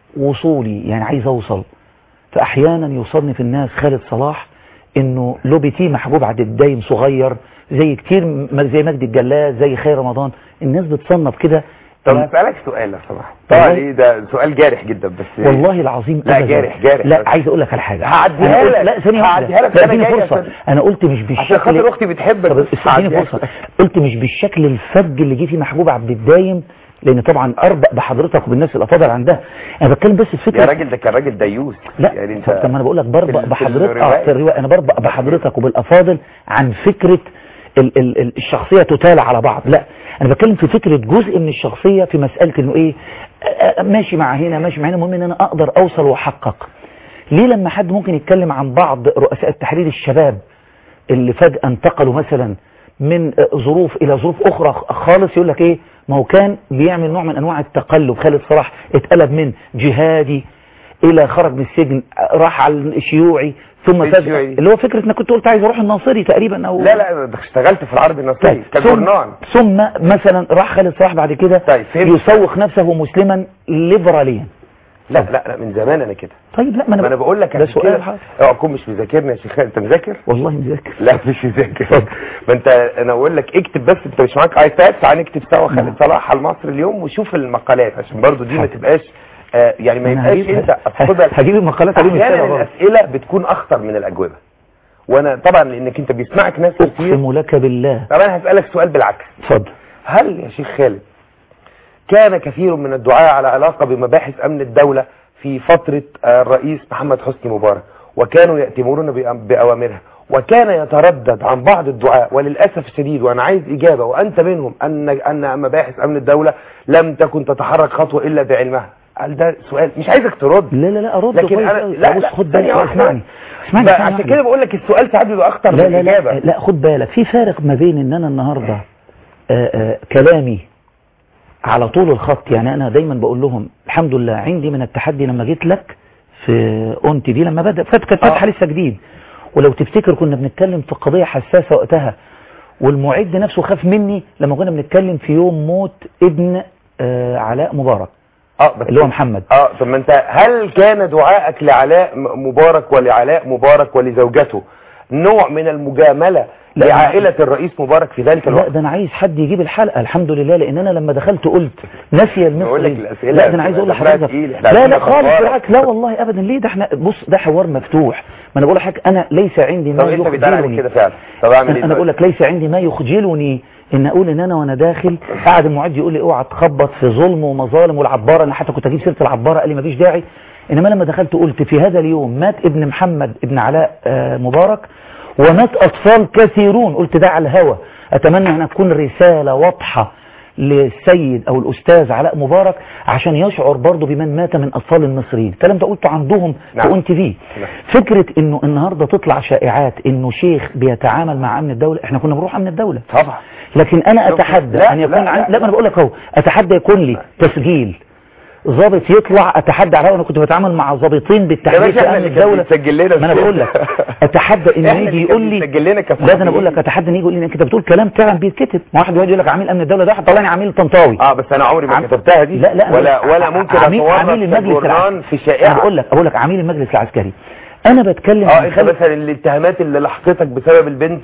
[SPEAKER 1] وصولي يعني عايز اوصل فاحيانا يوصلني في الناس خالد صلاح انه لوبيتي محبوب عبد الدايم صغير زي كتير م- زي مجدي الجلاد زي خير رمضان الناس بتصنف كده
[SPEAKER 5] طب
[SPEAKER 1] ال-
[SPEAKER 5] هسألك سؤال لو سمحت طبعا
[SPEAKER 1] والله-
[SPEAKER 5] ايه ده سؤال جارح جدا بس
[SPEAKER 1] والله العظيم
[SPEAKER 5] لا،
[SPEAKER 1] أبداً.
[SPEAKER 5] جارح- جارح
[SPEAKER 1] لا
[SPEAKER 5] بس.
[SPEAKER 1] عايز اقول لك على حاجه
[SPEAKER 5] هعديها
[SPEAKER 1] أنا قلت-
[SPEAKER 5] لك.
[SPEAKER 1] لا ثانيه واحده
[SPEAKER 5] هعديها لك،
[SPEAKER 1] لا
[SPEAKER 5] أنا
[SPEAKER 1] اديني
[SPEAKER 5] جاي
[SPEAKER 1] فرصه
[SPEAKER 5] عشان-
[SPEAKER 1] انا قلت مش بالشكل
[SPEAKER 5] عشان خاطر اختي بتحبك
[SPEAKER 1] طب
[SPEAKER 5] بس
[SPEAKER 1] اديني
[SPEAKER 5] هعديها
[SPEAKER 1] فرصه
[SPEAKER 5] لك.
[SPEAKER 1] قلت مش بالشكل الفج اللي جه فيه محبوب عبد الدايم لان طبعا اربق بحضرتك وبالناس الافاضل عندها انا بتكلم بس في فكره
[SPEAKER 5] يا راجل ده كان راجل ديوس
[SPEAKER 1] لا
[SPEAKER 5] يعني انت
[SPEAKER 1] طب ما انا بقول لك بربق
[SPEAKER 5] في- في
[SPEAKER 1] بحضرتك
[SPEAKER 5] الرواية.
[SPEAKER 1] اه في الروايه انا بربق بحضرتك وبالافاضل عن فكره ال ال ال الشخصيه تتالى على بعض لا انا بتكلم في فكره جزء من الشخصيه في مساله انه ايه آه، آه، ماشي مع هنا ماشي مع هنا المهم ان انا اقدر اوصل واحقق ليه لما حد ممكن يتكلم عن بعض رؤساء التحرير الشباب اللي فجأة انتقلوا مثلا من ظروف إلى ظروف أخرى خالص يقول لك إيه ما هو كان بيعمل نوع من أنواع التقلب خالد صلاح اتقلب من جهادي إلى خرج من السجن راح على الشيوعي ثم
[SPEAKER 5] إيه
[SPEAKER 1] فجأة
[SPEAKER 5] الشيوعي؟
[SPEAKER 1] اللي هو فكرة انك كنت قلت عايز اروح الناصري تقريبا او
[SPEAKER 5] لا لا ده اشتغلت في العربي النصري
[SPEAKER 1] طيب ثم,
[SPEAKER 5] كجورنان
[SPEAKER 1] ثم مثلا راح خالد صلاح بعد كده
[SPEAKER 5] طيب، فهمت.
[SPEAKER 1] يسوق نفسه مسلما ليبراليا
[SPEAKER 5] لا لا لا من زمان انا كده
[SPEAKER 1] طيب لا ما
[SPEAKER 5] ما انا بقول لك
[SPEAKER 1] ده
[SPEAKER 5] عشان
[SPEAKER 1] سؤال
[SPEAKER 5] كده
[SPEAKER 1] حاضر.
[SPEAKER 5] اوعى تكون مش مذاكرني يا شيخ انت مذاكر
[SPEAKER 1] والله مذاكر
[SPEAKER 5] لا مش مذاكر ما انت انا اقول لك اكتب بس انت مش معاك ايباد تعال نكتب سوا
[SPEAKER 1] نعم.
[SPEAKER 5] خالد صلاح على المصري اليوم وشوف المقالات عشان برضو دي ما
[SPEAKER 1] حاضر.
[SPEAKER 5] تبقاش آه يعني ما
[SPEAKER 1] أنا
[SPEAKER 5] يبقاش
[SPEAKER 1] هجيب-
[SPEAKER 5] انت خد بالك
[SPEAKER 1] هجيب المقالات عليهم
[SPEAKER 5] احيانا
[SPEAKER 1] السنة برضه.
[SPEAKER 5] الاسئله بتكون اخطر من الاجوبه وانا طبعا لانك انت بيسمعك ناس كتير
[SPEAKER 1] اقسم لك بالله
[SPEAKER 5] طب انا هسالك سؤال بالعكس
[SPEAKER 1] اتفضل
[SPEAKER 5] هل يا شيخ خالد كان كثير من الدعاة على علاقة بمباحث أمن الدولة في فترة آه، الرئيس محمد حسني مبارك وكانوا يأتمرون بأم- بأوامرها وكان يتردد عن بعض الدعاة وللأسف الشديد وأنا عايز إجابة وأنت منهم أن أن مباحث أمن الدولة لم تكن تتحرك خطوة إلا بعلمها هل ده سؤال مش عايزك ترد
[SPEAKER 1] لا لا لا ارد
[SPEAKER 5] لكن
[SPEAKER 1] كويس
[SPEAKER 5] أنا
[SPEAKER 1] أوي.
[SPEAKER 5] لا
[SPEAKER 1] بص
[SPEAKER 5] لا
[SPEAKER 1] خد
[SPEAKER 5] ثانية
[SPEAKER 1] بالك
[SPEAKER 5] واحدة.
[SPEAKER 1] اسمعني اسمعني
[SPEAKER 5] بقى
[SPEAKER 1] ثانية
[SPEAKER 5] عشان
[SPEAKER 1] واحدة.
[SPEAKER 5] كده بقول لك السؤال ساعات بيبقى أخطر
[SPEAKER 1] لا
[SPEAKER 5] من
[SPEAKER 1] لا لا
[SPEAKER 5] الإجابة
[SPEAKER 1] لا خد بالك في فارق ما بين ان انا النهاردة آآ آآ كلامي على طول الخط يعني انا دايما بقول لهم الحمد لله عندي من التحدي لما جيت لك في اون تي في لما بدأ فات كانت فاتحه
[SPEAKER 5] آه.
[SPEAKER 1] لسه جديد ولو تفتكر كنا بنتكلم في قضية حساسة وقتها والمعد نفسه خاف مني لما كنا بنتكلم في يوم موت ابن آه، علاء مبارك
[SPEAKER 5] اه بس
[SPEAKER 1] اللي هو محمد
[SPEAKER 5] اه طب ما انت هل كان دعائك لعلاء م- مبارك ولعلاء مبارك ولزوجته نوع من المجاملة
[SPEAKER 1] لا،
[SPEAKER 5] لعائلة الرئيس مبارك في ذلك
[SPEAKER 1] لا
[SPEAKER 5] الوقت
[SPEAKER 1] ده انا عايز حد يجيب الحلقه الحمد لله لان انا لما دخلت قلت ناسيه
[SPEAKER 5] بقول لك
[SPEAKER 1] المصري
[SPEAKER 5] الأسئلة
[SPEAKER 1] لا ده انا عايز اقول
[SPEAKER 5] دمها
[SPEAKER 1] لحضرتك
[SPEAKER 5] تقيل، احنا
[SPEAKER 1] لا
[SPEAKER 5] عايزين
[SPEAKER 1] لا خالص
[SPEAKER 5] نتفارق.
[SPEAKER 1] بالعكس لا والله ابدا ليه ده احنا بص ده حوار مفتوح ما انا بقول لحضرتك انا ليس عندي
[SPEAKER 5] طب
[SPEAKER 1] ما
[SPEAKER 5] انت بيتقال عليك
[SPEAKER 1] يخجلني
[SPEAKER 5] كده فعلا طب اعمل
[SPEAKER 1] انا
[SPEAKER 5] ايه
[SPEAKER 1] أنا بقول
[SPEAKER 5] دلوقتي؟
[SPEAKER 1] لك ليس عندي ما يخجلني ان اقول ان انا وانا داخل قاعد المعد يقول لي اوعى تخبط في ظلم ومظالم والعباره انا حتى كنت اجيب سيره العباره قال لي مفيش داعي انما لما دخلت قلت في هذا اليوم مات ابن محمد ابن علاء آه، مبارك ومات اطفال كثيرون قلت ده على الهوى اتمنى ان تكون رساله واضحه للسيد او الاستاذ علاء مبارك عشان يشعر برضه بمن مات من اطفال المصريين الكلام ده قلته عندهم
[SPEAKER 5] نعم.
[SPEAKER 1] في اون تي في
[SPEAKER 5] نعم.
[SPEAKER 1] فكره انه النهارده تطلع شائعات انه شيخ بيتعامل مع امن الدوله احنا كنا بنروح امن الدوله
[SPEAKER 5] طبعا
[SPEAKER 1] لكن انا
[SPEAKER 5] شوف،
[SPEAKER 1] اتحدى
[SPEAKER 5] لا،
[SPEAKER 1] ان يكون
[SPEAKER 5] لا،
[SPEAKER 1] عن...
[SPEAKER 5] لا،
[SPEAKER 1] لا ما انا بقول لك اهو اتحدى يكون لي تسجيل ضابط يطلع اتحدى على انا كنت بتعامل مع ضابطين بالتحديد
[SPEAKER 5] باشا
[SPEAKER 1] في
[SPEAKER 5] احنا
[SPEAKER 1] امن
[SPEAKER 5] اللي كان
[SPEAKER 1] الدوله
[SPEAKER 5] بيتسجل لنا
[SPEAKER 1] ما انا
[SPEAKER 5] الشغل.
[SPEAKER 1] بقول لك اتحدى ان
[SPEAKER 5] احنا
[SPEAKER 1] يجي
[SPEAKER 5] اللي
[SPEAKER 1] يقول
[SPEAKER 5] كان
[SPEAKER 1] لي
[SPEAKER 5] بيتسجل لنا
[SPEAKER 1] لا ده انا بقول لك اتحدى ان يجي يقول لي انت بتقول كلام فعلا بيتكتب ما واحد يقعد يقول لك عميل امن الدوله ده واحد طلعني عميل طنطاوي
[SPEAKER 5] اه بس انا عمري ما
[SPEAKER 1] عم-
[SPEAKER 5] كتبتها دي
[SPEAKER 1] لا لا أنا
[SPEAKER 5] ولا
[SPEAKER 1] بقول-
[SPEAKER 5] ولا ممكن
[SPEAKER 1] عميل,
[SPEAKER 5] اصورها
[SPEAKER 1] عميل
[SPEAKER 5] في
[SPEAKER 1] المجلس
[SPEAKER 5] جورنان
[SPEAKER 1] العسكري
[SPEAKER 5] في
[SPEAKER 1] انا
[SPEAKER 5] شائعة
[SPEAKER 1] بقول لك بقول لك عميل المجلس العسكري انا بتكلم
[SPEAKER 5] اه
[SPEAKER 1] عن
[SPEAKER 5] انت
[SPEAKER 1] خالد-
[SPEAKER 5] مثلا الاتهامات اللي لحقتك بسبب البنت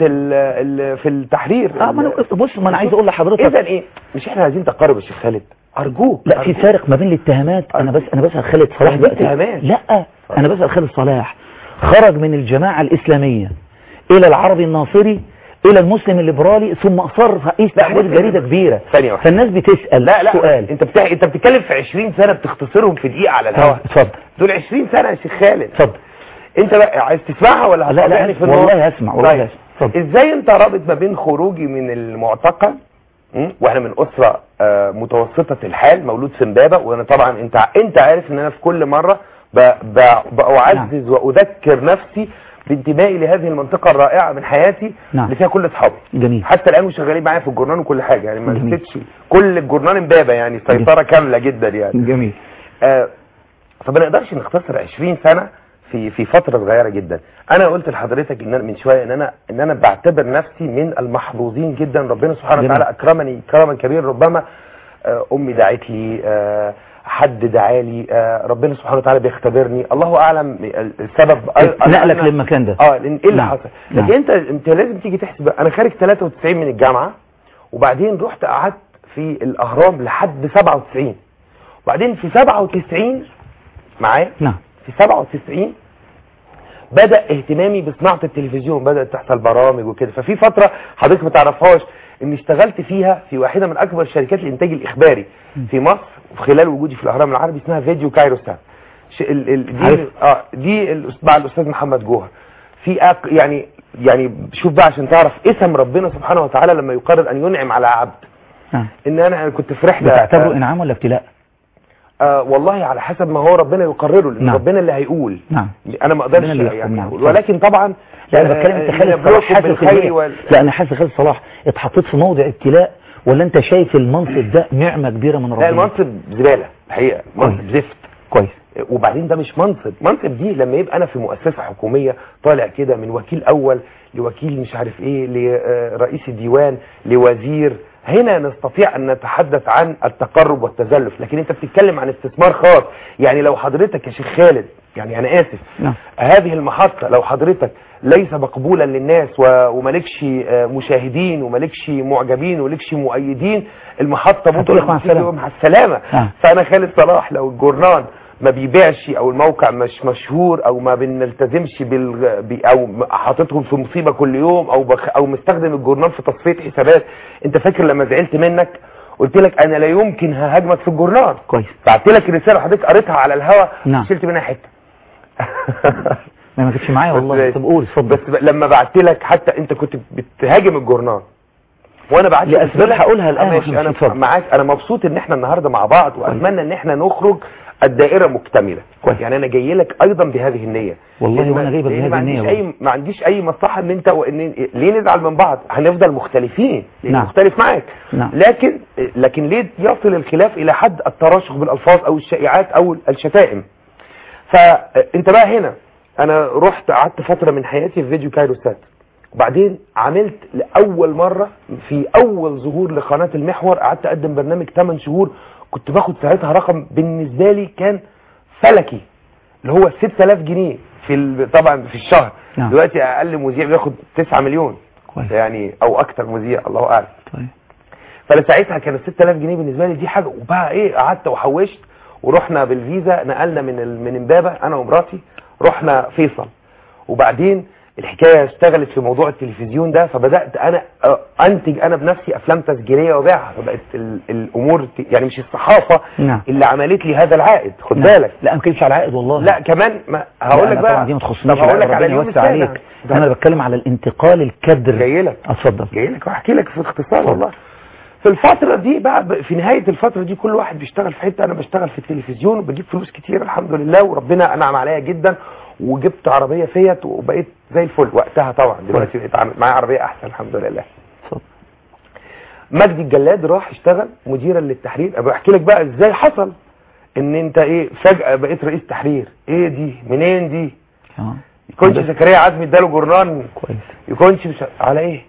[SPEAKER 5] ال في التحرير
[SPEAKER 1] اه ما انا بص ما انا عايز اقول لحضرتك
[SPEAKER 5] اذا ايه مش احنا عايزين تقارب يا شيخ خالد ارجوك
[SPEAKER 1] لا في
[SPEAKER 5] أرجوك.
[SPEAKER 1] فارق ما بين الاتهامات انا بس انا بسال خالد صلاح
[SPEAKER 5] يعني
[SPEAKER 1] دلوقتي.
[SPEAKER 5] اتهامات.
[SPEAKER 1] لا انا بسال خالد صلاح خرج من الجماعه الاسلاميه الى العربي الناصري الى المسلم الليبرالي ثم صار رئيس
[SPEAKER 5] لا،
[SPEAKER 1] تحرير
[SPEAKER 5] ممكن-
[SPEAKER 1] جريده كبيره
[SPEAKER 5] ثانية واحدة.
[SPEAKER 1] فالناس بتسال
[SPEAKER 5] لا لا
[SPEAKER 1] سؤال
[SPEAKER 5] انت بتاع... انت بتتكلم في 20 سنه بتختصرهم في دقيقه على الهواء
[SPEAKER 1] اتفضل
[SPEAKER 5] دول 20 سنه يا شيخ خالد
[SPEAKER 1] اتفضل
[SPEAKER 5] انت بقى عايز تسمعها ولا
[SPEAKER 1] لا لا
[SPEAKER 5] هتقاطعني في النص؟
[SPEAKER 1] والله هسمع والله
[SPEAKER 5] طيب.
[SPEAKER 1] هسمع اتفضل.
[SPEAKER 5] ازاي انت رابط ما بين خروجي من المعتقل م? واحنا من اسره آه، متوسطه الحال مولود في امبابه وانا طبعا انت انت عارف ان انا في كل مره ب- ب- باعزز واذكر نفسي بانتمائي لهذه المنطقه الرائعه من حياتي
[SPEAKER 1] نعم.
[SPEAKER 5] اللي فيها كل اصحابي
[SPEAKER 1] جميل
[SPEAKER 5] حتى الان وشغالين معايا في الجورنال وكل حاجه يعني ما
[SPEAKER 1] جميل.
[SPEAKER 5] نسيتش كل الجورنال امبابه يعني سيطره كامله جدا يعني
[SPEAKER 1] جميل
[SPEAKER 5] آه، فما نقدرش نختصر 20 سنه في في فتره صغيره جدا انا قلت لحضرتك ان أنا من شويه ان انا ان انا بعتبر نفسي من المحظوظين جدا ربنا سبحانه
[SPEAKER 1] جميل.
[SPEAKER 5] وتعالى اكرمني كرما كبيرا ربما آه، امي دعت لي آه، حد دعالي آه، ربنا سبحانه وتعالى بيختبرني الله اعلم السبب أنا-
[SPEAKER 1] نقلك
[SPEAKER 5] أنا-
[SPEAKER 1] للمكان ده
[SPEAKER 5] اه لان ايه اللي
[SPEAKER 1] نعم.
[SPEAKER 5] حصل لكن
[SPEAKER 1] نعم.
[SPEAKER 5] انت انت لازم تيجي تحسب انا خارج 93 من الجامعه وبعدين رحت قعدت في الاهرام لحد 97 وبعدين في 97 معايا
[SPEAKER 1] نعم
[SPEAKER 5] في 97 بدأ اهتمامي بصناعة التلفزيون بدأت تحصل برامج وكده ففي فترة حضرتك ما تعرفهاش اني اشتغلت فيها في واحدة من اكبر شركات الانتاج الاخباري في مصر خلال وجودي في الاهرام العربي اسمها فيديو كايرو ستار ش- ال ال دي
[SPEAKER 1] عارف.
[SPEAKER 5] اه دي الأس- مع الاستاذ محمد جوهر في أك يعني يعني شوف بقى عشان تعرف اسم ربنا سبحانه وتعالى لما يقرر ان ينعم على عبد
[SPEAKER 1] نعم
[SPEAKER 5] ان انا أنا كنت في رحله
[SPEAKER 1] بتعتبره
[SPEAKER 5] آه
[SPEAKER 1] انعام ولا ابتلاء
[SPEAKER 5] آه والله على حسب ما هو ربنا يقرره لان
[SPEAKER 1] نعم.
[SPEAKER 5] ربنا اللي هيقول
[SPEAKER 1] نعم
[SPEAKER 5] انا ما اقدرش
[SPEAKER 1] ربنا اللي يحكم،
[SPEAKER 5] يعني
[SPEAKER 1] نعم.
[SPEAKER 5] أقول. ولكن طبعا
[SPEAKER 1] لا انا بتكلم انت خالد صلاح حاسس
[SPEAKER 5] بالخير
[SPEAKER 1] إن-
[SPEAKER 5] وال...
[SPEAKER 1] لا انا حاسس خالد صلاح اتحطيت في موضع ابتلاء ولا انت شايف المنصب ده نعمة كبيرة من
[SPEAKER 5] لا
[SPEAKER 1] ربنا
[SPEAKER 5] المنصب زباله الحقيقه منصب زفت
[SPEAKER 1] كويس
[SPEAKER 5] وبعدين ده مش منصب منصب دي لما يبقى انا في مؤسسه حكوميه طالع كده من وكيل اول لوكيل مش عارف ايه لرئيس الديوان لوزير هنا نستطيع ان نتحدث عن التقرب والتزلف لكن انت بتتكلم عن استثمار خاص يعني لو حضرتك يا شيخ خالد يعني انا اسف
[SPEAKER 1] نعم
[SPEAKER 5] هذه المحطة لو حضرتك ليس مقبولا للناس و- ومالكش آه، مشاهدين ومالكش معجبين ومالكش مؤيدين المحطة
[SPEAKER 1] هتقول لك مع
[SPEAKER 5] تيجي
[SPEAKER 1] السلامة.
[SPEAKER 5] مع السلامة
[SPEAKER 1] نعم.
[SPEAKER 5] فأنا خالد صلاح لو الجورنال ما بيبيعش او الموقع مش مشهور او ما بنلتزمش بال بي- او م- حاططهم في مصيبه كل يوم او بخ او مستخدم الجورنال في تصفيه حسابات انت فاكر لما زعلت منك قلت لك انا لا يمكن ههاجمك في الجورنال
[SPEAKER 1] كويس
[SPEAKER 5] بعت لك الرساله وحضرتك قريتها على الهوا
[SPEAKER 1] نعم.
[SPEAKER 5] شلت منها حته
[SPEAKER 1] ما ما كانتش معايا والله
[SPEAKER 5] بس-
[SPEAKER 1] طب قول اتفضل
[SPEAKER 5] بس ب- لما بعت لك حتى انت كنت بتهاجم الجورنال وانا بعت لك
[SPEAKER 1] لأسباب
[SPEAKER 5] قلت لك-
[SPEAKER 1] هقولها الآن
[SPEAKER 5] آه ماشي
[SPEAKER 1] واحنا
[SPEAKER 5] انا
[SPEAKER 1] اتفضل.
[SPEAKER 5] معاك انا مبسوط ان احنا النهارده مع بعض واتمنى ان احنا نخرج الدائره مكتمله
[SPEAKER 1] كويس.
[SPEAKER 5] يعني انا جاي لك ايضا بهذه النيه
[SPEAKER 1] والله
[SPEAKER 5] لأن ما-
[SPEAKER 1] وأنا جايبك
[SPEAKER 5] لأن
[SPEAKER 1] بهذه
[SPEAKER 5] ما
[SPEAKER 1] النية
[SPEAKER 5] عنديش اي ما عنديش اي مصلحه ان انت وان ليه نزعل من بعض هنفضل مختلفين لان
[SPEAKER 1] نعم.
[SPEAKER 5] مختلف معاك
[SPEAKER 1] نعم.
[SPEAKER 5] لكن لكن ليه يصل الخلاف الى حد التراشق بالالفاظ او الشائعات او الشتائم فانت بقى هنا انا رحت قعدت فتره من حياتي في فيديو كايروستات وبعدين عملت لاول مره في اول ظهور لقناه المحور قعدت اقدم برنامج 8 شهور كنت باخد ساعتها رقم بالنسبه لي كان فلكي اللي هو 6000 جنيه في ال- طبعا في الشهر
[SPEAKER 1] نعم.
[SPEAKER 5] دلوقتي اقل مذيع بياخد 9 مليون
[SPEAKER 1] كويس
[SPEAKER 5] يعني او اكتر مذيع الله اعلم
[SPEAKER 1] طيب
[SPEAKER 5] فانا ساعتها كانت 6000 جنيه بالنسبه لي دي حاجه وبقى ايه قعدت وحوشت ورحنا بالفيزا نقلنا من ال- من امبابه انا ومراتي رحنا فيصل وبعدين الحكايه اشتغلت في موضوع التلفزيون ده فبدات انا أ- انتج انا بنفسي افلام تسجيليه وابيعها فبقت ال- الامور ت- يعني مش الصحافه
[SPEAKER 1] نعم
[SPEAKER 5] اللي عملت لي هذا العائد خد
[SPEAKER 1] نعم.
[SPEAKER 5] بالك
[SPEAKER 1] لا ما كانش على عائد والله
[SPEAKER 5] لا كمان ما
[SPEAKER 1] لا،
[SPEAKER 5] هقول لك
[SPEAKER 1] أنا
[SPEAKER 5] بقى
[SPEAKER 1] طبعا دي ما تخصنيش
[SPEAKER 5] طب هقول لك
[SPEAKER 1] ربنا
[SPEAKER 5] على اليوم
[SPEAKER 1] يوسع
[SPEAKER 5] السابع.
[SPEAKER 1] عليك انا بتكلم على الانتقال الكدر
[SPEAKER 5] جاي لك
[SPEAKER 1] اتفضل
[SPEAKER 5] جاي لك واحكي لك في اختصار والله في الفترة دي بقى ب- في نهاية الفترة دي كل واحد بيشتغل في حتة انا بشتغل في التلفزيون وبجيب فلوس كتير الحمد لله وربنا انعم عليا جدا وجبت عربية فيت وبقيت زي الفل وقتها طبعا دلوقتي بقيت عامل- معايا عربية احسن الحمد لله
[SPEAKER 1] اتفضل
[SPEAKER 5] مجدي الجلاد راح اشتغل مديرا للتحرير ابقى احكي لك بقى ازاي حصل ان انت ايه فجأة بقيت رئيس تحرير ايه دي منين دي
[SPEAKER 1] اه
[SPEAKER 5] يكونش زكريا عزمي اداله جورنال
[SPEAKER 1] كويس
[SPEAKER 5] يكونش مش على ايه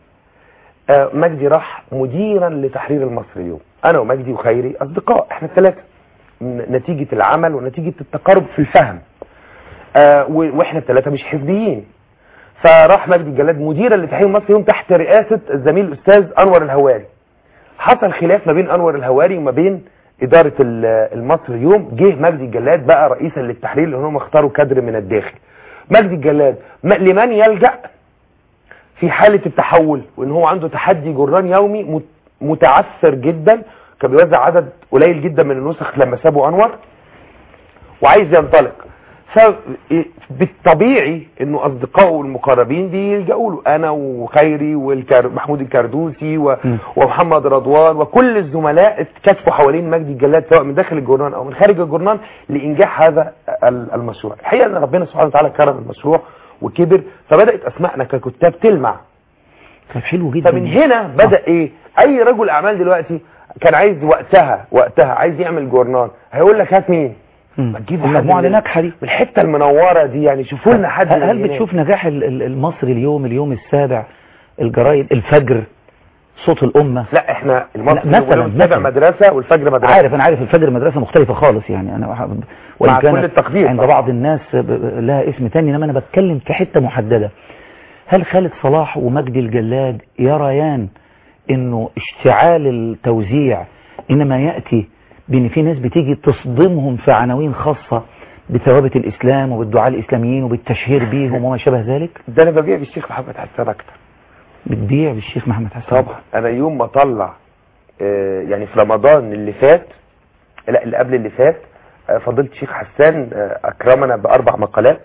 [SPEAKER 5] آه مجدي راح مديرا لتحرير المصري اليوم انا ومجدي وخيري اصدقاء احنا الثلاثه ن- نتيجه العمل ونتيجه التقارب في الفهم آه و- واحنا الثلاثه مش حزبيين فراح مجدي الجلاد مديرا لتحرير المصري اليوم تحت رئاسه الزميل الاستاذ انور الهواري حصل خلاف ما بين انور الهواري وما بين اداره ال- المصري اليوم جه مجدي الجلاد بقى رئيسا للتحرير لان هم اختاروا كادر من الداخل مجدي الجلاد م- لمن يلجأ في حالة التحول وان هو عنده تحدي جران يومي مت- متعثر جدا كان بيوزع عدد قليل جدا من النسخ لما سابوا انور وعايز ينطلق فبالطبيعي انه اصدقائه المقربين بيلجأوا له انا وخيري ومحمود الكردوسي و...
[SPEAKER 1] م.
[SPEAKER 5] ومحمد رضوان وكل الزملاء اتكاتفوا حوالين مجدي الجلاد سواء من داخل الجورنان او من خارج الجورنان لانجاح هذا ال- المشروع الحقيقه ان ربنا سبحانه وتعالى كرم المشروع وكبر فبدات اسمائنا ككتاب تلمع
[SPEAKER 1] طب حلو جدا
[SPEAKER 5] فمن هنا بدا ايه اي رجل اعمال دلوقتي كان عايز وقتها وقتها عايز يعمل جورنان هيقول لك هات مين
[SPEAKER 1] مم.
[SPEAKER 5] ما تجيب
[SPEAKER 1] المجموعة
[SPEAKER 5] حد
[SPEAKER 1] اللي
[SPEAKER 5] من-
[SPEAKER 1] ناجحة دي
[SPEAKER 5] من الحته المنوره دي يعني شوفوا لنا حد
[SPEAKER 1] هل
[SPEAKER 5] من
[SPEAKER 1] هل
[SPEAKER 5] هناك.
[SPEAKER 1] بتشوف نجاح ال- ال- المصري اليوم اليوم السابع الجرايد الفجر صوت الأمة
[SPEAKER 5] لا احنا المصري
[SPEAKER 1] لا، مثلاً-
[SPEAKER 5] واليوم السابع
[SPEAKER 1] مثلاً.
[SPEAKER 5] مدرسه والفجر مدرسه
[SPEAKER 1] عارف انا عارف الفجر مدرسة مختلفة خالص يعني انا وح- وإن
[SPEAKER 5] مع
[SPEAKER 1] كانت
[SPEAKER 5] كل التقدير
[SPEAKER 1] عند
[SPEAKER 5] طبعاً.
[SPEAKER 1] بعض الناس ب- ب- لها اسم تاني انما انا بتكلم في حتة محددة هل خالد صلاح ومجدي الجلاد يريان انه اشتعال التوزيع انما يأتي بان في ناس بتيجي تصدمهم في عناوين خاصة بثوابت الاسلام وبالدعاء الاسلاميين وبالتشهير بيهم وما شابه ذلك
[SPEAKER 5] ده انا ببيع بالشيخ محمد حسان اكتر
[SPEAKER 1] بتبيع بالشيخ محمد حسن
[SPEAKER 5] طبعا انا يوم ما طلع آه، يعني في رمضان اللي فات لا اللي قبل اللي فات آه، فضيله الشيخ حسان آه، اكرمنا باربع مقالات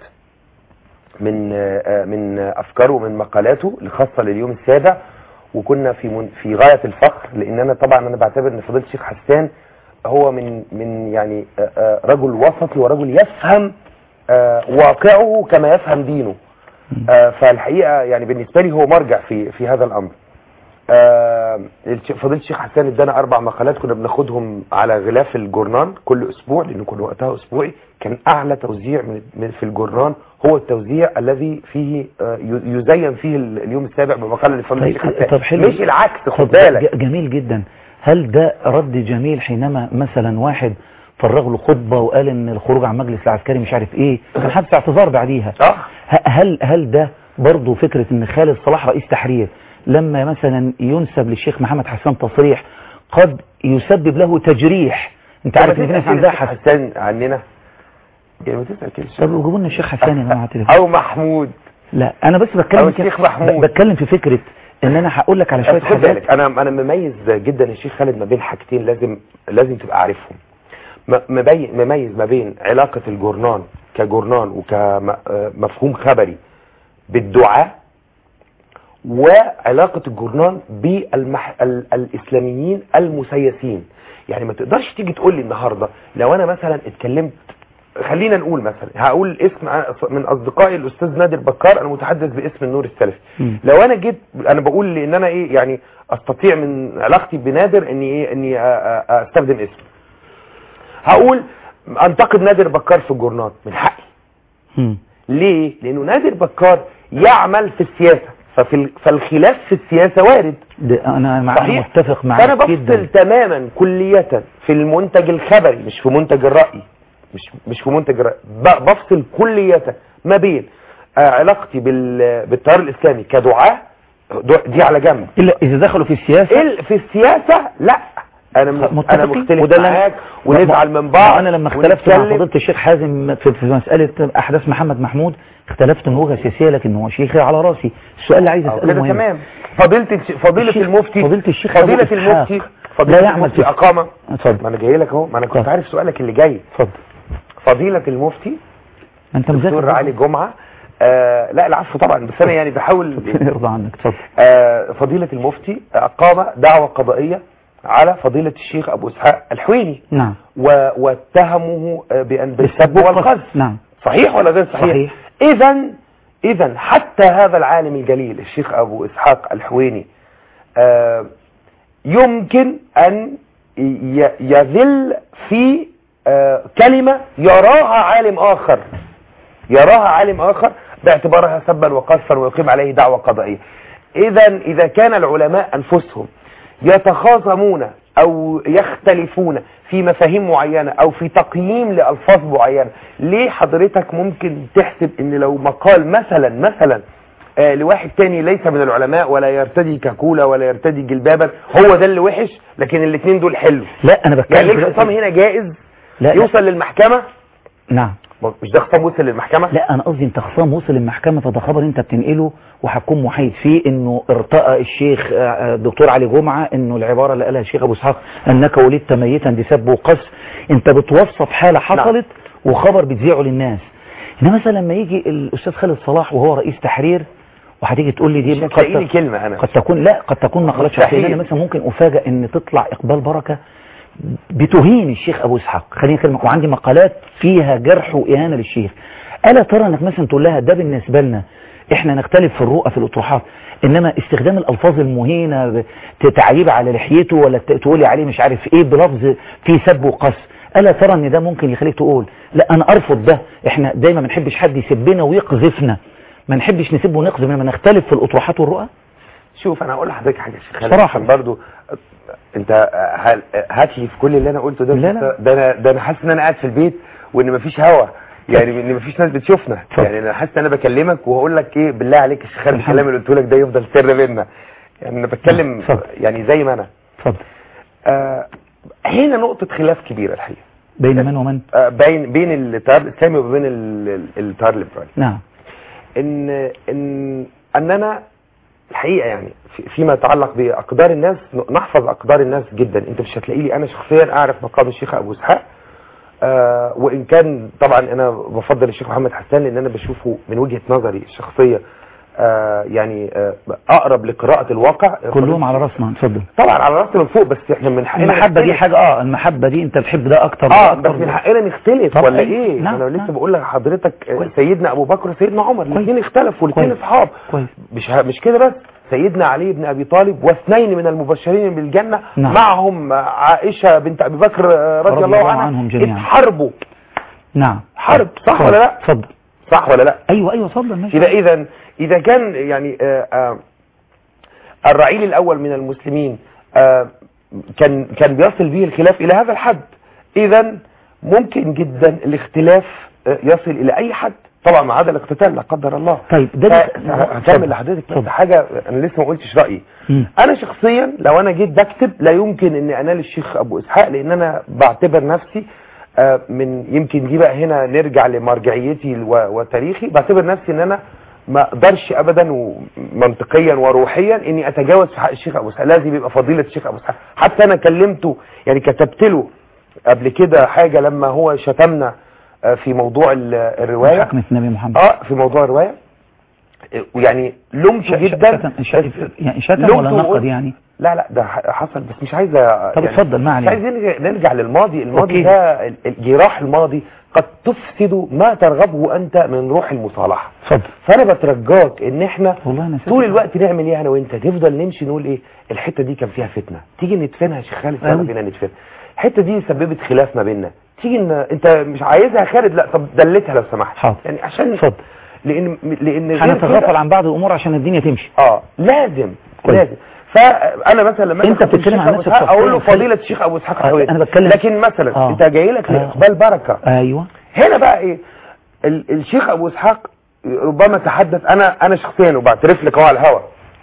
[SPEAKER 5] من آه، آه، من آه، افكاره ومن مقالاته الخاصه لليوم السابع وكنا في من في غايه الفخر لان انا طبعا انا بعتبر ان فضيله الشيخ حسان هو من من يعني آه، آه، رجل وسطي ورجل يفهم آه، واقعه كما يفهم دينه آه، فالحقيقه يعني بالنسبه لي هو مرجع في في هذا الامر آه، الش- فضيله الشيخ حسان ادانا اربع مقالات كنا بناخدهم على غلاف الجورنان كل اسبوع لانه كنا وقتها اسبوعي كان اعلى توزيع من من- في الجورنان هو التوزيع الذي فيه آه، ي- يزين فيه ال- اليوم السابع بمقاله لفضيله
[SPEAKER 1] طيب,
[SPEAKER 5] الشيخ حسان
[SPEAKER 1] طب حلو
[SPEAKER 5] مش العكس خد
[SPEAKER 1] طب
[SPEAKER 5] بالك
[SPEAKER 1] ج- جميل جدا هل ده رد جميل حينما مثلا واحد فرغ له خطبة وقال ان الخروج عن مجلس العسكري مش عارف ايه كان حدث اعتذار بعديها
[SPEAKER 5] اه
[SPEAKER 1] ه- هل هل ده برضه فكرة ان خالد صلاح رئيس تحرير لما مثلا ينسب للشيخ محمد حسان تصريح قد يسبب له تجريح انت عارف ان في ناس عندها
[SPEAKER 5] الشيخ
[SPEAKER 1] حسن
[SPEAKER 5] حسان عننا يعني ما تسال كده
[SPEAKER 1] طب جيبوا لنا الشيخ حسان يا جماعه على التليفون
[SPEAKER 5] او محمود
[SPEAKER 1] لا انا بس
[SPEAKER 5] أو
[SPEAKER 1] بتكلم
[SPEAKER 5] الشيخ
[SPEAKER 1] كده-
[SPEAKER 5] محمود.
[SPEAKER 1] ب- بتكلم في فكرة ان انا هقول لك على شوية
[SPEAKER 5] بس خد
[SPEAKER 1] حاجات
[SPEAKER 5] بالك انا انا مميز جدا يا شيخ خالد ما بين حاجتين لازم لازم تبقى عارفهم م- مبين مميز ما بين علاقة الجورنان كجورنان وكمفهوم خبري بالدعاء وعلاقة الجورنان بالإسلاميين المسيسين يعني ما تقدرش تيجي تقول لي النهاردة لو أنا مثلا اتكلمت خلينا نقول مثلا هقول اسم من أصدقائي الأستاذ نادر بكار أنا متحدث باسم النور السلفي
[SPEAKER 1] مم.
[SPEAKER 5] لو انا جيت انا بقول لان انا ايه يعني استطيع من علاقتي بنادر اني ايه اني أ- أ- استخدم اسم هقول انتقد نادر بكار في الجورنال من حقي
[SPEAKER 1] مم.
[SPEAKER 5] ليه لانه نادر بكار يعمل في السياسه ففي ال- فالخلاف في السياسه وارد
[SPEAKER 1] ده انا مع أنا
[SPEAKER 5] صحيح
[SPEAKER 1] متفق
[SPEAKER 5] فانا
[SPEAKER 1] معاك
[SPEAKER 5] بفصل
[SPEAKER 1] جدا
[SPEAKER 5] تماما كلية في المنتج الخبري مش في منتج الرأي مش مش في منتج الرأي ب- بفصل كلية ما بين آه، علاقتي بال- بالتيار الاسلامي كدعاء دع- دي على جنب
[SPEAKER 1] الا اذا دخلوا في السياسة
[SPEAKER 5] ال- في السياسة لا انا م- انا
[SPEAKER 1] متفقين
[SPEAKER 5] مختلف
[SPEAKER 1] وده اللي-
[SPEAKER 5] معاك
[SPEAKER 1] ما-
[SPEAKER 5] ونزعل
[SPEAKER 1] ما-
[SPEAKER 5] من بعض
[SPEAKER 1] انا لما اختلفت مع
[SPEAKER 5] ونتكلم.
[SPEAKER 1] فضيله الشيخ حازم في, في مساله احداث محمد محمود اختلفت ان وجهه سياسيه لكن هو شيخي على راسي السؤال اللي عايز
[SPEAKER 5] أو
[SPEAKER 1] اساله
[SPEAKER 5] كده
[SPEAKER 1] مهم
[SPEAKER 5] تمام فضيلة الش... فضيلة
[SPEAKER 1] الشيخ-
[SPEAKER 5] المفتي
[SPEAKER 1] فضيلة الشيخ
[SPEAKER 5] فضيلة
[SPEAKER 1] أبو إسحاق
[SPEAKER 5] المفتي فضيلة
[SPEAKER 1] لا يعمل
[SPEAKER 5] المفتي
[SPEAKER 1] في-
[SPEAKER 5] أقامة
[SPEAKER 1] اتفضل
[SPEAKER 5] ما أنا جاي لك أهو ما أنا كنت
[SPEAKER 1] اتفضل.
[SPEAKER 5] عارف سؤالك اللي جاي
[SPEAKER 1] اتفضل
[SPEAKER 5] فضيلة المفتي
[SPEAKER 1] انت
[SPEAKER 5] دكتور
[SPEAKER 1] مذاكر
[SPEAKER 5] علي جمعة آه لا العفو طبعا بس أنا يعني بحاول
[SPEAKER 1] ربنا يرضى عنك اتفضل
[SPEAKER 5] آه فضيلة المفتي أقام دعوة قضائية على فضيلة الشيخ أبو إسحاق الحويني
[SPEAKER 1] نعم
[SPEAKER 5] و... واتهمه آه، بأن بالسب
[SPEAKER 1] بالسب
[SPEAKER 5] والقذف
[SPEAKER 1] نعم
[SPEAKER 5] صحيح ولا غير صحيح
[SPEAKER 1] صحيح.
[SPEAKER 5] اذا اذا حتى هذا العالم الجليل الشيخ ابو اسحاق الحويني آه، يمكن ان ي- يذل في آه، كلمة يراها عالم اخر يراها عالم اخر باعتبارها سبا وقذفا ويقيم عليه دعوة قضائية اذا اذا كان العلماء انفسهم يتخاصمون او يختلفون في مفاهيم معينة او في تقييم لالفاظ معينة ليه حضرتك ممكن تحسب ان لو مقال مثلا مثلا آه لواحد تاني ليس من العلماء ولا يرتدي كاكولا ولا يرتدي جلبابا هو ده اللي وحش لكن الاثنين دول حلو
[SPEAKER 1] لا انا بتكلم
[SPEAKER 5] يعني
[SPEAKER 1] دلوقتي-
[SPEAKER 5] الخصام هنا جائز
[SPEAKER 1] لا لا,
[SPEAKER 5] يوصل للمحكمة
[SPEAKER 1] نعم
[SPEAKER 5] مش ده خصام وصل للمحكمة
[SPEAKER 1] لا انا قصدي انت خصام وصل للمحكمه فده خبر انت بتنقله وهتكون محايد فيه انه ارتقى الشيخ آه، آه، الدكتور علي جمعه انه العباره اللي قالها الشيخ ابو اسحاق انك ولدت ميتا بسب وقذف انت بتوصف حاله حصلت وخبر بتذيعه للناس انما مثلا لما يجي الاستاذ خالد صلاح وهو رئيس تحرير وهتيجي تقول لي
[SPEAKER 5] مش
[SPEAKER 1] دي
[SPEAKER 5] هتلاقي لي
[SPEAKER 1] قد
[SPEAKER 5] كلمه انا
[SPEAKER 1] قد تكون لا قد تكون مقالات
[SPEAKER 5] مستحيل.
[SPEAKER 1] شخصيه انا مثلا ممكن افاجئ ان تطلع اقبال بركه بتهين الشيخ ابو اسحاق خليني اكلمك وعندي مقالات فيها جرح واهانه للشيخ الا ترى انك مثلا تقول لها ده بالنسبه لنا احنا نختلف في الرؤى في الاطروحات انما استخدام الالفاظ المهينه ب- تعيب على لحيته ولا ت- تقولي عليه مش عارف ايه بلفظ فيه سب وقص الا ترى ان ده ممكن يخليك تقول لا انا ارفض ده احنا دايما ما نحبش حد يسبنا ويقذفنا ما نحبش نسب ونقذف انما نختلف في الاطروحات والرؤى
[SPEAKER 5] شوف انا هقول لحضرتك حاجه يا شيخ خالد
[SPEAKER 1] صراحة.
[SPEAKER 5] عشان برضو انت هل- هات لي في كل اللي انا قلته ده
[SPEAKER 1] لا، لا.
[SPEAKER 5] ده انا ده انا حاسس ان انا قاعد في البيت وان مفيش هوا يعني ان مفيش ناس بتشوفنا
[SPEAKER 1] اتفضل.
[SPEAKER 5] يعني انا حاسس ان انا بكلمك وهقول لك ايه بالله عليك يا شيخ خالد
[SPEAKER 1] الحمد.
[SPEAKER 5] الكلام اللي قلته لك ده يفضل سر بينا يعني انا بتكلم
[SPEAKER 1] اتفضل.
[SPEAKER 5] يعني زي ما انا
[SPEAKER 1] اتفضل
[SPEAKER 5] آه هنا نقطه خلاف كبيره الحقيقه
[SPEAKER 1] بين من ومن
[SPEAKER 5] آه بين بين التيار الاسلامي وبين ال- ال- التيار الليبرالي
[SPEAKER 1] نعم
[SPEAKER 5] ان ان اننا الحقيقه يعني في- فيما يتعلق باقدار الناس نحفظ اقدار الناس جدا انت مش هتلاقي لي انا شخصيا اعرف مقام الشيخ ابو اسحاق آه وان كان طبعا انا بفضل الشيخ محمد حسان لان انا بشوفه من وجهه نظري الشخصيه آه يعني آه اقرب لقراءه الواقع
[SPEAKER 1] كلهم على راسنا اتفضل
[SPEAKER 5] طبعا على راسنا من فوق بس احنا من حقنا
[SPEAKER 1] المحبة دي
[SPEAKER 5] نختلف.
[SPEAKER 1] حاجة اه المحبة دي انت بتحب ده اكتر
[SPEAKER 5] اه
[SPEAKER 1] وده
[SPEAKER 5] بس
[SPEAKER 1] أكتر.
[SPEAKER 5] من حقنا نختلف
[SPEAKER 1] طبعا.
[SPEAKER 5] ولا ايه
[SPEAKER 1] نعم،
[SPEAKER 5] انا لسه
[SPEAKER 1] نعم.
[SPEAKER 5] بقول لحضرتك آه،
[SPEAKER 1] كويس.
[SPEAKER 5] سيدنا ابو بكر وسيدنا عمر
[SPEAKER 1] كويس.
[SPEAKER 5] الاثنين اختلفوا والاثنين
[SPEAKER 1] كويس.
[SPEAKER 5] اصحاب
[SPEAKER 1] كويس
[SPEAKER 5] مش ه- مش كده بس سيدنا علي بن ابي طالب واثنين من المبشرين بالجنه
[SPEAKER 1] نعم.
[SPEAKER 5] معهم عائشه بنت ابي بكر آه، رضي,
[SPEAKER 1] رضي
[SPEAKER 5] الله
[SPEAKER 1] الله
[SPEAKER 5] عنها
[SPEAKER 1] عنهم جميعا.
[SPEAKER 5] اتحاربوا
[SPEAKER 1] نعم
[SPEAKER 5] حرب، صح
[SPEAKER 1] اتفضل.
[SPEAKER 5] ولا لا؟
[SPEAKER 1] اتفضل
[SPEAKER 5] صح ولا لا
[SPEAKER 1] ايوه ايوه اتفضل ماشي
[SPEAKER 5] اذا اذا اذا كان يعني آه، آه، الرعيل الاول من المسلمين آه، كان كان بيصل به الخلاف الى هذا الحد اذا ممكن جدا الاختلاف آه، يصل الى اي حد طبعا ما عدا الاقتتال لا قدر الله
[SPEAKER 1] طيب ده
[SPEAKER 5] ف-
[SPEAKER 1] بس-
[SPEAKER 5] هكمل
[SPEAKER 1] اتفضل.
[SPEAKER 5] لحضرتك بس
[SPEAKER 1] اتفضل.
[SPEAKER 5] حاجه انا لسه ما قلتش رايي
[SPEAKER 1] مم.
[SPEAKER 5] انا شخصيا لو انا جيت بكتب لا يمكن ان انال الشيخ ابو اسحاق لان انا بعتبر نفسي آه، من يمكن دي بقى هنا نرجع لمرجعيتي و- وتاريخي بعتبر نفسي ان انا ما اقدرش ابدا ومنطقيا وروحيا اني اتجاوز في حق الشيخ ابو اسحاق لازم يبقى فضيله الشيخ ابو اسحاق حتى انا كلمته يعني كتبت له قبل كده حاجه لما هو شتمنا آه، في موضوع ال- الروايه
[SPEAKER 1] حكمة النبي محمد
[SPEAKER 5] اه في موضوع الروايه آه، ويعني لمته جدا
[SPEAKER 1] شتم- شتم- يعني شتم
[SPEAKER 5] لمته
[SPEAKER 1] ولا نقد
[SPEAKER 5] وقلت-
[SPEAKER 1] يعني
[SPEAKER 5] لا لا ده ح- حصل بس مش عايز أ-
[SPEAKER 1] طب اتفضل، ما
[SPEAKER 5] مش
[SPEAKER 1] علينا.
[SPEAKER 5] عايز نرجع, نرجع للماضي الماضي
[SPEAKER 1] أوكي.
[SPEAKER 5] ده ال- الجراح الماضي قد تفسد ما ترغبه انت من روح المصالحه
[SPEAKER 1] اتفضل
[SPEAKER 5] فانا بترجاك ان احنا
[SPEAKER 1] والله انا
[SPEAKER 5] طول الوقت نعمل ايه انا وانت نفضل نمشي نقول ايه الحته دي كان فيها فتنه تيجي ندفنها يا شيخ خالد يلا
[SPEAKER 1] أوي.
[SPEAKER 5] بينا ندفنها الحته دي سببت خلاف ما بيننا تيجي ان انت مش عايزها يا خالد لا طب دلتها لو سمحت
[SPEAKER 1] حاضر.
[SPEAKER 5] يعني عشان
[SPEAKER 1] اتفضل
[SPEAKER 5] لان لان غير
[SPEAKER 1] هنتغافل
[SPEAKER 5] كده-
[SPEAKER 1] عن بعض الامور عشان الدنيا تمشي
[SPEAKER 5] اه لازم
[SPEAKER 1] كويس.
[SPEAKER 5] لازم فانا مثلا لما
[SPEAKER 1] انت
[SPEAKER 5] أجي أخد
[SPEAKER 1] بتتكلم
[SPEAKER 5] الشيخ
[SPEAKER 1] عن
[SPEAKER 5] أبو
[SPEAKER 1] نفسك
[SPEAKER 5] إسحاق اقول له
[SPEAKER 1] شخصياً.
[SPEAKER 5] فضيله الشيخ ابو اسحاق
[SPEAKER 1] آه،
[SPEAKER 5] حوي
[SPEAKER 1] أنا بتكلم-
[SPEAKER 5] لكن مثلا
[SPEAKER 1] آه.
[SPEAKER 5] انت جاي لك
[SPEAKER 1] آه.
[SPEAKER 5] لاقبال بركه
[SPEAKER 1] ايوه
[SPEAKER 5] هنا بقى ايه ال الشيخ ابو اسحاق ربما تحدث انا انا شخصيا وبعترف لك اهو على الهوا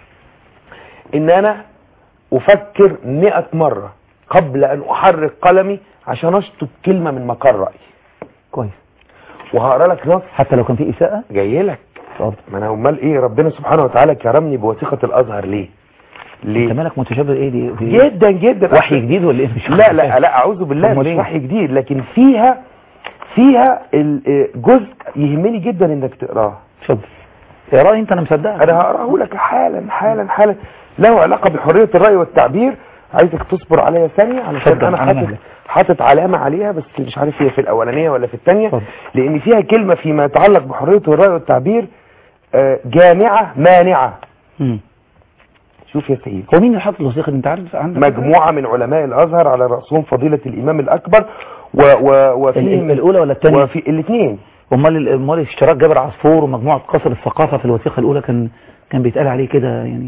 [SPEAKER 5] ان انا افكر 100 مره قبل ان احرك قلمي عشان اشطب كلمه من مقر رايي
[SPEAKER 1] كويس
[SPEAKER 5] وهقرا لك نص
[SPEAKER 1] حتى لو كان في اساءة
[SPEAKER 5] جاي لك
[SPEAKER 1] اتفضل
[SPEAKER 5] ما انا امال ايه ربنا سبحانه وتعالى كرمني بوثيقه الازهر ليه ليه
[SPEAKER 1] انت مالك متشابه ايه دي في
[SPEAKER 5] جدا جدا
[SPEAKER 1] وحي جديد ولا ايه مش
[SPEAKER 5] لا لا لا اعوذ بالله
[SPEAKER 1] أمال
[SPEAKER 5] مش
[SPEAKER 1] إيه؟
[SPEAKER 5] وحي جديد لكن فيها فيها ال- آه، جزء يهمني جدا انك تقراه
[SPEAKER 1] اتفضل يا راي انت انا مصدقك
[SPEAKER 5] انا هقراه لك حالا حالا حالا له علاقه بحريه الراي والتعبير عايزك تصبر عليا ثانيه علشان
[SPEAKER 1] اتفضل،
[SPEAKER 5] انا
[SPEAKER 1] على
[SPEAKER 5] حاطط
[SPEAKER 1] مهلك.
[SPEAKER 5] حاطط علامه عليها بس مش عارف هي في الاولانيه ولا في الثانيه
[SPEAKER 1] اتفضل.
[SPEAKER 5] لان فيها كلمه فيما يتعلق بحريه الراي والتعبير آه، جامعه مانعه
[SPEAKER 1] مم.
[SPEAKER 5] شوف يا سيدي
[SPEAKER 1] هو مين اللي حاط الوثيقه دي انت عارف عندك
[SPEAKER 5] مجموعة من علماء الأزهر على رأسهم فضيلة الإمام الأكبر و و وفيهم
[SPEAKER 1] ال- الاولى ولا الثانيه
[SPEAKER 5] وفي الاثنين
[SPEAKER 1] امال ال- امال اشتراك جابر عصفور ومجموعه قصر الثقافه في الوثيقه الاولى كان كان بيتقال عليه كده يعني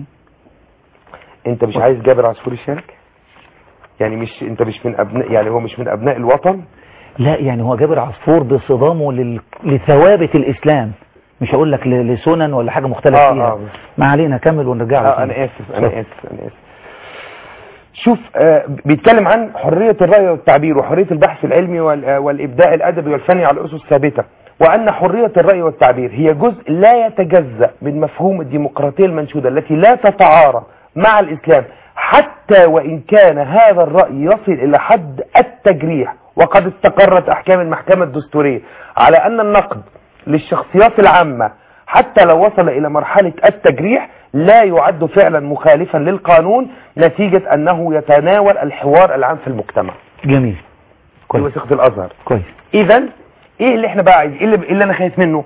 [SPEAKER 5] أنت مش عايز جابر عصفور يشارك؟ يعني مش أنت مش من أبناء يعني هو مش من أبناء الوطن؟
[SPEAKER 1] لا يعني هو جابر عصفور بصدامه لل... لثوابت الاسلام مش هقول لك ل- لسنن ولا حاجه مختلف
[SPEAKER 5] آه،
[SPEAKER 1] فيها
[SPEAKER 5] آه.
[SPEAKER 1] ما علينا كمل ونرجع له
[SPEAKER 5] آه
[SPEAKER 1] تاني.
[SPEAKER 5] أنا آسف أنا
[SPEAKER 1] اتفضل.
[SPEAKER 5] آسف أنا آسف شوف آه بيتكلم عن حرية الرأي والتعبير وحرية البحث العلمي وال- آه، والإبداع الأدبي والفني على أسس ثابتة وأن حرية الرأي والتعبير هي جزء لا يتجزأ من مفهوم الديمقراطية المنشودة التي لا تتعارض مع الإسلام حتى وإن كان هذا الرأي يصل إلى حد التجريح وقد استقرت أحكام المحكمة الدستورية على أن النقد للشخصيات العامة حتى لو وصل إلى مرحلة التجريح لا يعد فعلا مخالفا للقانون نتيجة أنه يتناول الحوار العام في المجتمع
[SPEAKER 1] جميل
[SPEAKER 5] دي
[SPEAKER 1] كويس
[SPEAKER 5] وثيقة الأزهر
[SPEAKER 1] كويس
[SPEAKER 5] اذا ايه اللي احنا بقى عايزين ايه اللي, إيه اللي انا خايف منه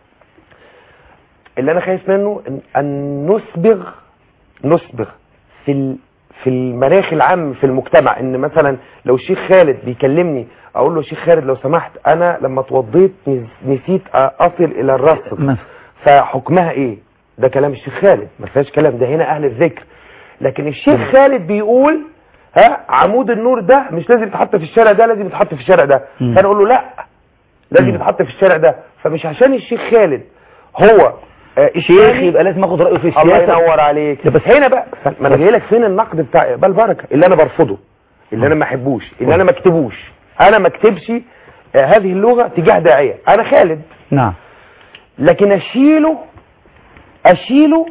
[SPEAKER 5] اللي انا خايف منه ان, أن نسبغ نسبغ في ال في المناخ العام في المجتمع ان مثلا لو الشيخ خالد بيكلمني اقول له شيخ خالد لو سمحت انا لما اتوضيت نس- نسيت اصل الى الرصد
[SPEAKER 1] مثلا
[SPEAKER 5] فحكمها ايه ده كلام الشيخ خالد ما فيهاش كلام ده هنا اهل الذكر لكن الشيخ خالد بيقول ها عمود النور ده مش لازم يتحط في الشارع ده لازم يتحط في الشارع ده
[SPEAKER 1] مم.
[SPEAKER 5] فانا اقول له لا لازم
[SPEAKER 1] مم.
[SPEAKER 5] يتحط في الشارع ده فمش عشان الشيخ خالد هو آه
[SPEAKER 1] شيخ
[SPEAKER 5] الثاني-
[SPEAKER 1] يبقى لازم اخد رايه في
[SPEAKER 5] الله
[SPEAKER 1] السياسه
[SPEAKER 5] ينور عليك
[SPEAKER 1] لا بس-
[SPEAKER 5] هنا بقى ما انا جاي لك فين النقد بتاع اقبال بركه اللي انا برفضه اللي انا ما احبوش اللي انا ما اكتبوش انا ما اكتبش آه، هذه اللغه تجاه داعيه انا خالد
[SPEAKER 1] نعم
[SPEAKER 5] لكن اشيله اشيله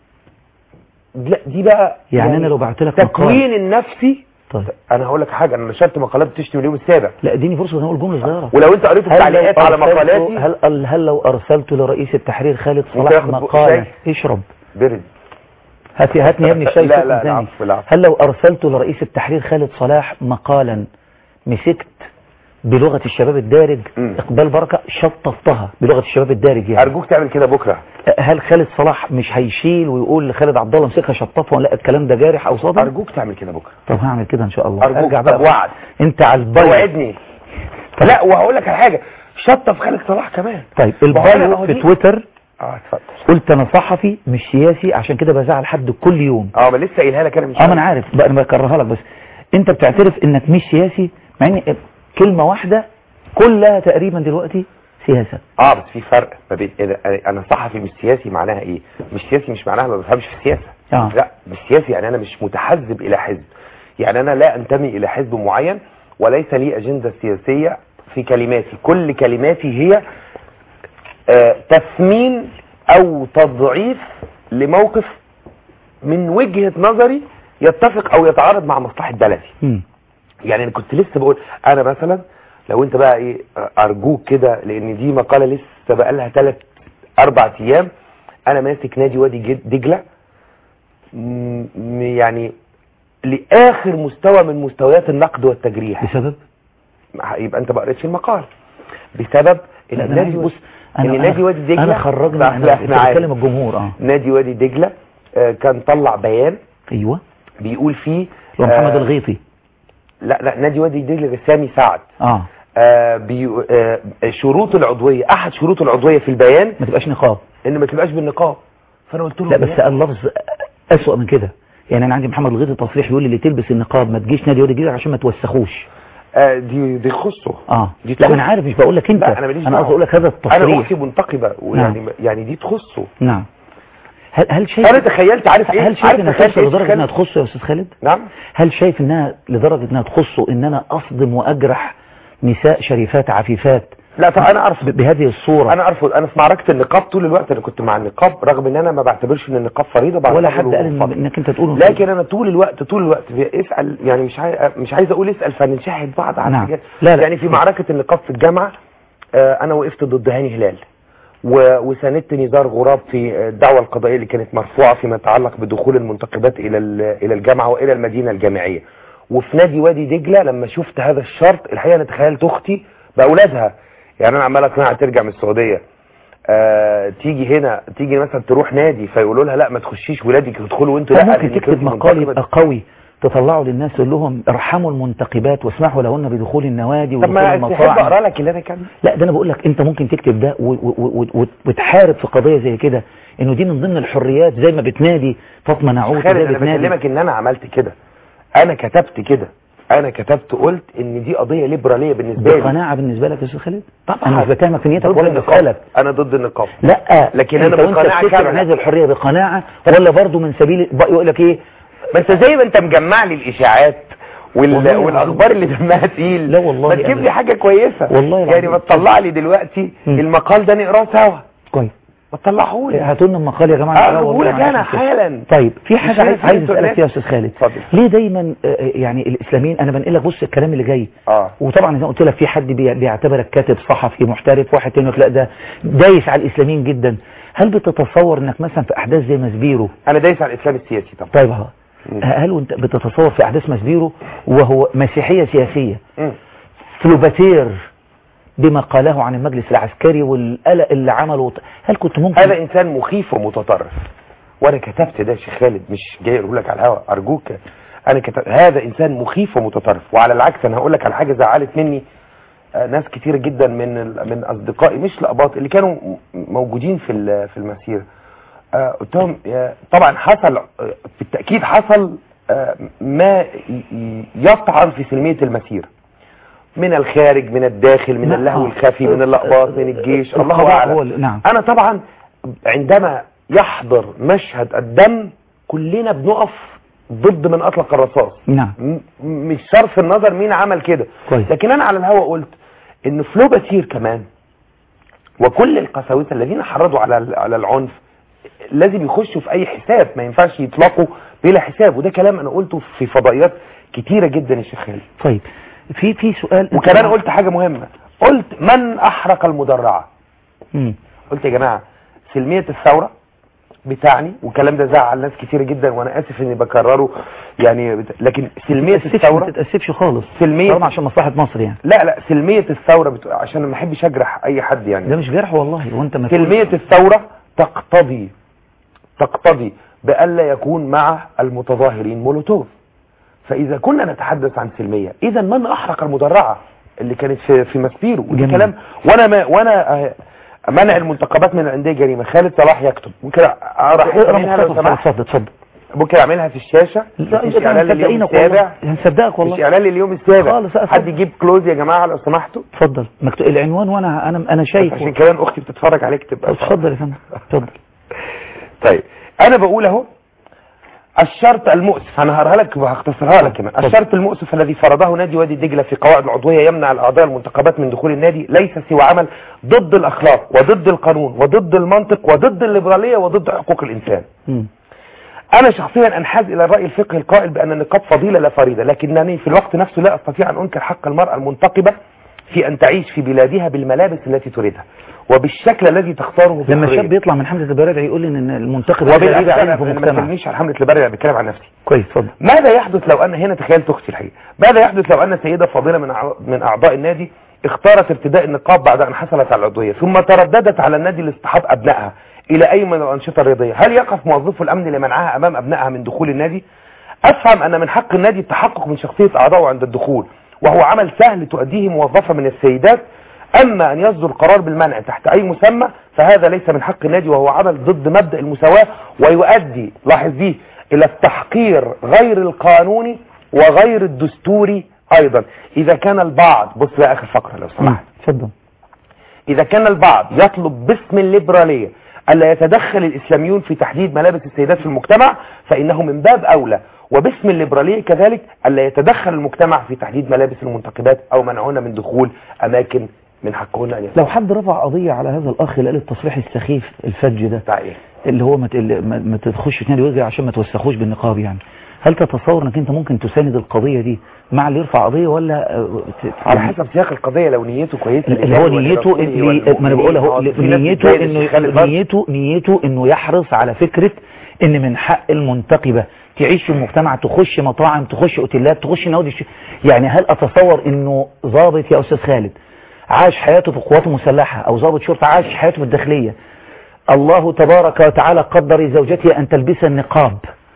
[SPEAKER 5] لا دي بقى
[SPEAKER 1] يعني أنا لو بعت لك
[SPEAKER 5] تكوين النفسي
[SPEAKER 1] طيب
[SPEAKER 5] انا هقول لك حاجه انا نشرت مقالات بتشتم اليوم السابع
[SPEAKER 1] لا اديني فرصه انا اقول جمله صغيره
[SPEAKER 5] ولو انت قريت
[SPEAKER 1] هل
[SPEAKER 5] التعليقات
[SPEAKER 1] لو
[SPEAKER 5] على
[SPEAKER 1] أرسلت-
[SPEAKER 5] مقالاتي
[SPEAKER 1] هل هل, هل لو ارسلت لرئيس التحرير خالد
[SPEAKER 5] ممكن
[SPEAKER 1] صلاح
[SPEAKER 5] آخد بق
[SPEAKER 1] مقالا
[SPEAKER 5] شاي؟
[SPEAKER 1] اشرب
[SPEAKER 5] برد
[SPEAKER 1] هات هاتني يا ابني الشاي
[SPEAKER 5] لا،
[SPEAKER 1] سخن
[SPEAKER 5] لا،
[SPEAKER 1] تاني.
[SPEAKER 5] العفو، العفو.
[SPEAKER 1] هل لو ارسلت لرئيس التحرير خالد صلاح مقالا مسكت بلغه الشباب الدارج
[SPEAKER 5] مم.
[SPEAKER 1] اقبال بركه شطفتها بلغه الشباب الدارج يعني
[SPEAKER 5] ارجوك تعمل كده بكره
[SPEAKER 1] هل خالد صلاح مش هيشيل ويقول لخالد عبد الله امسكها شطفها ولا الكلام ده جارح او صادم
[SPEAKER 5] ارجوك تعمل كده بكره
[SPEAKER 1] طب هعمل كده ان شاء الله
[SPEAKER 5] أرجوك،
[SPEAKER 1] ارجع
[SPEAKER 5] طب
[SPEAKER 1] بقى
[SPEAKER 5] وعد.
[SPEAKER 1] انت على البايو
[SPEAKER 5] وعدني لا وهقول لك على حاجه شطف خالد صلاح كمان
[SPEAKER 1] طيب
[SPEAKER 5] ما هو أنا-
[SPEAKER 1] البايو
[SPEAKER 5] هو
[SPEAKER 1] في
[SPEAKER 5] دي-
[SPEAKER 1] تويتر
[SPEAKER 5] اه اتفضل
[SPEAKER 1] قلت انا صحفي مش سياسي عشان كده بزعل حد كل يوم
[SPEAKER 5] اه ما لسه قايلها لك انا مش
[SPEAKER 1] اه ما انا عارف بقى انا بكررها لك بس انت بتعترف انك مش سياسي مع ان كلمه واحده كلها تقريبا دلوقتي سياسه
[SPEAKER 5] اه بس في فرق ما بين إذا- انا صحفي مش سياسي معناها ايه مش سياسي مش معناها ما بفهمش في السياسه
[SPEAKER 1] آه.
[SPEAKER 5] لا مش سياسي يعني انا مش متحزب الى حزب يعني انا لا انتمي الى حزب معين وليس لي اجنده سياسيه في كلماتي كل كلماتي هي آه تثمين او تضعيف لموقف من وجهه نظري يتفق او يتعارض مع مصلحه بلدي
[SPEAKER 1] مم.
[SPEAKER 5] يعني انا كنت لسه بقول انا مثلا لو انت بقى ايه ارجوك كده لان دي مقاله لسه بقى لها ثلاث اربع ايام انا ماسك نادي وادي جد- دجله م- م- يعني لاخر مستوى من مستويات النقد والتجريح
[SPEAKER 1] بسبب
[SPEAKER 5] يبقى انت ما قريتش المقال بسبب ان
[SPEAKER 1] لا، أنا
[SPEAKER 5] نادي
[SPEAKER 1] عايز- بص
[SPEAKER 5] ان
[SPEAKER 1] انا
[SPEAKER 5] نادي وادي دجله
[SPEAKER 1] انا خرجنا
[SPEAKER 5] لا،
[SPEAKER 1] انا
[SPEAKER 5] لا،
[SPEAKER 1] انت
[SPEAKER 5] احنا عارف.
[SPEAKER 1] بتكلم الجمهور اه
[SPEAKER 5] نادي وادي دجله آه، كان طلع بيان
[SPEAKER 1] ايوه
[SPEAKER 5] بيقول فيه
[SPEAKER 1] لو محمد
[SPEAKER 5] آه،
[SPEAKER 1] الغيطي
[SPEAKER 5] لا لا نادي وادي دجله سامي سعد
[SPEAKER 1] اه
[SPEAKER 5] آه بي آه شروط العضوية احد شروط العضوية في البيان
[SPEAKER 1] ما تبقاش نقاب
[SPEAKER 5] ان ما تبقاش بالنقاب فانا قلت له
[SPEAKER 1] لا بس قال لفظ اسوأ من كده يعني انا عندي محمد الغيطي تصريح يقول لي اللي تلبس النقاب ما تجيش نادي وادي الجزيره عشان ما توسخوش
[SPEAKER 5] آه دي دي خصه
[SPEAKER 1] اه
[SPEAKER 5] دي
[SPEAKER 1] لا ما
[SPEAKER 5] تخص-
[SPEAKER 1] انا عارف مش بقول لك انت
[SPEAKER 5] لا انا ماليش
[SPEAKER 1] انا
[SPEAKER 5] دعوة.
[SPEAKER 1] قصدي اقول لك هذا
[SPEAKER 5] انا
[SPEAKER 1] التصريح
[SPEAKER 5] اختي منتقبة ويعني يعني دي تخصه
[SPEAKER 1] نعم هل هل شايف
[SPEAKER 5] انا تخيلت عارف ايه
[SPEAKER 1] هل شايف
[SPEAKER 5] عارف
[SPEAKER 1] انها
[SPEAKER 5] تخيلت
[SPEAKER 1] توصل
[SPEAKER 5] إيه
[SPEAKER 1] لدرجه
[SPEAKER 5] تخيلت؟
[SPEAKER 1] انها تخصه يا استاذ خالد
[SPEAKER 5] نعم
[SPEAKER 1] هل شايف انها لدرجه انها تخصه ان انا اصدم واجرح نساء شريفات عفيفات
[SPEAKER 5] لا طب انا
[SPEAKER 1] ب-
[SPEAKER 5] ارفض
[SPEAKER 1] بهذه الصوره
[SPEAKER 5] انا ارفض انا في معركة النقاب طول الوقت انا كنت مع النقاب رغم ان انا ما بعتبرش ان النقاب فريضة بعتبره
[SPEAKER 1] ولا حد قال إن-
[SPEAKER 5] فضل.
[SPEAKER 1] انك انت تقول
[SPEAKER 5] لكن انا طول الوقت طول الوقت اسال يعني مش عايز مش عايز اقول اسال فنشاهد بعض على
[SPEAKER 1] نعم.
[SPEAKER 5] حاجات
[SPEAKER 1] لا، لا.
[SPEAKER 5] يعني في معركه النقاب في الجامعه آه، انا وقفت ضد هاني هلال و- وساندت نزار غراب في الدعوه القضائيه اللي كانت مرفوعه فيما يتعلق بدخول المنتقبات الى ال- الى الجامعه والى المدينه الجامعيه وفي نادي وادي دجله لما شفت هذا الشرط الحقيقه انا تخيلت اختي باولادها يعني انا عمال اقنعها ترجع من السعوديه آه تيجي هنا تيجي مثلا تروح نادي فيقولوا لها لا ما تخشيش ولادك يدخلوا وانتوا
[SPEAKER 1] طب
[SPEAKER 5] لا
[SPEAKER 1] ممكن
[SPEAKER 5] لأنك
[SPEAKER 1] تكتب
[SPEAKER 5] أنت
[SPEAKER 1] مقال
[SPEAKER 5] منتقبة.
[SPEAKER 1] يبقى قوي تطلعوا للناس تقول لهم ارحموا المنتقبات واسمحوا لهن بدخول النوادي
[SPEAKER 5] طب
[SPEAKER 1] ودخول
[SPEAKER 5] ما تحب
[SPEAKER 1] المطاعم
[SPEAKER 5] اقرا لك اللي انا كان
[SPEAKER 1] لا ده انا بقول لك انت ممكن تكتب ده و- و- و- و- وتحارب في قضيه زي كده انه دي من ضمن الحريات زي ما بتنادي فاطمه نعوت
[SPEAKER 5] خالد
[SPEAKER 1] زي
[SPEAKER 5] انا
[SPEAKER 1] بتنادي
[SPEAKER 5] بكلمك ان انا عملت كده انا كتبت كده انا كتبت قلت ان دي قضيه ليبراليه بالنسبه لي
[SPEAKER 1] بقناعه بالنسبه لك يا استاذ خالد
[SPEAKER 5] طبعا.
[SPEAKER 1] انا مش بتهمك في نيتك
[SPEAKER 5] ضد
[SPEAKER 1] ولا
[SPEAKER 5] النقاب
[SPEAKER 1] بسالك
[SPEAKER 5] انا ضد النقاب
[SPEAKER 1] لا
[SPEAKER 5] لكن
[SPEAKER 1] انت
[SPEAKER 5] أنا
[SPEAKER 1] وانت
[SPEAKER 5] بقناعة
[SPEAKER 1] بتكتب
[SPEAKER 5] كاملة.
[SPEAKER 1] عن هذه الحريه بقناعه ولا برضه من سبيل بقى يقول لك ايه
[SPEAKER 5] بس زي ما انت مجمع لي الاشاعات وال...
[SPEAKER 1] والله
[SPEAKER 5] والاخبار اللي دمها تقيل
[SPEAKER 1] لا والله
[SPEAKER 5] ما تجيب
[SPEAKER 1] أنا-
[SPEAKER 5] لي حاجه كويسه
[SPEAKER 1] والله
[SPEAKER 5] يعني
[SPEAKER 1] العظيم.
[SPEAKER 5] ما تطلع لي دلوقتي
[SPEAKER 1] مم.
[SPEAKER 5] المقال ده نقراه سوا
[SPEAKER 1] كويس
[SPEAKER 5] ما تطلعهولي
[SPEAKER 1] هاتوا لنا المقال يا جماعه
[SPEAKER 5] اه
[SPEAKER 1] والله
[SPEAKER 5] بقول لك
[SPEAKER 1] ما
[SPEAKER 5] انا
[SPEAKER 1] عارف كده.
[SPEAKER 5] حالا
[SPEAKER 1] طيب في
[SPEAKER 5] مش
[SPEAKER 1] حاجه عايز
[SPEAKER 5] عارف
[SPEAKER 1] عايز
[SPEAKER 5] انتوا
[SPEAKER 1] اسالك
[SPEAKER 5] الناس-
[SPEAKER 1] فيها يا استاذ خالد
[SPEAKER 5] اتفضل.
[SPEAKER 1] ليه دايما آه، يعني الاسلاميين انا بنقل لك بص الكلام اللي جاي
[SPEAKER 5] اه
[SPEAKER 1] وطبعا زي ما قلت لك في حد بي- بيعتبرك كاتب صحفي محترف واحد تاني يقول لك لا ده دايس على الاسلاميين جدا هل بتتصور انك مثلا في احداث زي مسبيرو
[SPEAKER 5] انا دايس على الاسلام السياسي طبعا
[SPEAKER 1] طيب ها
[SPEAKER 5] مم.
[SPEAKER 1] هل انت بتتصور في احداث مسبيرو وهو مسيحيه سياسيه
[SPEAKER 5] مم.
[SPEAKER 1] فلوباتير بما قاله عن المجلس العسكري والقلق اللي عمله هل كنت ممكن
[SPEAKER 5] هذا انسان مخيف ومتطرف وانا كتبت ده يا شيخ خالد مش جاي اقول لك على الهواء ارجوك انا كتبت هذا انسان مخيف ومتطرف وعلى العكس انا هقول لك على حاجه زعلت مني آه، ناس كتير جدا من ال- من اصدقائي مش لقباط اللي كانوا م- موجودين في ال- في المسيره آه، قلت لهم يا- طبعا حصل آه، بالتاكيد حصل آه، ما ي- ي- يطعن في سلميه المسيره من الخارج من الداخل من
[SPEAKER 1] نعم.
[SPEAKER 5] اللهو الخفي من اللقباط من الجيش الله
[SPEAKER 1] القضاء
[SPEAKER 5] اعلم
[SPEAKER 1] هو ال- نعم.
[SPEAKER 5] انا طبعا عندما يحضر مشهد الدم كلنا بنقف ضد من اطلق الرصاص
[SPEAKER 1] نعم
[SPEAKER 5] م- مش صرف النظر مين عمل كده
[SPEAKER 1] كويس.
[SPEAKER 5] لكن انا على الهوا قلت ان فلوباتير كمان وكل القساوسه الذين حرضوا على ال- على العنف لازم يخشوا في اي حساب ما ينفعش يطلقوا بلا حساب وده كلام انا قلته في فضائيات كتيره جدا يا شيخ خالد
[SPEAKER 1] طيب في في سؤال
[SPEAKER 5] وكمان قلت حاجه مهمه قلت من احرق المدرعه
[SPEAKER 1] مم.
[SPEAKER 5] قلت يا جماعه سلميه الثوره بتاعني والكلام ده زعل ناس كتير جدا وانا اسف اني بكرره يعني بت... لكن سلميه
[SPEAKER 1] ما تتأسفش- ما
[SPEAKER 5] الثوره
[SPEAKER 1] تتأسفش خالص
[SPEAKER 5] سلمية-
[SPEAKER 1] طبعا عشان مصلحة مصر يعني
[SPEAKER 5] لا لا سلميه الثوره بت... عشان ما احبش اجرح اي حد يعني
[SPEAKER 1] ده مش جرح والله وانت ما تقول-
[SPEAKER 5] سلمية الثورة تقتضي تقتضي بألا يكون مع المتظاهرين مولوتوف فإذا كنا نتحدث عن سلمية إذا من أحرق المدرعة اللي كانت في في مسبيرو وده
[SPEAKER 1] جميل.
[SPEAKER 5] كلام وأنا ما وأنا آه، منع المنتخبات من الأندية جريمة خالد صلاح يكتب ممكن أقرأ حتة
[SPEAKER 1] اقرا
[SPEAKER 5] منها لو
[SPEAKER 1] مختصر
[SPEAKER 5] سمحت
[SPEAKER 1] اتفضل اتفضل
[SPEAKER 5] ممكن أعملها في الشاشة
[SPEAKER 1] لا
[SPEAKER 5] مش
[SPEAKER 1] انت
[SPEAKER 5] إعلان لليوم
[SPEAKER 1] هنصدقينك والله
[SPEAKER 5] السابع
[SPEAKER 1] هنصدقك
[SPEAKER 5] مش
[SPEAKER 1] والله
[SPEAKER 5] إعلان لليوم السابع
[SPEAKER 1] خالص، أصلاً.
[SPEAKER 5] حد يجيب كلوز يا جماعة لو سمحتوا
[SPEAKER 1] اتفضل مكتوب العنوان وانا انا انا
[SPEAKER 5] بس
[SPEAKER 1] شايف
[SPEAKER 5] عشان كمان أختي بتتفرج عليك تبقى
[SPEAKER 1] اتفضل يا فندم اتفضل
[SPEAKER 5] طيب انا بقول اهو الشرط المؤسف انا هقراها لك وهختصرها لك كمان الشرط المؤسف الذي فرضه نادي وادي دجله في قواعد العضويه يمنع الاعضاء المنتخبات من دخول النادي ليس سوى عمل ضد الاخلاق وضد القانون وضد المنطق وضد الليبراليه وضد حقوق الانسان
[SPEAKER 1] مم.
[SPEAKER 5] انا شخصيا انحاز الى الراي الفقهي القائل بان النقاب فضيله لا فريضه لكنني في الوقت نفسه لا استطيع ان انكر حق المراه المنتقبه في ان تعيش في بلادها بالملابس التي تريدها وبالشكل الذي تختاره
[SPEAKER 1] لما
[SPEAKER 5] بحرية.
[SPEAKER 1] الشاب يطلع من حملة البرادعي يقول لي ان المنتخب هذا غريب
[SPEAKER 5] وبالأخير
[SPEAKER 1] علينا
[SPEAKER 5] أنا
[SPEAKER 1] في
[SPEAKER 5] ما
[SPEAKER 1] المجتمع
[SPEAKER 5] تكلمنيش عن حملة البرع أنا بتكلم عن نفسي
[SPEAKER 1] كويس اتفضل
[SPEAKER 5] ماذا يحدث لو أن هنا تخيلت أختي الحقيقة ماذا يحدث لو أن سيدة فاضلة من أع- من أعضاء النادي اختارت ارتداء النقاب بعد أن حصلت على العضوية ثم ترددت على النادي لاصطحاب أبنائها إلى أي من الأنشطة الرياضية هل يقف موظفو الأمن لمنعها أمام أبنائها من دخول النادي أفهم أن من حق النادي التحقق من شخصية أعضائه عند الدخول وهو عمل سهل تؤديه موظفة من السيدات أما أن يصدر قرار بالمنع تحت أي مسمى فهذا ليس من حق النادي وهو عمل ضد مبدأ المساواة ويؤدي لاحظ دي إلى التحقير غير القانوني وغير الدستوري أيضا إذا كان البعض بص بقى آخر فقرة لو
[SPEAKER 1] مم.
[SPEAKER 5] سمحت
[SPEAKER 1] اتفضل
[SPEAKER 5] إذا كان البعض يطلب باسم الليبرالية ألا يتدخل الإسلاميون في تحديد ملابس السيدات في المجتمع فإنه من باب أولى وباسم الليبرالية كذلك ألا يتدخل المجتمع في تحديد ملابس المنتخبات أو منعهن من دخول أماكن من حقهن أن
[SPEAKER 1] لو
[SPEAKER 5] يدخلوا
[SPEAKER 1] حد رفع قضية على هذا الأخ اللي قال التصريح السخيف الفج ده
[SPEAKER 5] بتاع إيه؟
[SPEAKER 1] اللي هو ما ت- اللي ما ما تخش في نادي ويرجع عشان ما توسخوش بالنقاب يعني هل تتصور انك انت ممكن تساند القضية دي مع اللي يرفع قضية ولا آه، ت-
[SPEAKER 5] على
[SPEAKER 1] يعني
[SPEAKER 5] حسب سياق القضية لو نيته كويسة
[SPEAKER 1] اللي هو نيته اللي ما انا بقول اهو نيته انه نيته نيته انه يحرص على فكرة ان من حق المنتقبة تعيش في المجتمع تخش مطاعم تخش اوتيلات تخش نوادي الش- يعني هل اتصور انه ضابط يا استاذ خالد عاش حياته في القوات المسلحة او ضابط شرطة عاش حياته في الداخلية الله تبارك وتعالى قدر لزوجته ان تلبس النقاب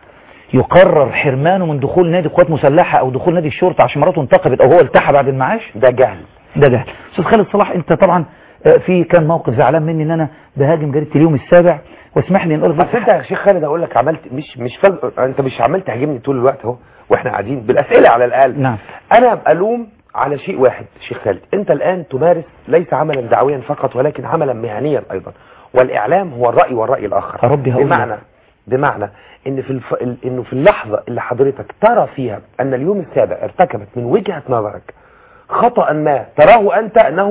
[SPEAKER 1] يقرر حرمانه من دخول نادي قوات مسلحة او دخول نادي الشرطة عشان مراته انتقبت او هو التحى بعد المعاش
[SPEAKER 5] ده جهل
[SPEAKER 1] ده جهل استاذ خالد صلاح انت طبعا آه، في كان موقف زعلان مني ان انا بهاجم جريده اليوم السابع واسمح لي ان اقول لك
[SPEAKER 5] بس انت يا شيخ خالد اقول لك عملت مش مش فج... انت مش عمال تهاجمني طول الوقت اهو واحنا قاعدين بالاسئله على الاقل
[SPEAKER 1] نعم
[SPEAKER 5] انا الوم على شيء واحد شيخ خالد انت الان تمارس ليس عملا دعويا فقط ولكن عملا مهنيا ايضا والاعلام هو الراي والراي الاخر
[SPEAKER 1] يا ربي هقول
[SPEAKER 5] بمعنى بمعنى ان في الف... ال- انه في اللحظه اللي حضرتك ترى فيها ان اليوم السابع ارتكبت من وجهه نظرك خطا ما تراه انت انه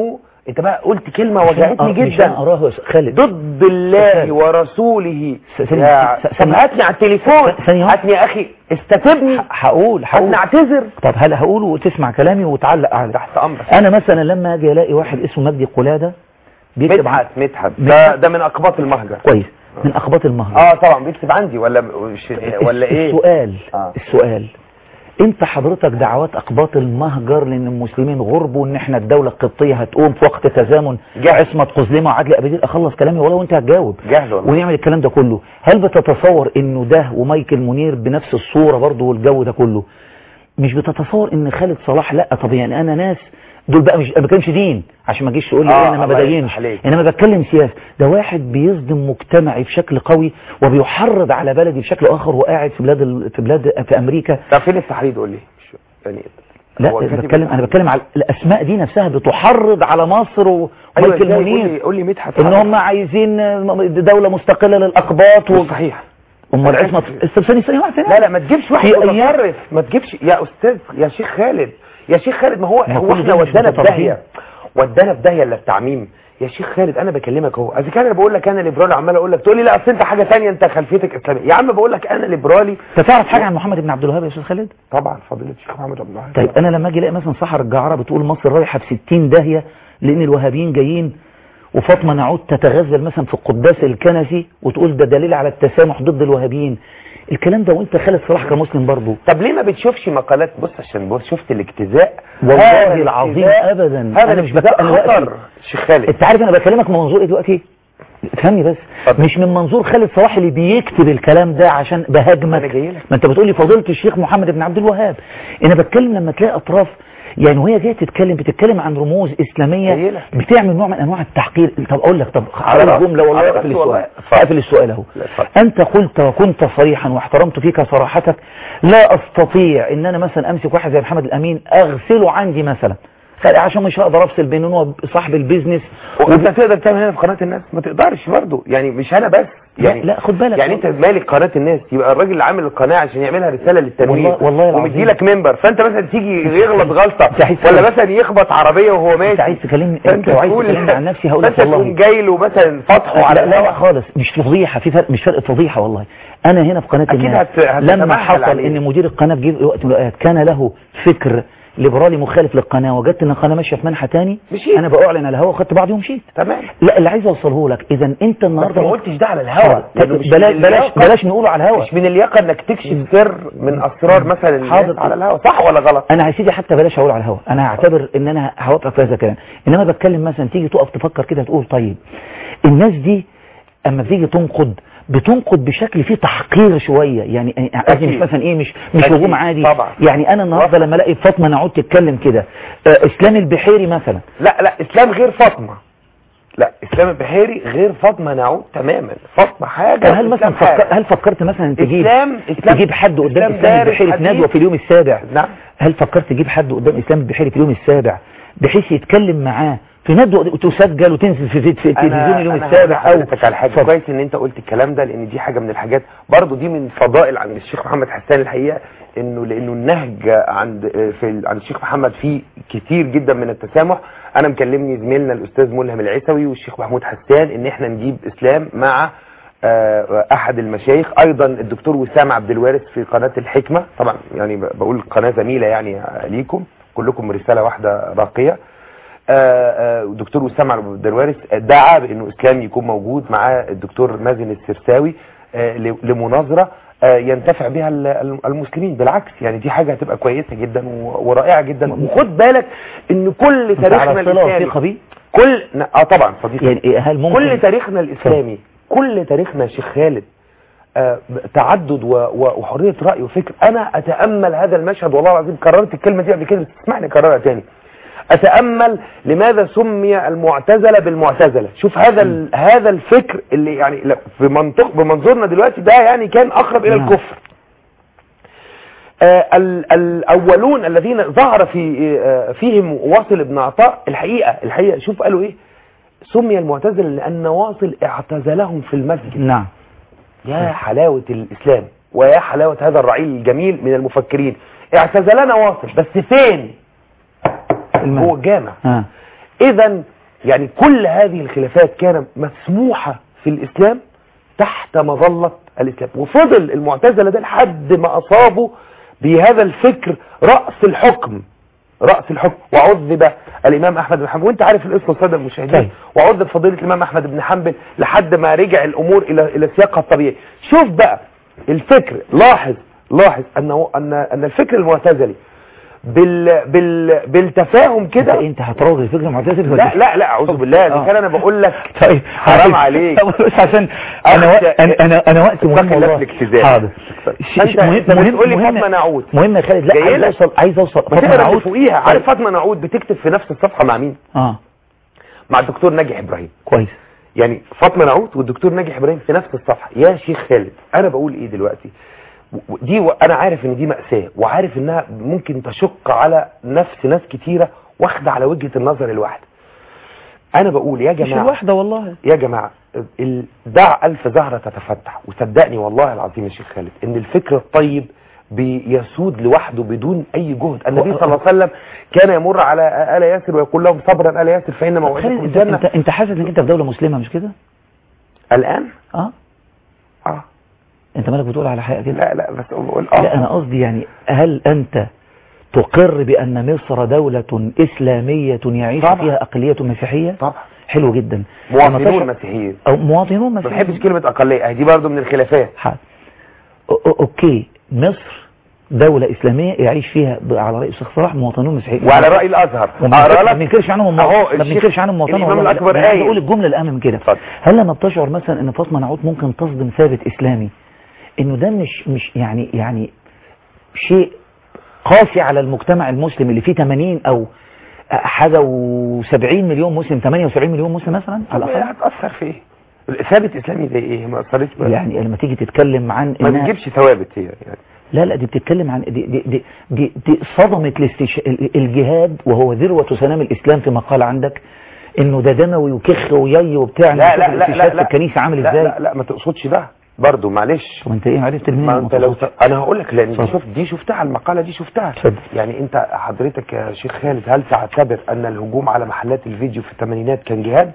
[SPEAKER 5] انت بقى قلت كلمه
[SPEAKER 1] آه،
[SPEAKER 5] وجعتني
[SPEAKER 1] مش
[SPEAKER 5] جدا
[SPEAKER 1] أنا أراه يا خالد
[SPEAKER 5] ضد الله
[SPEAKER 1] ثانية.
[SPEAKER 5] ورسوله
[SPEAKER 1] س- ثانية.
[SPEAKER 5] يا-
[SPEAKER 1] س-
[SPEAKER 5] طب
[SPEAKER 1] ثانية.
[SPEAKER 5] هاتني على التليفون
[SPEAKER 1] ث- ثانية.
[SPEAKER 5] هاتني يا اخي استتبني
[SPEAKER 1] ه- هقول هقول
[SPEAKER 5] هاتني اعتذر
[SPEAKER 1] طب هل هقول وتسمع كلامي وتعلق عليه
[SPEAKER 5] تحت امرك
[SPEAKER 1] انا مثلا لما اجي الاقي واحد اسمه مجدي قلادة بيكتب عن-
[SPEAKER 5] مدحت مدحت ده
[SPEAKER 1] مدحت.
[SPEAKER 5] ده من اقباط المهجر
[SPEAKER 1] كويس من اخباط المهجر
[SPEAKER 5] اه طبعا بيكتب عندي ولا مش ولا ايه
[SPEAKER 1] السؤال
[SPEAKER 5] آه.
[SPEAKER 1] السؤال انت حضرتك دعوات اقباط المهجر لان المسلمين غربوا ان احنا الدولة القبطية هتقوم في وقت تزامن
[SPEAKER 5] جهل.
[SPEAKER 1] عصمة قزلمة وعدل ابديل اخلص كلامي ولو انت هتجاوب
[SPEAKER 5] جهل والله
[SPEAKER 1] ونعمل الكلام ده كله هل بتتصور انه ده ومايكل منير بنفس الصورة برضه والجو ده كله مش بتتصور ان خالد صلاح لا طب يعني انا ناس دول بقى مش ما بتكلمش دين عشان ما تجيش تقول لي
[SPEAKER 5] آه،
[SPEAKER 1] إيه انا ما
[SPEAKER 5] الله
[SPEAKER 1] بدينش
[SPEAKER 5] يفتح عليك.
[SPEAKER 1] انما بتكلم سياسه ده واحد بيصدم مجتمعي بشكل قوي وبيحرض على بلدي بشكل اخر وقاعد في بلاد ال- في بلاد في امريكا
[SPEAKER 5] طب فين التحريض قول لي مش- يعني
[SPEAKER 1] لا
[SPEAKER 5] هو كاتب
[SPEAKER 1] بتكلم انا بتكلم على الاسماء دي نفسها بتحرض على مصر
[SPEAKER 5] ايوه
[SPEAKER 1] ومايكل
[SPEAKER 5] إزاي؟ قول لي
[SPEAKER 1] منير
[SPEAKER 5] قول لي مدحت
[SPEAKER 1] ان هم عايزين دوله مستقله للاقباط و...
[SPEAKER 5] صحيح
[SPEAKER 1] امال عصمه استاذ ثاني ثانيه واحده
[SPEAKER 5] لا لا ما تجيبش واحد
[SPEAKER 1] في أيام-
[SPEAKER 5] متطرف ما تجيبش يا استاذ يا شيخ خالد يا شيخ خالد ما هو
[SPEAKER 1] ما
[SPEAKER 5] هو
[SPEAKER 1] كل
[SPEAKER 5] احنا
[SPEAKER 1] دول مش
[SPEAKER 5] ودانا في
[SPEAKER 1] متطرفين.
[SPEAKER 5] داهيه ودانا في داهيه الا التعميم يا شيخ خالد انا بكلمك اهو اذا كان انا بقول لك انا ليبرالي عمال اقول لك تقول لي لا اصل انت حاجه ثانيه انت خلفيتك اسلاميه يا عم بقول لك انا ليبرالي
[SPEAKER 1] انت تعرف حاجه عن محمد بن عبد الوهاب يا استاذ خالد
[SPEAKER 5] طبعا فضيله الشيخ محمد عبد الوهاب
[SPEAKER 1] طيب انا لما اجي الاقي مثلا سحر الجعره بتقول مصر رايحه في 60 داهيه لان الوهابيين جايين وفاطمه نعود تتغزل مثلا في القداس الكنسي وتقول ده دليل على التسامح ضد الوهابيين الكلام ده وانت خالد صلاح كمسلم برضه
[SPEAKER 5] طب ليه ما بتشوفش مقالات بص عشان بص شفت الاجتزاء
[SPEAKER 1] والله
[SPEAKER 5] هذا
[SPEAKER 1] العظيم
[SPEAKER 5] الاجتزاء-
[SPEAKER 1] ابدا
[SPEAKER 5] هذا
[SPEAKER 1] انا مش
[SPEAKER 5] الاجتزاء
[SPEAKER 1] بك... انا
[SPEAKER 5] خطر
[SPEAKER 1] دلوقتي-
[SPEAKER 5] شيخ خالد
[SPEAKER 1] انت عارف انا بكلمك من منظور ايه دلوقتي افهمني بس
[SPEAKER 5] اتفضل.
[SPEAKER 1] مش من منظور خالد صلاح اللي بيكتب الكلام ده عشان
[SPEAKER 5] انا
[SPEAKER 1] بهاجمك
[SPEAKER 5] جاي لك
[SPEAKER 1] ما انت بتقول لي فضيله الشيخ محمد بن عبد الوهاب انا بتكلم لما تلاقي اطراف يعني وهي جايه تتكلم بتتكلم عن رموز اسلاميه
[SPEAKER 5] جاي لك.
[SPEAKER 1] بتعمل نوع من انواع التحقير طب اقول لك طب
[SPEAKER 5] على
[SPEAKER 1] على
[SPEAKER 5] رأسي.
[SPEAKER 1] الجمله والله
[SPEAKER 5] على
[SPEAKER 1] اقفل
[SPEAKER 5] رأسي والله.
[SPEAKER 1] السؤال
[SPEAKER 5] اتفضل.
[SPEAKER 1] اقفل السؤال اهو
[SPEAKER 5] لا، اتفضل.
[SPEAKER 1] انت قلت وكنت صريحا واحترمت فيك صراحتك لا استطيع ان انا مثلا امسك واحد زي محمد الامين اغسله عندي مثلا عشان مش هقدر افصل بين ان هو صاحب البيزنس
[SPEAKER 5] وانت تقدر تعمل هنا في قناه الناس ما تقدرش برضه يعني مش انا بس يعني
[SPEAKER 1] لا, لا خد بالك
[SPEAKER 5] يعني انت مالك قناه الناس يبقى الراجل اللي عامل القناه عشان يعملها رساله للتنوير
[SPEAKER 1] والله- والله العظيم.
[SPEAKER 5] ومدي لك منبر فانت مثلا تيجي يغلط غلطه
[SPEAKER 1] انت عايز
[SPEAKER 5] ولا
[SPEAKER 1] تقول-
[SPEAKER 5] مثلا يخبط عربيه وهو ماشي
[SPEAKER 1] انت عايز تكلمني
[SPEAKER 5] فانت
[SPEAKER 1] لو عايز
[SPEAKER 5] تقول-
[SPEAKER 1] تكلمني عن نفسي هقول لك
[SPEAKER 5] فانت
[SPEAKER 1] والله
[SPEAKER 5] تقوم جاي له مثلا فتحه على
[SPEAKER 1] لا, لا, لا
[SPEAKER 5] الهواء.
[SPEAKER 1] خالص مش فضيحة في فرق مش فرق فضيحة والله انا هنا في قناة
[SPEAKER 5] أكيد
[SPEAKER 1] الناس
[SPEAKER 5] هت- هتتمهل
[SPEAKER 1] لما حصل
[SPEAKER 5] عليه.
[SPEAKER 1] ان مدير القناة في جزء وقت من الاوقات كان له فكر ليبرالي مخالف للقناة وجدت ان القناة ماشية في منحى تاني
[SPEAKER 5] مشيت.
[SPEAKER 1] انا باعلن على الهوا وخدت بعضي ومشيت
[SPEAKER 5] تمام
[SPEAKER 1] لا اللي عايز اوصله لك اذا انت
[SPEAKER 5] بس
[SPEAKER 1] النهارده
[SPEAKER 5] ما قلتش ده على الهوا
[SPEAKER 1] آه،
[SPEAKER 5] لأنه مش
[SPEAKER 1] بلاش
[SPEAKER 5] من
[SPEAKER 1] بلاش
[SPEAKER 5] اللياقة-
[SPEAKER 1] بلاش نقوله على الهوا
[SPEAKER 5] مش من اللياقه انك تكشف سر من اسرار مثلا الناس
[SPEAKER 1] حاضر.
[SPEAKER 5] على الهوا صح ولا غلط
[SPEAKER 1] انا يا سيدي حتى بلاش اقول على الهوا انا هعتبر ان انا هوقف في هذا الكلام انما بتكلم مثلا تيجي تقف تفكر كده تقول طيب الناس دي اما بتيجي تنقد بتنقد بشكل فيه تحقير شويه يعني قصدي مش
[SPEAKER 5] أكيد.
[SPEAKER 1] مثلا ايه مش مش
[SPEAKER 5] أكيد.
[SPEAKER 1] هجوم عادي
[SPEAKER 5] طبعا.
[SPEAKER 1] يعني انا النهارده لما الاقي فاطمه نعود تتكلم كده آه، اسلام البحيري مثلا
[SPEAKER 5] لا لا اسلام غير فاطمه لا اسلام البحيري غير فاطمه نعود تماما فاطمه حاجه
[SPEAKER 1] طب هل مثلا
[SPEAKER 5] وإسلام حاجة.
[SPEAKER 1] فكر هل فكرت مثلا تجيب
[SPEAKER 5] إسلام- إسلام-
[SPEAKER 1] تجيب حد قدام
[SPEAKER 5] إسلام
[SPEAKER 1] اسلام
[SPEAKER 5] دارس
[SPEAKER 1] البحيري في
[SPEAKER 5] حديث.
[SPEAKER 1] ندوه في اليوم السابع
[SPEAKER 5] نعم
[SPEAKER 1] هل فكرت تجيب حد قدام اسلام البحيري في اليوم السابع بحيث يتكلم معاه في ندوه وتسجل وتنزل في في, في التلفزيون اليوم السابع او
[SPEAKER 5] حضرتك على حاجه
[SPEAKER 1] اتفضل.
[SPEAKER 5] كويس ان انت قلت الكلام ده لان دي حاجه من الحاجات برضو دي من فضائل عند الشيخ محمد حسان الحقيقه انه لانه النهج عند في عند الشيخ محمد فيه كتير جدا من التسامح انا مكلمني زميلنا الاستاذ ملهم العيسوي والشيخ محمود حسان ان احنا نجيب اسلام مع آه، احد المشايخ ايضا الدكتور وسام عبد الوارث في قناه الحكمه طبعا يعني ب- بقول قناه زميله يعني ليكم كلكم رساله واحده راقيه آه، آه، الدكتور وسام عبد الوارث دعا بانه اسلام يكون موجود مع الدكتور مازن السرساوي آه، ل- لمناظره آه، ينتفع بها ال- ال- المسلمين بالعكس يعني دي حاجه هتبقى كويسه جدا و- ورائعه جدا وخد بالك ان كل
[SPEAKER 1] انت
[SPEAKER 5] تاريخنا
[SPEAKER 1] على صله
[SPEAKER 5] الاسلامي
[SPEAKER 1] وثيقه بيه
[SPEAKER 5] كل اه طبعا صديقي
[SPEAKER 1] يعني إيه، هل ممكن
[SPEAKER 5] كل تاريخنا الاسلامي كل تاريخنا يا شيخ خالد آه، تعدد و- و- وحريه راي وفكر انا اتامل هذا المشهد والله العظيم كررت الكلمه دي قبل كده بس تسمعني اكررها تاني اتامل لماذا سمي المعتزله بالمعتزله شوف هذا ال- هذا الفكر اللي يعني لا، في منطق بمنظورنا دلوقتي ده يعني كان اقرب الى
[SPEAKER 1] نعم.
[SPEAKER 5] الكفر آه، ال- الاولون الذين ظهر في آه، فيهم واصل بن عطاء الحقيقه الحقيقه شوف قالوا ايه سمي المعتزله لان واصل اعتزلهم في المسجد
[SPEAKER 1] نعم
[SPEAKER 5] يا حلاوه الاسلام ويا حلاوه هذا الرعيل الجميل من المفكرين اعتزلنا واصل بس فين
[SPEAKER 1] المسجد.
[SPEAKER 5] هو الجامع
[SPEAKER 1] ها
[SPEAKER 5] اذا يعني كل هذه الخلافات كانت مسموحة في الإسلام تحت مظلة الإسلام وفضل المعتزلة ده لحد ما أصابوا بهذا الفكر رأس الحكم رأس الحكم وعذب الإمام أحمد بن حنبل وانت عارف القصة السادة المشاهدين
[SPEAKER 1] طيب.
[SPEAKER 5] وعذب فضيلة الإمام أحمد بن حنبل لحد ما رجع الأمور إلى إلى سياقها الطبيعي شوف بقى الفكر لاحظ لاحظ أنه أن أن الفكر المعتزلي بال بال بالتفاهم
[SPEAKER 1] انت
[SPEAKER 5] كده
[SPEAKER 1] انت هتروج الفكر المعتزلي ولا
[SPEAKER 5] لا
[SPEAKER 1] إيه؟
[SPEAKER 5] لا لا اعوذ بالله
[SPEAKER 1] آه.
[SPEAKER 5] ده كان انا بقول لك
[SPEAKER 1] طيب
[SPEAKER 5] حرام عليك
[SPEAKER 1] طب بس عشان انا وقت انا انا, أنا وقت مهم
[SPEAKER 5] اتقي الله
[SPEAKER 1] والله
[SPEAKER 5] في الاجتزاء.
[SPEAKER 1] حاضر ش-
[SPEAKER 5] انت
[SPEAKER 1] ش- مهم
[SPEAKER 5] انت
[SPEAKER 1] مهم
[SPEAKER 5] بتقول لي
[SPEAKER 1] مهم
[SPEAKER 5] فاطمه نعود
[SPEAKER 1] مهم يا خالد لا
[SPEAKER 5] جاي
[SPEAKER 1] عايز
[SPEAKER 5] لك.
[SPEAKER 1] اوصل عايز اوصل
[SPEAKER 5] ما
[SPEAKER 1] فاطمه
[SPEAKER 5] تقرا اللي
[SPEAKER 1] نعود
[SPEAKER 5] فوقيها عارف فاطمه نعود بتكتب في نفس الصفحه مع مين
[SPEAKER 1] اه
[SPEAKER 5] مع الدكتور ناجح ابراهيم
[SPEAKER 1] كويس
[SPEAKER 5] يعني فاطمه نعود والدكتور ناجح ابراهيم في نفس الصفحه يا شيخ خالد انا بقول ايه دلوقتي و- دي و... انا عارف ان دي مأساة وعارف انها ممكن تشق على نفس ناس كتيرة واخدة على وجهة النظر الواحدة انا بقول يا
[SPEAKER 1] مش
[SPEAKER 5] جماعة
[SPEAKER 1] الواحده والله
[SPEAKER 5] يا جماعة ال- دع ألف زهرة تتفتح وصدقني والله العظيم يا شيخ خالد إن الفكر الطيب بيسود لوحده بدون أي جهد النبي صلى الله عليه وسلم كان يمر على آل ياسر ويقول لهم صبرا آل ياسر فإن
[SPEAKER 1] خالد
[SPEAKER 5] موعدكم
[SPEAKER 1] انت
[SPEAKER 5] الجنة
[SPEAKER 1] انت انت حاسس انك انت في دوله مسلمه مش كده
[SPEAKER 5] الآن
[SPEAKER 1] اه
[SPEAKER 5] آه
[SPEAKER 1] انت مالك بتقول على حقيقه كده
[SPEAKER 5] لا لا بس بقول آه
[SPEAKER 1] لا انا قصدي يعني هل انت تقر بان مصر دوله اسلاميه يعيش
[SPEAKER 5] طبعا.
[SPEAKER 1] فيها اقليه مسيحيه
[SPEAKER 5] طبعا
[SPEAKER 1] حلو جدا لما
[SPEAKER 5] مواطنون
[SPEAKER 1] تشعر-
[SPEAKER 5] مسيحيين
[SPEAKER 1] او مواطنون
[SPEAKER 5] ما
[SPEAKER 1] مسيحيين
[SPEAKER 5] بحبش كلمة أقلية أهي دي برضو من الخلافات
[SPEAKER 1] حاضر أو- أو- اوكي مصر دولة إسلامية يعيش فيها ب- على رأي الشيخ صلاح مواطنون مسيحيين
[SPEAKER 5] وعلى رأي الأزهر
[SPEAKER 1] وما
[SPEAKER 5] أقرأ
[SPEAKER 1] بننكر- ما
[SPEAKER 5] لك
[SPEAKER 1] بننكرش عنهم
[SPEAKER 5] أهو
[SPEAKER 1] المواطن ما
[SPEAKER 5] الشيخ-
[SPEAKER 1] بننكرش عنهم المواطنة
[SPEAKER 5] الإمام
[SPEAKER 1] والله.
[SPEAKER 5] الأكبر
[SPEAKER 1] لا، أنا عايز
[SPEAKER 5] قايل.
[SPEAKER 1] اقول الجملة الأهم من كده
[SPEAKER 5] اتفضل.
[SPEAKER 1] هل لما بتشعر مثلا ان فاطمة نعود ممكن تصدم ثابت إسلامي انه ده مش مش يعني يعني شيء قاسي على المجتمع المسلم اللي فيه 80 او حاجة و70 مليون مسلم 78 مليون مسلم مثلا على
[SPEAKER 5] طب
[SPEAKER 1] الأقل
[SPEAKER 5] هتأثر في إيه ثابت إسلامي زي إيه ما أثرتش بقى.
[SPEAKER 1] يعني لما تيجي تتكلم عن
[SPEAKER 5] ما
[SPEAKER 1] إنها-
[SPEAKER 5] بتجيبش ثوابت هي يعني
[SPEAKER 1] لا لا دي بتتكلم عن دي دي دي, دي, دي صدمت الاستش... الجهاد وهو ذروة سلام الإسلام في مقال عندك انه ده دموي وكخ ويي وبتاع
[SPEAKER 5] لا لا
[SPEAKER 1] نشوف
[SPEAKER 5] لا لا
[SPEAKER 1] الاستشهاد
[SPEAKER 5] لا
[SPEAKER 1] في الكنيسة عامل
[SPEAKER 5] لا
[SPEAKER 1] ازاي
[SPEAKER 5] لا لا ما تقصدش ده برضه معلش
[SPEAKER 1] طب انت ايه عرفت منين
[SPEAKER 5] ما انت لو
[SPEAKER 1] المتخصص؟
[SPEAKER 5] انا هقول لك لان دي
[SPEAKER 1] اتفضل.
[SPEAKER 5] شفت دي شفتها المقاله دي شفتها
[SPEAKER 1] اتفضل.
[SPEAKER 5] يعني انت حضرتك يا شيخ خالد هل تعتبر ان الهجوم على محلات الفيديو في الثمانينات كان جهاد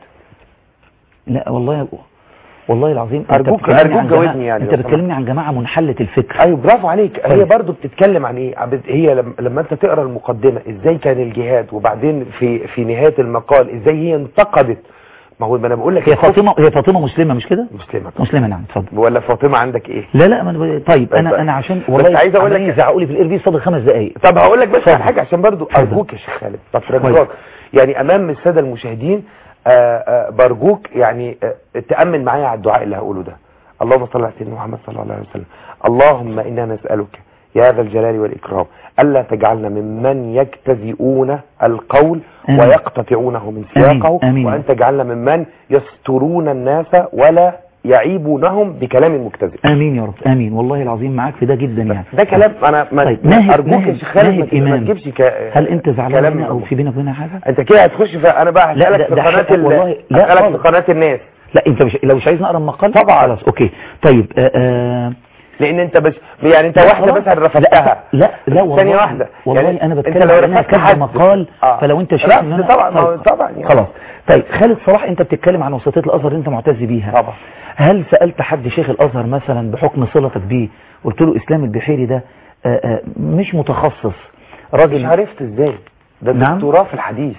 [SPEAKER 1] لا والله يا أبو. والله العظيم انت
[SPEAKER 5] أرجوك-
[SPEAKER 1] بتكلمني
[SPEAKER 5] أرجوك
[SPEAKER 1] عن
[SPEAKER 5] جاوبني
[SPEAKER 1] جماعة-
[SPEAKER 5] يعني
[SPEAKER 1] انت
[SPEAKER 5] لو سمحت.
[SPEAKER 1] بتكلمني عن جماعة منحلة الفكر
[SPEAKER 5] ايوه برافو عليك هي
[SPEAKER 1] طيب.
[SPEAKER 5] برضه بتتكلم عن ايه عبد- هي لما, لما انت تقرا المقدمه ازاي كان الجهاد وبعدين في في نهايه المقال ازاي هي انتقدت ما هو ما انا بقول لك
[SPEAKER 1] هي
[SPEAKER 5] الخوف-
[SPEAKER 1] فاطمة هي فاطمة مسلمة مش كده
[SPEAKER 5] مسلمه طبعا.
[SPEAKER 1] مسلمة نعم اتفضل
[SPEAKER 5] ولا فاطمه عندك ايه
[SPEAKER 1] لا لا ما أنا ب- طيب
[SPEAKER 5] بس-
[SPEAKER 1] انا انا عشان
[SPEAKER 5] بس
[SPEAKER 1] والله
[SPEAKER 5] عايز أقول لك-
[SPEAKER 1] عمالين يزعقوا لي في الاير بيس فاضل خمس دقايق
[SPEAKER 5] طب هقول لك بس
[SPEAKER 1] اتفضل.
[SPEAKER 5] على حاجه عشان برضو
[SPEAKER 1] اتفضل.
[SPEAKER 5] ارجوك يا شيخ خالد طب
[SPEAKER 1] كويس.
[SPEAKER 5] رجاك يعني امام الساده المشاهدين آه، آه، برجوك يعني آه، تامن معايا على الدعاء اللي هقوله ده اللهم صل على سيدنا محمد صلى الله عليه وسلم اللهم انا نسالك يا ذا الجلال والاكرام الا تجعلنا ممن يجتزئون القول
[SPEAKER 1] آمين.
[SPEAKER 5] ويقتطعونه من
[SPEAKER 1] آمين.
[SPEAKER 5] سياقه
[SPEAKER 1] آمين.
[SPEAKER 5] وان تجعلنا ممن يسترون الناس ولا يعيبونهم بكلام مجتزئ
[SPEAKER 1] امين يا رب امين والله العظيم معاك في ده جدا يعني
[SPEAKER 5] ده كلام انا ما
[SPEAKER 1] طيب
[SPEAKER 5] ما
[SPEAKER 1] ناهد
[SPEAKER 5] ارجوك يا
[SPEAKER 1] ناهد
[SPEAKER 5] شيخ خالد ما
[SPEAKER 1] ناهد
[SPEAKER 5] ت- ما
[SPEAKER 1] إمام.
[SPEAKER 5] تجيبش ك...
[SPEAKER 1] هل انت زعلان
[SPEAKER 5] كلام
[SPEAKER 1] منها او
[SPEAKER 5] مجنون.
[SPEAKER 1] في بينك وبينها حاجه
[SPEAKER 5] انت كده هتخش في انا بقى
[SPEAKER 1] لا،
[SPEAKER 5] هسألك
[SPEAKER 1] ده-
[SPEAKER 5] في
[SPEAKER 1] ده
[SPEAKER 5] قناة
[SPEAKER 1] حق
[SPEAKER 5] ال...
[SPEAKER 1] والله. لا
[SPEAKER 5] هسألك
[SPEAKER 1] خالص.
[SPEAKER 5] في قناة الناس
[SPEAKER 1] لا انت مش لو مش عايز نقرا المقال
[SPEAKER 5] طبعا.
[SPEAKER 1] خلاص اوكي طيب آه آه
[SPEAKER 5] لان انت بس يعني انت
[SPEAKER 1] لا،
[SPEAKER 5] واحدة
[SPEAKER 1] خلاص.
[SPEAKER 5] بس رفضتها
[SPEAKER 1] لا لا والله
[SPEAKER 5] ثانية واحدة
[SPEAKER 1] والله
[SPEAKER 5] يعني
[SPEAKER 1] انا
[SPEAKER 5] انت
[SPEAKER 1] بتكلم
[SPEAKER 5] لو
[SPEAKER 1] عن انها
[SPEAKER 5] رفضت
[SPEAKER 1] كاتبه
[SPEAKER 5] حد
[SPEAKER 1] مقال
[SPEAKER 5] آه.
[SPEAKER 1] فلو انت شايف ان
[SPEAKER 5] رفض
[SPEAKER 1] انا
[SPEAKER 5] طبعا ما هو
[SPEAKER 1] طيب.
[SPEAKER 5] طبعا يعني
[SPEAKER 1] خلاص طيب خالد صلاح انت بتتكلم عن وسطيه الازهر اللي انت معتز بيها
[SPEAKER 5] طبعا
[SPEAKER 1] هل سالت حد شيخ الازهر مثلا بحكم صلتك بيه قلت له اسلام البحيري ده آه آه مش متخصص
[SPEAKER 5] مش
[SPEAKER 1] راجل
[SPEAKER 5] عرفت ازاي ده
[SPEAKER 1] نعم.
[SPEAKER 5] دكتوراه في الحديث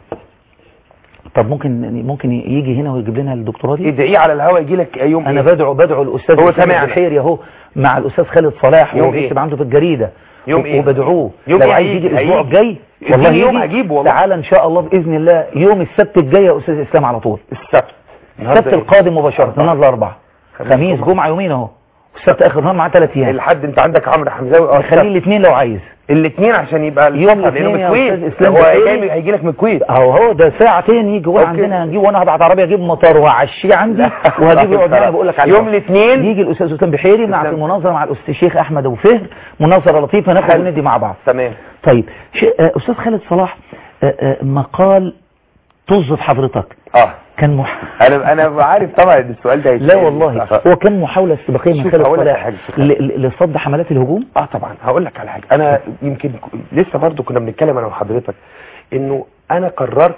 [SPEAKER 1] طب ممكن ممكن يجي هنا ويجيب لنا الدكتوراه دي
[SPEAKER 5] ادعيه على الهوا يجي لك يوم
[SPEAKER 1] انا
[SPEAKER 5] إيه؟
[SPEAKER 1] بدعو بدعو الاستاذ
[SPEAKER 5] هو
[SPEAKER 1] اسلام
[SPEAKER 5] سمعنا.
[SPEAKER 1] البحيري اهو مع الاستاذ خالد صلاح
[SPEAKER 5] يوم
[SPEAKER 1] وهو
[SPEAKER 5] إيه؟
[SPEAKER 1] بيكتب عنده في الجريده
[SPEAKER 5] يوم
[SPEAKER 1] و-
[SPEAKER 5] إيه؟
[SPEAKER 1] وبدعوه
[SPEAKER 5] يوم
[SPEAKER 1] لو
[SPEAKER 5] إيه
[SPEAKER 1] عايز
[SPEAKER 5] هيجي؟
[SPEAKER 1] يجي الاسبوع
[SPEAKER 5] هيجي؟
[SPEAKER 1] الجاي
[SPEAKER 5] اديني
[SPEAKER 1] والله
[SPEAKER 5] يوم
[SPEAKER 1] يجي
[SPEAKER 5] هجيبه والله.
[SPEAKER 1] تعالى ان شاء الله باذن الله يوم السبت الجاي يا استاذ اسلام على طول
[SPEAKER 5] السبت
[SPEAKER 1] السبت
[SPEAKER 5] النهارده
[SPEAKER 1] القادم مباشره النهارده الاربعاء
[SPEAKER 5] خميس،
[SPEAKER 1] خميس
[SPEAKER 5] جمعة.
[SPEAKER 1] جمعه يومين اهو والسبت اخر نهار معاه ثلاث
[SPEAKER 5] إيه؟
[SPEAKER 1] ايام
[SPEAKER 5] الحد انت عندك عمرو حمزاوي اه
[SPEAKER 1] خليه الاثنين لو عايز
[SPEAKER 5] الاثنين عشان يبقى
[SPEAKER 1] يوم
[SPEAKER 5] الصفحة، لانه
[SPEAKER 1] الاثنين يا
[SPEAKER 5] من
[SPEAKER 1] أستاذ
[SPEAKER 5] الكويت
[SPEAKER 1] إسلام
[SPEAKER 5] هو
[SPEAKER 1] بحيري.
[SPEAKER 5] جاي هيجي لك من الكويت
[SPEAKER 1] اهو هو ده ساعتين يجي هو
[SPEAKER 5] أوكي.
[SPEAKER 1] عندنا هنجيب وانا هبعت عربيه اجيب مطار وهعشيه عندي
[SPEAKER 5] لا.
[SPEAKER 1] وهجيب يقعد هنا بقول لك عليه
[SPEAKER 5] يوم الاثنين
[SPEAKER 1] يجي الاستاذ اسلام بحيري مع في
[SPEAKER 5] إسلام.
[SPEAKER 1] مناظره مع الاستاذ الشيخ احمد ابو فهر مناظره لطيفه ناخد
[SPEAKER 5] حلو.
[SPEAKER 1] وندي مع بعض
[SPEAKER 5] تمام
[SPEAKER 1] طيب شيء- آه، استاذ خالد صلاح آه، آه، مقال طز في حضرتك
[SPEAKER 5] اه
[SPEAKER 1] كان مح...
[SPEAKER 5] انا انا عارف طبعا ان السؤال ده
[SPEAKER 1] لا
[SPEAKER 5] هيتسأل.
[SPEAKER 1] والله
[SPEAKER 5] آه.
[SPEAKER 1] هو كان محاوله استباقيه من
[SPEAKER 5] شوف
[SPEAKER 1] خالد
[SPEAKER 5] هقول لك
[SPEAKER 1] صلاح
[SPEAKER 5] على حاجة، شوف.
[SPEAKER 1] ل- ل- لصد حملات الهجوم
[SPEAKER 5] اه طبعا هقول لك على حاجه انا يمكن ك- لسه برضو كنا بنتكلم انا وحضرتك انه انا قررت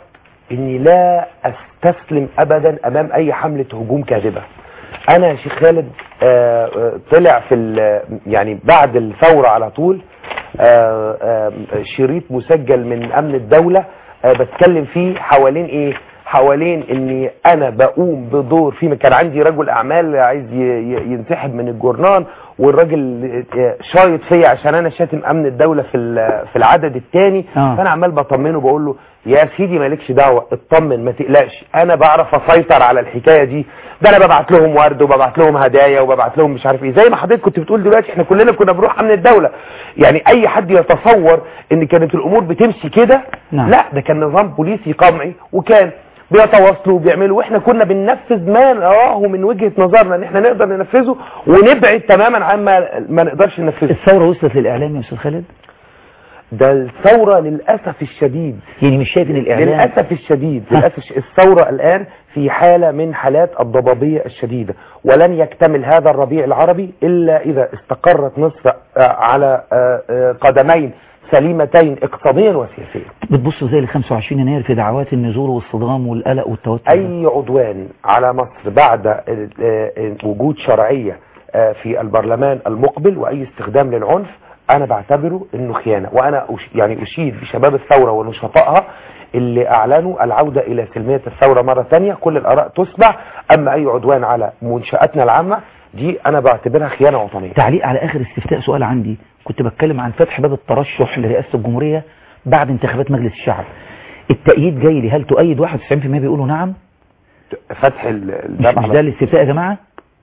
[SPEAKER 5] اني لا استسلم ابدا امام اي حمله هجوم كاذبه انا يا شيخ خالد آه، آه، طلع في ال- يعني بعد الثوره على طول آه، آه، شريط مسجل من امن الدوله آه، بتكلم فيه حوالين ايه حوالين اني انا بقوم بدور في كان عندي رجل اعمال عايز ي- ي- ينسحب من الجورنان والراجل آه، شايط فيا عشان انا شاتم امن الدوله في ال- في العدد الثاني
[SPEAKER 1] آه.
[SPEAKER 5] فانا عمال بطمنه بقول له يا سيدي مالكش دعوه اطمن ما تقلقش انا بعرف اسيطر على الحكايه دي ده انا ببعت لهم ورد وببعت لهم هدايا وببعت لهم مش عارف ايه زي ما حضرتك كنت بتقول دلوقتي احنا كلنا كنا بنروح امن الدوله يعني اي حد يتصور ان كانت الامور بتمشي كده
[SPEAKER 1] نعم.
[SPEAKER 5] لا ده كان نظام بوليسي قمعي وكان بيتواصلوا وبيعملوا واحنا كنا بننفذ ما نراه من وجهه نظرنا ان احنا نقدر ننفذه ونبعد تماما عما ما نقدرش ننفذه
[SPEAKER 1] الثورة وصلت للإعلام يا أستاذ خالد
[SPEAKER 5] ده الثوره للاسف الشديد
[SPEAKER 1] يعني مش شايف إن الإعلام
[SPEAKER 5] للأسف الشديد للأسف الش- الثورة الآن في حالة من حالات الضبابية الشديدة ولن يكتمل هذا الربيع العربي إلا إذا استقرت مصر آه، على آه، آه، قدمين سليمتين اقتصاديا وسياسيا
[SPEAKER 1] بتبص زي ال 25 يناير في دعوات النزول والصدام والقلق والتوتر ده.
[SPEAKER 5] أي عدوان على مصر بعد آه، آه، وجود شرعية آه، في البرلمان المقبل وأي استخدام للعنف أنا بعتبره إنه خيانة وأنا أش- يعني أشيد بشباب الثورة ونشطائها اللي أعلنوا العودة إلى سلمية الثورة مرة ثانية كل الآراء تسمع أما أي عدوان على منشآتنا العامة دي أنا بعتبرها خيانة وطنية
[SPEAKER 1] تعليق على آخر استفتاء سؤال عندي كنت بتكلم عن فتح باب الترشح لرئاسة الجمهورية بعد انتخابات مجلس الشعب التأييد جاي لي هل تؤيد 91% بيقولوا نعم
[SPEAKER 5] فتح ال-
[SPEAKER 1] مش,
[SPEAKER 5] الباب
[SPEAKER 1] مش
[SPEAKER 5] على-
[SPEAKER 1] ده الاستفتاء يا جماعة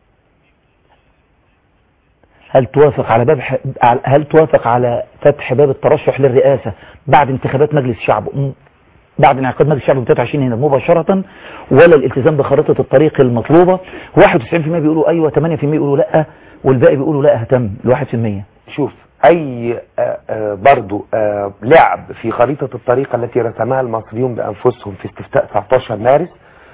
[SPEAKER 1] هل توافق على باب ح... على- هل توافق على فتح باب الترشح للرئاسة بعد انتخابات مجلس الشعب م- بعد انعقاد مجلس الشعب يوم 23 هنا مباشرة ولا الالتزام بخريطة الطريق المطلوبة 91% بيقولوا ايوه 8% بيقولوا لا والباقي بيقولوا لا اهتم ال 1%
[SPEAKER 5] شوف اي آه، آه، برضو آه، لعب في خريطة الطريق التي رسمها المصريون بانفسهم في استفتاء 19 مارس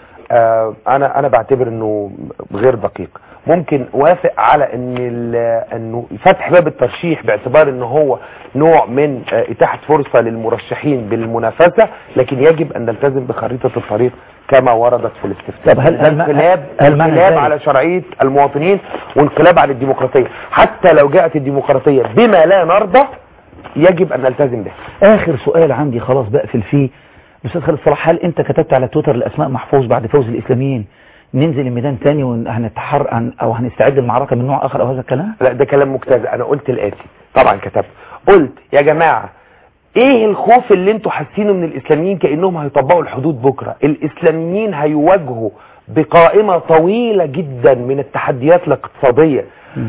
[SPEAKER 5] آه، انا انا بعتبر انه غير دقيق ممكن وافق على ان ال- انه فتح باب الترشيح باعتبار ان هو نوع من آه، اتاحه فرصه للمرشحين بالمنافسه لكن يجب ان نلتزم بخريطه الطريق كما وردت في الاستفتاء
[SPEAKER 1] طب هل-
[SPEAKER 5] ده
[SPEAKER 1] هل-
[SPEAKER 5] انقلاب
[SPEAKER 1] هل معنى
[SPEAKER 5] انقلاب
[SPEAKER 1] ذلك-
[SPEAKER 5] على شرعيه المواطنين وانقلاب على الديمقراطيه حتى لو جاءت الديمقراطيه بما لا نرضى يجب ان نلتزم به
[SPEAKER 1] اخر سؤال عندي خلاص بقفل فيه استاذ خالد صلاح هل انت كتبت على تويتر لاسماء محفوظ بعد فوز الاسلاميين ننزل الميدان تاني وهنتحر عن او هنستعد للمعركه من نوع اخر او هذا الكلام
[SPEAKER 5] لا ده كلام مجتزئ انا قلت الاتي طبعا كتبت قلت يا جماعه ايه الخوف اللي انتوا حاسينه من الاسلاميين كانهم هيطبقوا الحدود بكره الاسلاميين هيواجهوا بقائمه طويله جدا من التحديات الاقتصاديه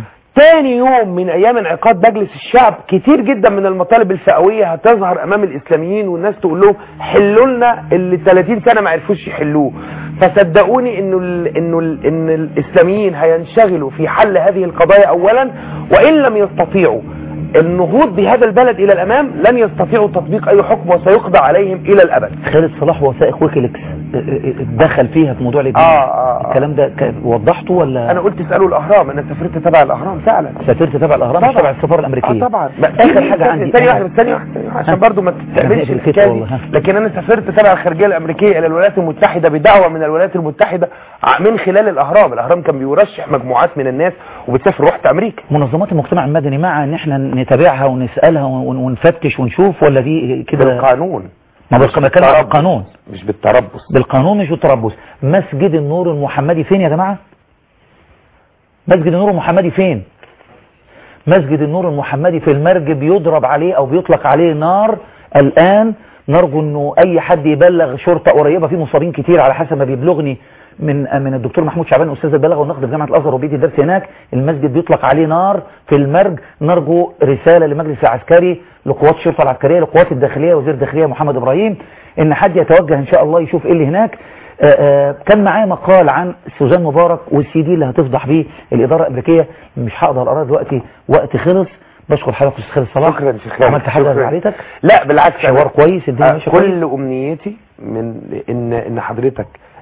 [SPEAKER 5] تاني يوم من ايام انعقاد مجلس الشعب كتير جدا من المطالب الفئويه هتظهر امام الاسلاميين والناس تقول لهم حلوا لنا اللي 30 سنه ما عرفوش يحلوه فصدقوني انه ال انه ال ان الاسلاميين هينشغلوا في حل هذه القضايا اولا وان لم يستطيعوا النهوض بهذا البلد الى الامام لن يستطيعوا تطبيق اي حكم وسيقضى عليهم الى الابد
[SPEAKER 1] خالد صلاح وثائق ويكيليكس اه، اه، دخل فيها في موضوع الابن
[SPEAKER 5] آه، آه، آه.
[SPEAKER 1] الكلام ده ك- وضحته ولا
[SPEAKER 5] انا قلت اسالوا الاهرام انا سافرت تبع الاهرام فعلا
[SPEAKER 1] سافرت تبع الاهرام مش
[SPEAKER 5] طبعا.
[SPEAKER 1] تبع السفاره الامريكيه
[SPEAKER 5] اه طبعا
[SPEAKER 1] اخر حاجه عندي
[SPEAKER 5] ثانيه واحده ثانيه واحده ثانية واحدة، عشان
[SPEAKER 1] ها.
[SPEAKER 5] برضو ما
[SPEAKER 1] يعني
[SPEAKER 5] تستقبلش
[SPEAKER 1] في الكتف
[SPEAKER 5] الحكايه دي
[SPEAKER 1] والله، ها.
[SPEAKER 5] لكن انا سافرت تبع الخارجيه الامريكيه الى الولايات المتحده بدعوه من الولايات المتحده ع- من خلال الاهرام الاهرام كان بيرشح مجموعات من الناس وبتسافر رحت امريكا
[SPEAKER 1] منظمات المجتمع المدني مع ان احنا نتابعها ونسالها ون- ونفتش ونشوف ولا دي كده
[SPEAKER 5] بالقانون
[SPEAKER 1] ما
[SPEAKER 5] مش
[SPEAKER 1] بس بتكلم عن
[SPEAKER 5] بالتربص.
[SPEAKER 1] القانون
[SPEAKER 5] مش بالتربص
[SPEAKER 1] بالقانون مش بالتربص مسجد النور المحمدي فين يا جماعة مسجد النور المحمدي فين مسجد النور المحمدي في المرج بيضرب عليه او بيطلق عليه نار الان نرجو انه اي حد يبلغ شرطة قريبة في مصابين كتير على حسب ما بيبلغني من من الدكتور محمود شعبان استاذ البلاغه والنقد في جامعه الازهر وبيدي درس هناك المسجد بيطلق عليه نار في المرج نرجو رساله لمجلس العسكري لقوات الشرطه العسكريه لقوات الداخليه وزير الداخليه محمد ابراهيم ان حد يتوجه ان شاء الله يشوف ايه اللي هناك آآ آآ كان معايا مقال عن سوزان مبارك والسي دي اللي هتفضح بيه الاداره الامريكيه مش هقدر اقراه دلوقتي وقت خلص بشكر حضرتك استاذ خالد صلاح
[SPEAKER 5] شكرا شيخ خالد.
[SPEAKER 1] عملت حاجه
[SPEAKER 5] شكراً.
[SPEAKER 1] زعلتك
[SPEAKER 5] لا بالعكس
[SPEAKER 1] حوار
[SPEAKER 5] أنا-
[SPEAKER 1] كويس الدنيا
[SPEAKER 5] آه،
[SPEAKER 1] ماشيه
[SPEAKER 5] كل
[SPEAKER 1] كويس
[SPEAKER 5] امنيتي من ان ان حضرتك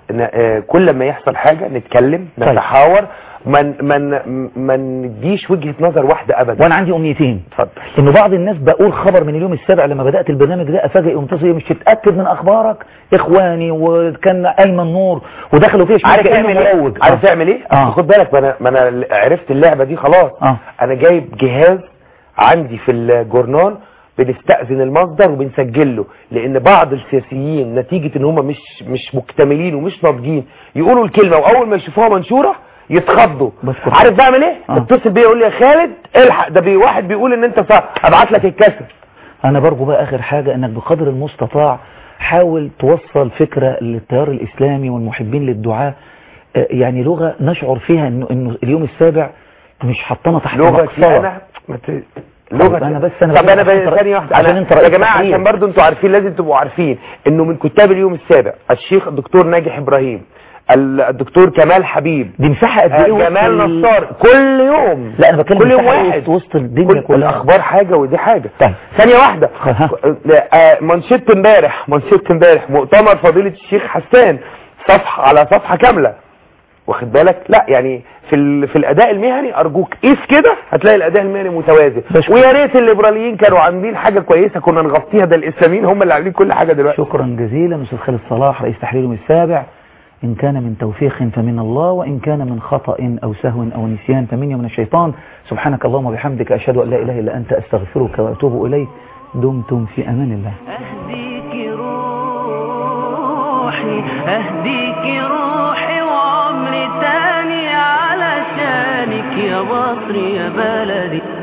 [SPEAKER 5] ن- آه، كل ما يحصل حاجه نتكلم
[SPEAKER 1] طيب.
[SPEAKER 5] نتحاور من من ما نديش وجهه نظر واحده ابدا
[SPEAKER 1] وانا عندي امنيتين
[SPEAKER 5] اتفضل
[SPEAKER 1] انه بعض الناس بقول خبر من اليوم السابع لما بدات البرنامج ده افاجئ ومتصل مش تتاكد من اخبارك اخواني وكان ايمن نور ودخلوا فيها شمال
[SPEAKER 5] عارف
[SPEAKER 1] كأنه
[SPEAKER 5] يعمل ايه
[SPEAKER 1] مروج.
[SPEAKER 5] عارف
[SPEAKER 1] آه.
[SPEAKER 5] يعمل ايه
[SPEAKER 1] آه.
[SPEAKER 5] خد بالك ما انا ما انا عرفت اللعبه دي خلاص
[SPEAKER 1] آه.
[SPEAKER 5] انا جايب جهاز عندي في الجورنال بنستأذن المصدر وبنسجل له لان بعض السياسيين نتيجة ان هم مش مش مكتملين ومش ناضجين يقولوا الكلمة واول ما يشوفوها منشورة يتخضوا
[SPEAKER 1] بذكر.
[SPEAKER 5] عارف بعمل ايه
[SPEAKER 1] آه.
[SPEAKER 5] اتصل بيا يقول لي يا خالد الحق ده بي واحد بيقول ان انت صح ابعت لك الكاسيت
[SPEAKER 1] انا برجو بقى اخر حاجة انك بقدر المستطاع حاول توصل فكرة للتيار الاسلامي والمحبين للدعاء آه، يعني لغة نشعر فيها انه انه اليوم السابع مش حطنا تحت
[SPEAKER 5] لغتي
[SPEAKER 1] مقصرة.
[SPEAKER 5] انا ما ت- لغتي
[SPEAKER 1] أنا بس أنا
[SPEAKER 5] طب انا
[SPEAKER 1] بقول عشان
[SPEAKER 5] ب-
[SPEAKER 1] تر-
[SPEAKER 5] ثانيه واحده
[SPEAKER 1] عشان
[SPEAKER 5] أنا
[SPEAKER 1] أنت
[SPEAKER 5] يا
[SPEAKER 1] رئيس
[SPEAKER 5] جماعه
[SPEAKER 1] تحرير.
[SPEAKER 5] عشان برضو انتوا عارفين لازم تبقوا عارفين انه من كتاب اليوم السابع الشيخ الدكتور ناجح ابراهيم ال- الدكتور كمال حبيب
[SPEAKER 1] دي مساحة قد
[SPEAKER 5] آه،
[SPEAKER 1] ايه وسط
[SPEAKER 5] جمال
[SPEAKER 1] ال-
[SPEAKER 5] نصار كل يوم
[SPEAKER 1] لا انا بتكلم
[SPEAKER 5] كل يوم
[SPEAKER 1] مساحة إيه
[SPEAKER 5] واحد
[SPEAKER 1] وسط- وسط الدنيا
[SPEAKER 5] كل
[SPEAKER 1] كلها
[SPEAKER 5] الاخبار حاجه ودي حاجه
[SPEAKER 1] طيب.
[SPEAKER 5] ثانيه واحده
[SPEAKER 1] ها.
[SPEAKER 5] آه، منشط امبارح منشط امبارح مؤتمر فضيله الشيخ حسان صفحه على صفحه كامله واخد بالك لا يعني في ال... في الاداء المهني ارجوك قيس كده هتلاقي الاداء المهني متوازن
[SPEAKER 1] بشكر.
[SPEAKER 5] ويا ريت الليبراليين كانوا عاملين حاجه كويسه كنا نغطيها ده الاسلاميين هم اللي عاملين كل حاجه دلوقتي
[SPEAKER 1] شكرا جزيلا أستاذ خالد صلاح رئيس تحرير اليوم السابع إن كان من توفيق فمن الله وإن كان من خطأ أو سهو أو نسيان فمني ومن الشيطان سبحانك اللهم وبحمدك أشهد أن لا إله إلا أنت أستغفرك وأتوب إليك دمتم في أمان الله
[SPEAKER 3] أهديك روحي أهديك روحي وعمري تاني علشانك يا مصر يا بلدي